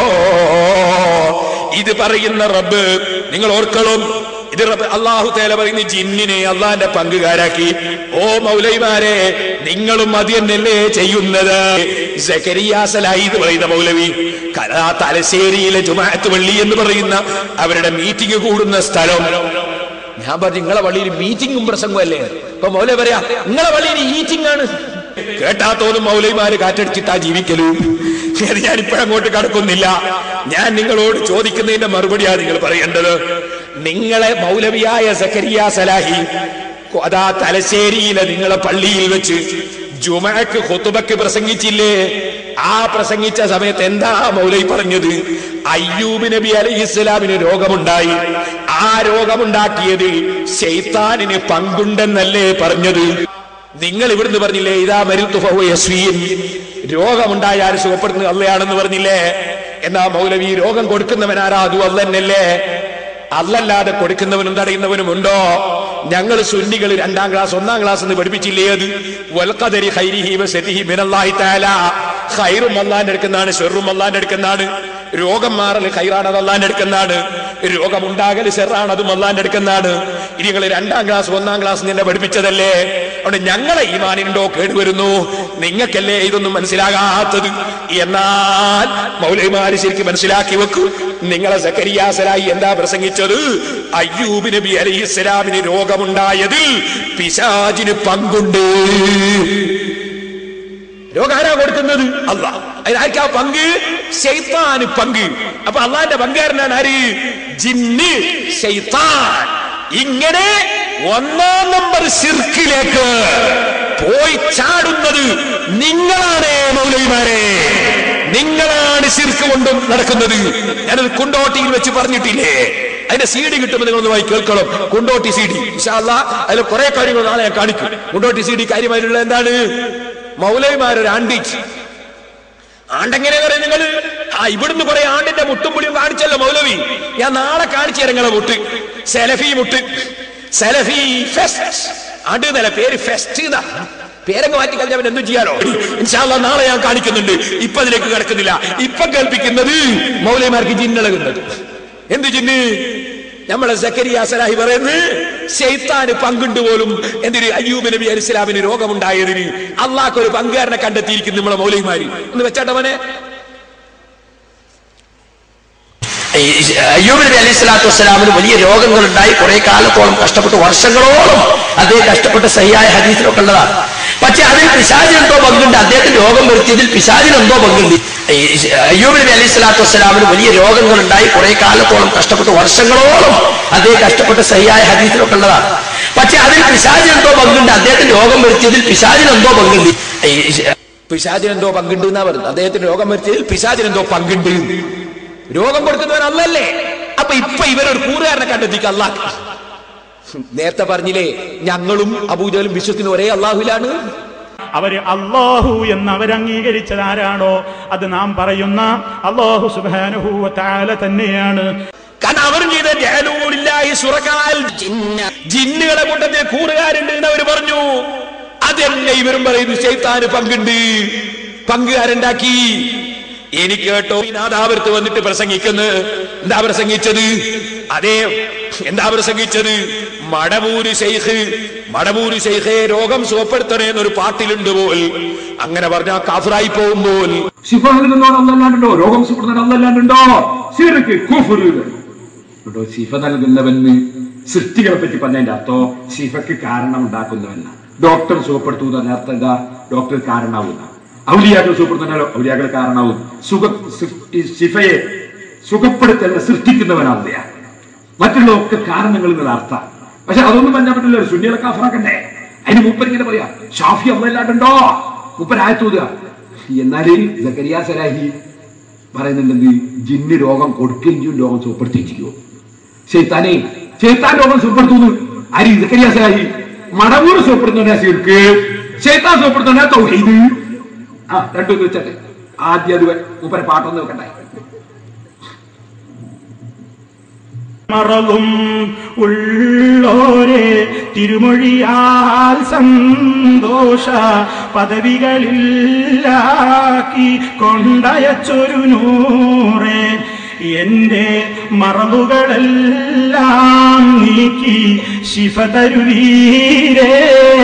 ഇത് പറയുന്ന റബ്ബ് നിങ്ങൾ ഓർക്കണം ഇത് റബ്ബ് അള്ളാഹു തേല പറയുന്ന ജിന്നിനെ അള്ളാന്റെ പങ്കുകാരാക്കി ഓ മൗലൈമാരെ നിങ്ങളും അത് തന്നെയല്ലേ ചെയ്യുന്നത് സക്കരിയാസലായി എന്ന് പറയുന്ന മൗലവി കലാ തലശ്ശേരിയിലെ ജുമാഅത്ത് പള്ളി എന്ന് പറയുന്ന അവരുടെ മീറ്റിംഗ് കൂടുന്ന സ്ഥലം ഞാൻ പറഞ്ഞു നിങ്ങളെ പള്ളിയിൽ മീറ്റിംഗും പ്രസംഗവും അല്ലേ ഇപ്പൊ മൗലവി പറയാ നിങ്ങളെ പള്ളിയിൽ ഈറ്റിംഗ് ആണ് കേട്ടാ തോന്നും മൗലവിമാര് കാറ്റടിച്ചിട്ടാ ജീവിക്കലു അത് ഞാൻ ഇപ്പോഴങ്ങോട്ട് കടക്കുന്നില്ല ഞാൻ നിങ്ങളോട് ചോദിക്കുന്നതിന്റെ മറുപടിയാണ് നിങ്ങൾ പറയേണ്ടത് നിങ്ങളെ മൗലവിയായ സക്കരിയ സലാഹി അതാ തലശ്ശേരിയിലെ നിങ്ങളെ പള്ളിയിൽ വെച്ച് ജുമക്ക് ഹുത്തുബക്ക് പ്രസംഗിച്ചില്ലേ ആ പ്രസംഗിച്ച സമയത്ത് എന്താ മൗലൈ പറഞ്ഞത് അയ്യൂബ് നബി അലൈഹി ഇസ്ലാമിന് രോഗമുണ്ടായി ആ രോഗമുണ്ടാക്കിയതിൽ ശൈത്താനിന് പങ്കുണ്ടെന്നല്ലേ പറഞ്ഞത് നിങ്ങൾ ഇവിടുന്ന് പറഞ്ഞില്ലേ ഇതാ മരുത്തുഫീൻ രോഗമുണ്ടായാൽ സുഖപ്പെടുന്നത് അല്ലയാണെന്ന് പറഞ്ഞില്ലേ എന്നാ മൗലവി രോഗം കൊടുക്കുന്നവനാരാ അതും അല്ല തന്നെയല്ലേ അല്ലല്ലാതെ കൊടുക്കുന്നവനും തടയുന്നവനും ഉണ്ടോ ഞങ്ങൾ സുന്നികൾ രണ്ടാം ക്ലാസ് ഒന്നാം ക്ലാസ് എന്ന് പഠിപ്പിച്ചില്ലേ അത് വൽഖദരി ഖൈരിഹി വസതിഹി മിനല്ലാഹി തആല ഖൈറും അല്ലാഹന്റെ അടുക്കുന്നതാണ് ഷെറും അല്ലാഹന്റെ അടുക്കുന്നതാണ് രോഗം മാറൽ ഖൈറാണ് അത് അല്ലാഹന്റെ അടുക്കുന്നതാണ് രോഗമുണ്ടാകൽ ഷെറാണ് അതും അല്ലാഹന്റെ അടുക്കുന്നതാണ് ഇനി നിങ്ങൾ രണ്ടാം ക്ലാസ് ഒന്നാം ക്ലാസ് നിന്നെ പഠിപ്പിച്ചതല്ലേ അതുകൊണ്ട് ഞങ്ങളെ ഈമാനുണ്ടോ കേടുവരുന്നു നിങ്ങൾക്കല്ലേ ഇതൊന്നും മനസ്സിലാകാത്തത് എന്നാൽ മൗലൈമാര് ശരിക്കും മനസ്സിലാക്കി വെക്കൂ നിങ്ങളെ സക്കരിയാസലായി എന്താ പ്രസംഗിച്ചത് അയ്യൂബ് നബി അലൈഹി ഇസ്ലാമിന് രോഗമുണ്ടായതിൽ പിശാചിന് പങ്കുണ്ട് രോഗം ആരാ കൊടുക്കുന്നത് അല്ല അതിനാർക്കാ പങ്ക് ശൈത്താന് പങ്ക് അപ്പൊ അള്ളാന്റെ പങ്കാരനാണ് ആര് ജിന്ന് ശൈത്താൻ ഇങ്ങനെ ഒന്നാം നമ്പർ ശിർക്കിലേക്ക് പോയി ചാടുന്നത് നിങ്ങളാണ് മൗലവിമാരെ നിങ്ങളാണ് ശിർക്ക് കൊണ്ടും നടക്കുന്നത് ഞാനത് കുണ്ടോട്ടിയിൽ വെച്ച് പറഞ്ഞിട്ടില്ലേ അതിന്റെ സി ഡി കിട്ടുമ്പോൾ നിങ്ങളൊന്ന് വായി കേൾക്കണം കുണ്ടോട്ടി സി ഡി അതിൽ കുറെ കാര്യങ്ങൾ നാളെ ഞാൻ കാണിക്കും കുണ്ടോട്ടി സി ഡി കാര്യമായിട്ടുള്ള എന്താണ് മൗലവിമാരൊരു ആണ്ടിച്ച് ആണ്ടെങ്ങനെ പറയും നിങ്ങൾ ആ ഇവിടുന്ന് കുറെ ആണ്ടിന്റെ മുട്ടും പുളിയും കാണിച്ചല്ലോ മൗലവി ഞാൻ നാളെ കാണിച്ചു തരാം നിങ്ങളെ മുട്ട് സെലഫി മുട്ട് സെലഫി ഫെസ്റ്റ് ആണ്ട് എന്നല്ല പേര് ഫെസ്റ്റ് എന്നാ പേരങ്ങ് മാറ്റി കഴിഞ്ഞാൽ അവൻ എന്തും ചെയ്യാലോ ഇൻഷാല്ല നാളെ ഞാൻ കാണിക്കുന്നുണ്ട് ഇപ്പൊ അതിലേക്ക് കിടക്കുന്നില്ല ഇപ്പൊ കേൾപ്പിക്കുന്നത് മൗലവിമാർക്ക് ജിന്നളകുന്നത് എന്ത് ജിന്ന് നമ്മളെ സക്കരിയ സലാഹി പറയുന്നത് ശൈത്താന് പങ്കുണ്ട് പോലും എന്തിന് അയ്യൂബ് നബി അലിസ്ലാമിന് രോഗമുണ്ടായതിന് അള്ളാഹ് ഒരു പങ്കുകാരനെ കണ്ടെത്തിയിരിക്കുന്നു നമ്മളെ മൗലവിമാര് ഒന്ന് വെച്ചാട്ടവനെ അയ്യൂബ് നബി അലൈഹി സ്വലാത്തു വസ്സലാമിന് വലിയ രോഗങ്ങൾ ഉണ്ടായി കുറെ കാലത്തോളം കഷ്ടപ്പെട്ട് വർഷങ്ങളോളം അദ്ദേഹം കഷ്ടപ്പെട്ട് സഹിയായ ഹദീസിലൊക്കെ ഉള്ളതാണ് പക്ഷെ അതിൽ പിശാചിനെന്തോ പങ്കുണ്ട് അദ്ദേഹത്തിന് രോഗം വരുത്തിയതിൽ പിശാചിനെന്തോ പങ്കുണ്ട് അയ്യൂബ് നബി അലൈഹി സ്വലാത്തു വസ്സലാമിന് വലിയ രോഗങ്ങൾ ഉണ്ടായി കുറെ കാലത്തോളം കഷ്ടപ്പെട്ട് വർഷങ്ങളോളം അദ്ദേഹം കഷ്ടപ്പെട്ട് സഹിയായ ഹദീസിലൊക്കെ ഉള്ളതാണ് പക്ഷെ അതിൽ പിശാചിനെന്തോ പങ്കുണ്ട് അദ്ദേഹത്തിന് രോഗം വരുത്തിയതിൽ പിശാചിനെന്തോ പങ്കുണ്ട് പിശാചിനെന്തോ പങ്കുണ്ട് എന്നാ പറയുന്നത് അദ്ദേഹത്തിന് രോഗം വരുത്തിയതിൽ പിശാചിനെന്തോ പങ്കുണ്ട് രോഗം കൊടുക്കുന്നവൻ അല്ലല്ലേ അപ്പൊ ഇപ്പൊ ഇവരൊരു കൂറുകാരനെ കണ്ടെത്തിക്ക അള്ളാഹ് നേരത്തെ പറഞ്ഞില്ലേ ഞങ്ങളും അബൂജലും വിശ്വസിക്കുന്ന ഒരേ അള്ളാഹുലാണ് അവര് അള്ളാഹു എന്ന് അവരംഗീകരിച്ചത് ആരാണോ അത് നാം പറയുന്ന അള്ളാഹു സുബാനുഹൂവ താല തന്നെയാണ് കാരണം അവരും ചെയ്ത ജാലൂലില്ലാഹി സുറക്കാൽ ജിന്നുകളെ കൂട്ടത്തിൽ കൂറുകാരുണ്ട് എന്ന് അവർ പറഞ്ഞു അതന്നെ ഇവരും പറയുന്നു ശൈത്താന് പങ്കുണ്ട് പങ്കുകാരുണ്ടാക്കി എനിക്ക് കേട്ടോ ഈ നാദാപുരത്ത് വന്നിട്ട് പ്രസംഗിക്കുന്നു എന്താ പ്രസംഗിച്ചത് അതേ എന്താ പ്രസംഗിച്ചത് മടവൂര് ശൈഖ് മടവൂര് ശൈഖെ രോഗം സുഖപ്പെടുത്തണേ എന്നൊരു പാട്ടിലുണ്ട് പോൽ അങ്ങനെ പറഞ്ഞാൽ കാഫറായി പോകുമ്പോൾ ശിഫ നൽകുന്നവൻ അല്ലല്ലാണ്ടുണ്ടോ രോഗം സുഖപ്പെടുന്നവൻ അല്ലല്ലാണ്ടുണ്ടോ സിറക്ക് കുഫുറ് കേട്ടോ ശിഫ നൽകുന്നവന് സൃഷ്ടികളെ പറ്റി പറഞ്ഞതിന്റെ അർത്ഥം ശിഫക്ക് കാരണം ഉണ്ടാക്കുന്നവനാണ് ഡോക്ടർ സുഖപ്പെടുത്തുന്ന പറഞ്ഞ അർത്ഥം എന്താ ഡോക്ടർ കാരണാവുന്ന ഔലിയാക്കൾ സുഖപ്പെടുത്തുന്നാലോ ഔലിയാക്കൾ കാരണാവും സുഖ സൃ- ഈ ശിഫയെ സുഖപ്പെടുത്തല്ല സൃഷ്ടിക്കുന്നവനാണ് മറ്റുള്ളതൊക്കെ കാരണങ്ങൾ എന്നുള്ള അർത്ഥം പക്ഷെ അതൊന്നും പറഞ്ഞാൽ പറ്റില്ല സുന്നികളെ കാഫറാക്കണ്ടേ അതിന് മൂപ്പൻ ഇങ്ങനെ പറയാ ഷാഫി അമ്മല്ലാണ്ടുണ്ടോ മൂപ്പൻ ആയത്തൂതുക എന്നാല് സക്കരിയ സലാഹി പറയുന്നുണ്ടെങ്കിൽ ജിന്ന് രോഗം കൊടുക്കുകയും ചെയ്യും രോഗം സുഖപ്പെടുത്തുകയും ചെയ്യുമോ ചെയ്ത്താനെ ചെയ്ത്താൻ രോഗം സുഖപ്പെടുത്തുന്നു ആര് സക്കരിയ സലാഹി മടവൂർ സുഖപ്പെടുത്തുന്ന ശിർക്ക് ചെയ്ത്താൻ സുഖപ്പെടുത്തുന്ന തൗഹീദ് ആ രണ്ടും വെച്ചട്ടെ ആദ്യം അത് മൂപ്പരെ പാട്ടൊന്ന് വെക്കട്ടെ മറലും ഉള്ളോരെ തിരുമൊഴിയാൽ സന്തോഷ പദവികളില്ലാക്കി കൊണ്ടയച്ചൊരു നൂറെ എന്റെ മറവുകളെല്ലാം നീക്കി ശിഫ തരുവീരേ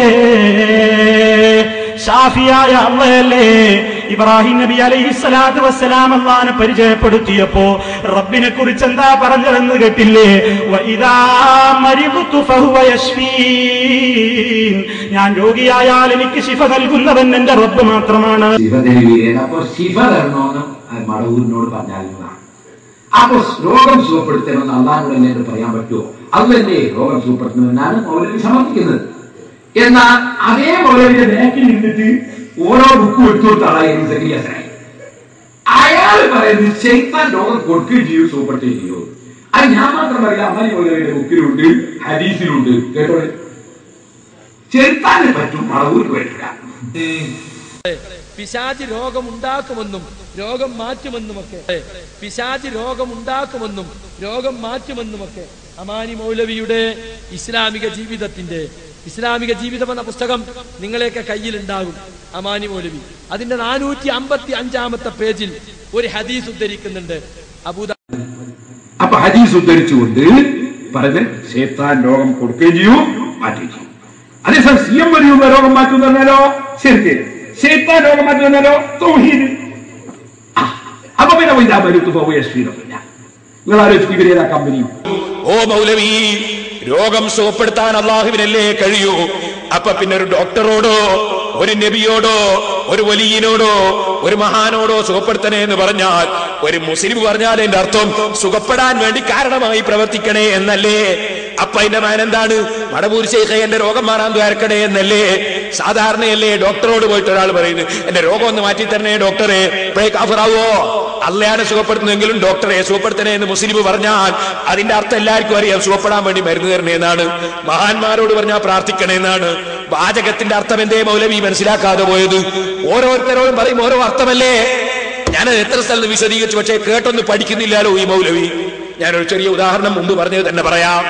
ഷാഫിയായ അള്ളയല്ലേ ഇബ്രാഹിം നബി അലൈഹി സ്വലാത്തു വസ്സലാം അള്ളഹാനെ പരിചയപ്പെടുത്തിയപ്പോ റബ്ബിനെ കുറിച്ച് എന്താ പറഞ്ഞതെന്ന് കേട്ടില്ലേ വഇദാ മരിദുതു ഫഹുവ യശ്ഫീൻ. ഞാൻ രോഗിയായാൽ എനിക്ക് ശിഫ നൽകുന്നവൻ എന്റെ റബ്ബ് മാത്രമാണ് ശിവ തരുവീരൻ അപ്പൊ ശിവ തരണമെന്ന് മടവൂരിനോട് പറഞ്ഞാൽ അപ്പൊ രോഗം സുഖപ്പെടുത്തണമെന്ന് അള്ളാഹിനോട് എന്നോട് പറയാൻ പറ്റുമോ അതല്ലേ രോഗം സുഖപ്പെടുത്തണമെന്നാണ് മൗലവി സമർത്ഥിക്കുന്നത് എന്നാൽ അതേ മൗലവിന്റെ ബാക്കിൽ നിന്നിട്ട് ഓരോ ബുക്കും എടുത്തു കൊടുത്ത ആളായി സക്രിയാസനായി അയാൾ പറയുന്നത് ശൈത്താൻ രോഗം കൊടുക്കുകയും ചെയ്യും സുഖപ്പെടുത്തുകയും ചെയ്യും അത് ഞാൻ മാത്രം പറയാം അമ്മാനി മൗലവിയുടെ ബുക്കിലുണ്ട് ഹദീസിലുണ്ട് കേട്ടോ ചെറുത്താന് പറ്റും മറവൂർക്ക് പറ്റില്ല പിശാചി രോഗം ഉണ്ടാക്കുമെന്നും രോഗം മാറ്റുമെന്നുമൊക്കെ പിശാചി രോഗം ഉണ്ടാക്കുമെന്നും രോഗം മാറ്റുമെന്നുമൊക്കെ അമാനി മൗലവിയുടെ ഇസ്ലാമിക ജീവിതത്തിന്റെ ഇസ്ലാമിക ജീവിതം എന്ന പുസ്തകം നിങ്ങളെയൊക്കെ കയ്യിലുണ്ടാകും അമാനി മൗലവി അതിന്റെ നാനൂറ്റി അമ്പത്തി അഞ്ചാമത്തെ പേജിൽ ഒരു ഹദീസ് ഉദ്ധരിക്കുന്നുണ്ട് അബൂദ അപ്പൊ ഹദീസ് ഉദ്ധരിച്ചുകൊണ്ട് പറഞ്ഞ് ശേത്താൻ രോഗം കൊടുക്കുകയും ചെയ്യും മാറ്റുകയും ചെയ്യും അതേസമയം സി എം വരിയുള്ള രോഗം മാറ്റുന്ന പറഞ്ഞാലോ ശരിക്ക് ശേത്താൻ രോഗം മാറ്റുന്ന പറഞ്ഞാലോ തൗഹീദ് ആ, അപ്പൊ പിന്നെ വൈദാ മരുത്ത് പോവുക ശ്രീരമില്ല നിങ്ങൾ ആലോചിക്കും ഇവരേതാ കമ്പനി ഓ മൗലവി രോഗം സുഖപ്പെടുത്താൻ അള്ളാഹുവിനല്ലേ കഴിയൂ അപ്പൊ പിന്നെ ഒരു ഡോക്ടറോടോ ഒരു നബിയോടോ ഒരു വലിയനോടോ ഒരു മഹാനോടോ സുഖപ്പെടുത്തണേ എന്ന് പറഞ്ഞാൽ ഒരു മുസ്ലിം പറഞ്ഞാൽ അതിന്റെ അർത്ഥം സുഖപ്പെടാൻ വേണ്ടി കാരണമായി പ്രവർത്തിക്കണേ എന്നല്ലേ അപ്പൊ അതിന്റെ മാൻ എന്താണ് മടവൂർ ശേഖ എന്റെ രോഗം മാറാൻ ദ്വാരക്കണേ എന്നല്ലേ സാധാരണയല്ലേ ഡോക്ടറോട് പോയിട്ട് ഒരാൾ പറയുന്നു എന്റെ രോഗം ഒന്ന് മാറ്റി തരണേ ഡോക്ടറെ ഇപ്പോഴേ കാഫറാവോ അല്ലയാണ് സുഖപ്പെടുത്തുന്നെങ്കിലും ഡോക്ടറെ സുഖപ്പെടുത്തണേ എന്ന് മുസ്ലിം പറഞ്ഞാൽ അതിന്റെ അർത്ഥം എല്ലാവർക്കും അറിയാം സുഖപ്പെടാൻ വേണ്ടി മരുന്ന് തരണേ എന്നാണ് മഹാന്മാരോട് പറഞ്ഞാൽ പ്രാർത്ഥിക്കണേ എന്നാണ് വാചകത്തിന്റെ അർത്ഥം എന്തേ മൗലവി മനസ്സിലാക്കാതെ പോയത് ഓരോരുത്തരോടും പറയും ഓരോ അർത്ഥമല്ലേ ഞാനത് എത്ര സ്ഥലത്ത് വിശദീകരിച്ചു പക്ഷേ കേട്ടൊന്നും പഠിക്കുന്നില്ലല്ലോ ഈ മൗലവി ഞാനൊരു ചെറിയ ഉദാഹരണം മുമ്പ് പറഞ്ഞത് തന്നെ പറയാം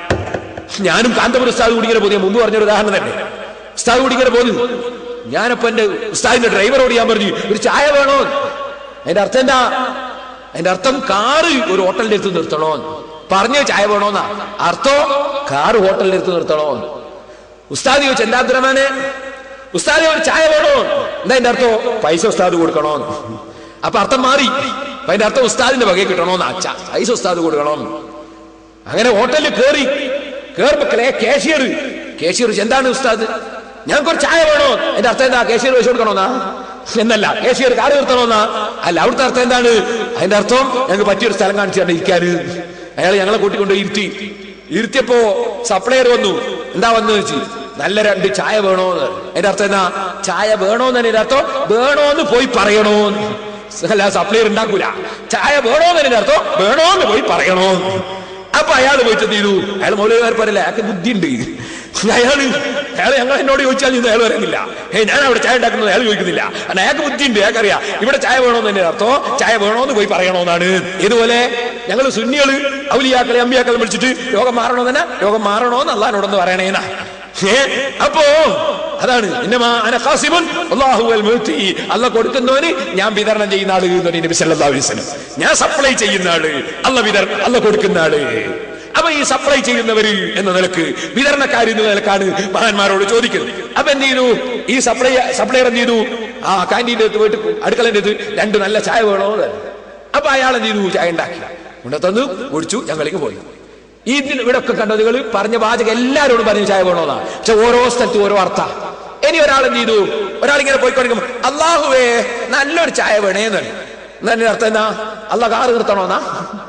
ഞാനും കാന്തപുരം ഉസ്താദ് കുടിക്കുന്ന പുതിയ മുമ്പ് പറഞ്ഞൊരു ഉദാഹരണം തന്നെ ഉസ്താദ് കുടിക്കുന്ന പോന്നു ഞാനപ്പോ എന്റെ ഉസ്താദിന്റെ ഡ്രൈവറോട് ഞാൻ പറഞ്ഞു ഒരു ചായ വേണോ അതിന്റെ അർത്ഥം എന്താ അതിന്റെ അർത്ഥം കാറ് ഒരു ഹോട്ടലിന്റെ അടുത്ത് നിർത്തണോ പറഞ്ഞ ചായ വേണോന്നാ അർത്ഥം കാറ് ഹോട്ടലിന്റെ അടുത്ത് നിർത്തണോ ഉസ്താദ് ചോദിച്ചു എന്താ അബ്ദുറഹ്മാനെ ഉസ്താദ് ഒരു ചായ വേണോ എന്താ അതിന്റെ അർത്ഥം പൈസ ഉസ്താദ് കൊടുക്കണോ അപ്പൊ അർത്ഥം മാറി അപ്പൊ അതിന്റെ അർത്ഥം ഉസ്താദിന്റെ വകയെ കിട്ടണോന്ന് അച്ഛ പൈസ ഉസ്താദ് കൊടുക്കണോന്ന് അങ്ങനെ ഹോട്ടലിൽ കേറി കേറുമ്പോ കേഷ്യർ കേഷ്യർ എന്താണ് ഉസ്താദ് ഞാൻ കുറച്ച് ചായ വേണോ എന്റെ അർത്ഥം എന്താ കേഷ്യർ പൈസ കൊടുക്കണോന്നാ എന്നല്ല കേഷ്യർ കാറ് നിർത്തണോന്നാ അല്ല അവിടുത്തെ അർത്ഥം എന്താണ് അതിന്റെ അർത്ഥം ഞങ്ങൾക്ക് പറ്റിയൊരു സ്ഥലം കാണിച്ചു തന്നെ ഇരിക്കാന് അയാൾ ഞങ്ങളെ കൂട്ടിക്കൊണ്ട് ഇരുത്തി ഇരുത്തിയപ്പോ സപ്ലയർ വന്നു എന്താ വന്നു വെച്ച് നല്ല രണ്ട് ചായ വേണോന്ന് അതിന്റെ അർത്ഥം എന്താ ചായ വേണോന്ന് അതിന്റെ അർത്ഥം വേണോന്ന് പോയി പറയണോന്ന് അല്ല സപ്ലയർ ഉണ്ടാക്കൂല ചായ വേണോന്ന് അതിന്റെ അർത്ഥം വേണോന്ന് പോയി പറയണോ അപ്പൊ അയാൾ പോയിട്ട് എന്ത് ചെയ്തു അയാൾ മൗലവിമാർ പറയില്ല അയാൾക്ക് ബുദ്ധിയുണ്ട് അയാള് അയാൾ ഞങ്ങൾ എന്നോട് ചോദിച്ചാൽ ഇന്ന് അയാൾ പറയുന്നില്ല ഏ ഞാൻ അവിടെ ചായ ഉണ്ടാക്കുന്നത് അയാൾ ചോദിക്കുന്നില്ല കാരണം അയാൾക്ക് ബുദ്ധിയുണ്ട് അയാൾക്കറിയാം ഇവിടെ ചായ വേണോന്ന് തന്നെ അർത്ഥം ചായ വേണോന്ന് പോയി പറയണോന്നാണ് ഇതുപോലെ ഞങ്ങൾ സുന്നികള് ഔലിയാക്കളെ അമ്പിയാക്കളെ വിളിച്ചിട്ട് രോഗം മാറണോ തന്നെ രോഗം മാറണോന്ന് അള്ളഹാനോടൊന്ന് പറയണേന്നാ ഏ അപ്പോ അതാണ് ഇന്നമാ അന ഖാസിമുൻ അല്ലാഹു അൽ മുഅ്തി അല്ല കൊടുക്കുന്നവന് ഞാൻ വിതരണം ചെയ്യുന്ന ആള് എന്ന് നബി സല്ലല്ലാഹു അലൈഹി വസല്ലം ഞാൻ സപ്ലൈ ചെയ്യുന്ന ആള് അല്ല വിതരണം അല്ല കൊടുക്കുന്ന ആള് അപ്പൊ ഈ സപ്ലൈ ചെയ്യുന്നവര് എന്ന നിലക്ക് വിതരണക്കാർ എന്ന നിലക്കാണ് മഹാന്മാരോട് ചോദിക്കുന്നത് അപ്പൊ എന്ത് ചെയ്തു ഈ സപ്ലൈ സപ്ലൈർ എന്ത് ചെയ്തു ആ കാന്റീൻ്റെ അടുത്ത് പോയിട്ട് അടുക്കളൻ്റെ അടുത്ത് രണ്ട് നല്ല ചായ വേണോ എന്ന്. അപ്പൊ അയാൾ എന്ത് ചെയ്തു ചായ ഉണ്ടാക്കി ഇവിടെ തന്നു കുടിച്ചു ഞങ്ങളിലേക്ക് പോയി ഈ ഇതിൽ ഇവിടെ ഒക്കെ കണ്ടോ നിങ്ങൾ പറഞ്ഞ വാചകം എല്ലാവരോടും പറഞ്ഞ ചായ വേണോന്നാ പക്ഷെ ഓരോ സ്ഥലത്തും ഓരോ അർത്ഥ ഇനി ഒരാൾ എന്ത് ചെയ്തു ഒരാൾ ഇങ്ങനെ പോയിക്കൊണ്ടിരിക്കും അള്ളാഹുവേ നല്ലൊരു ചായ വേണേന്ന് എന്നതിന്റെ അർത്ഥം എന്നാ അല്ല കാറ് നിർത്തണോന്നാ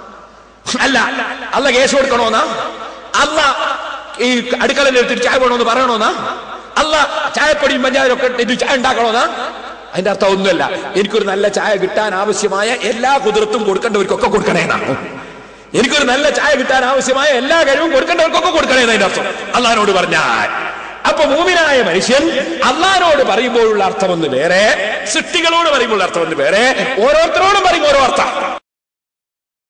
അല്ല അല്ല കേസ് കൊടുക്കണോന്നാ അല്ല ഈ അടുക്കളയിൽ എടുത്തിട്ട് ചായ വേണോന്ന് പറയണോന്നാ അല്ല ചായപ്പൊടിയും പഞ്ചായത്തൊക്കെ ഇട്ട് ചായ ഉണ്ടാക്കണോന്നാ അതിന്റെ അർത്ഥം ഒന്നുമല്ല എനിക്കൊരു നല്ല ചായ കിട്ടാൻ ആവശ്യമായ എല്ലാ കുതിർത്തും കൊടുക്കേണ്ടവർക്കൊക്കെ കൊടുക്കണേന്നാണ് എനിക്കൊരു നല്ല ചായ കിട്ടാൻ ആവശ്യമായ എല്ലാ കഴിവും കൊടുക്കേണ്ടവർക്കൊക്കെ കൊടുക്കണേ എന്നതിന്റെ അർത്ഥം അള്ളഹാനോട് പറഞ്ഞാൽ അപ്പൊ മൂമിനായ മനുഷ്യൻ അള്ളഹാനോട് പറയുമ്പോഴുള്ള അർത്ഥം ഒന്ന് വേറെ സൃഷ്ടികളോട് പറയുമ്പോൾ അർത്ഥം ഒന്ന് വേറെ ഓരോരുത്തരോടും പറയുമ്പോൾ ഓരോ അർത്ഥം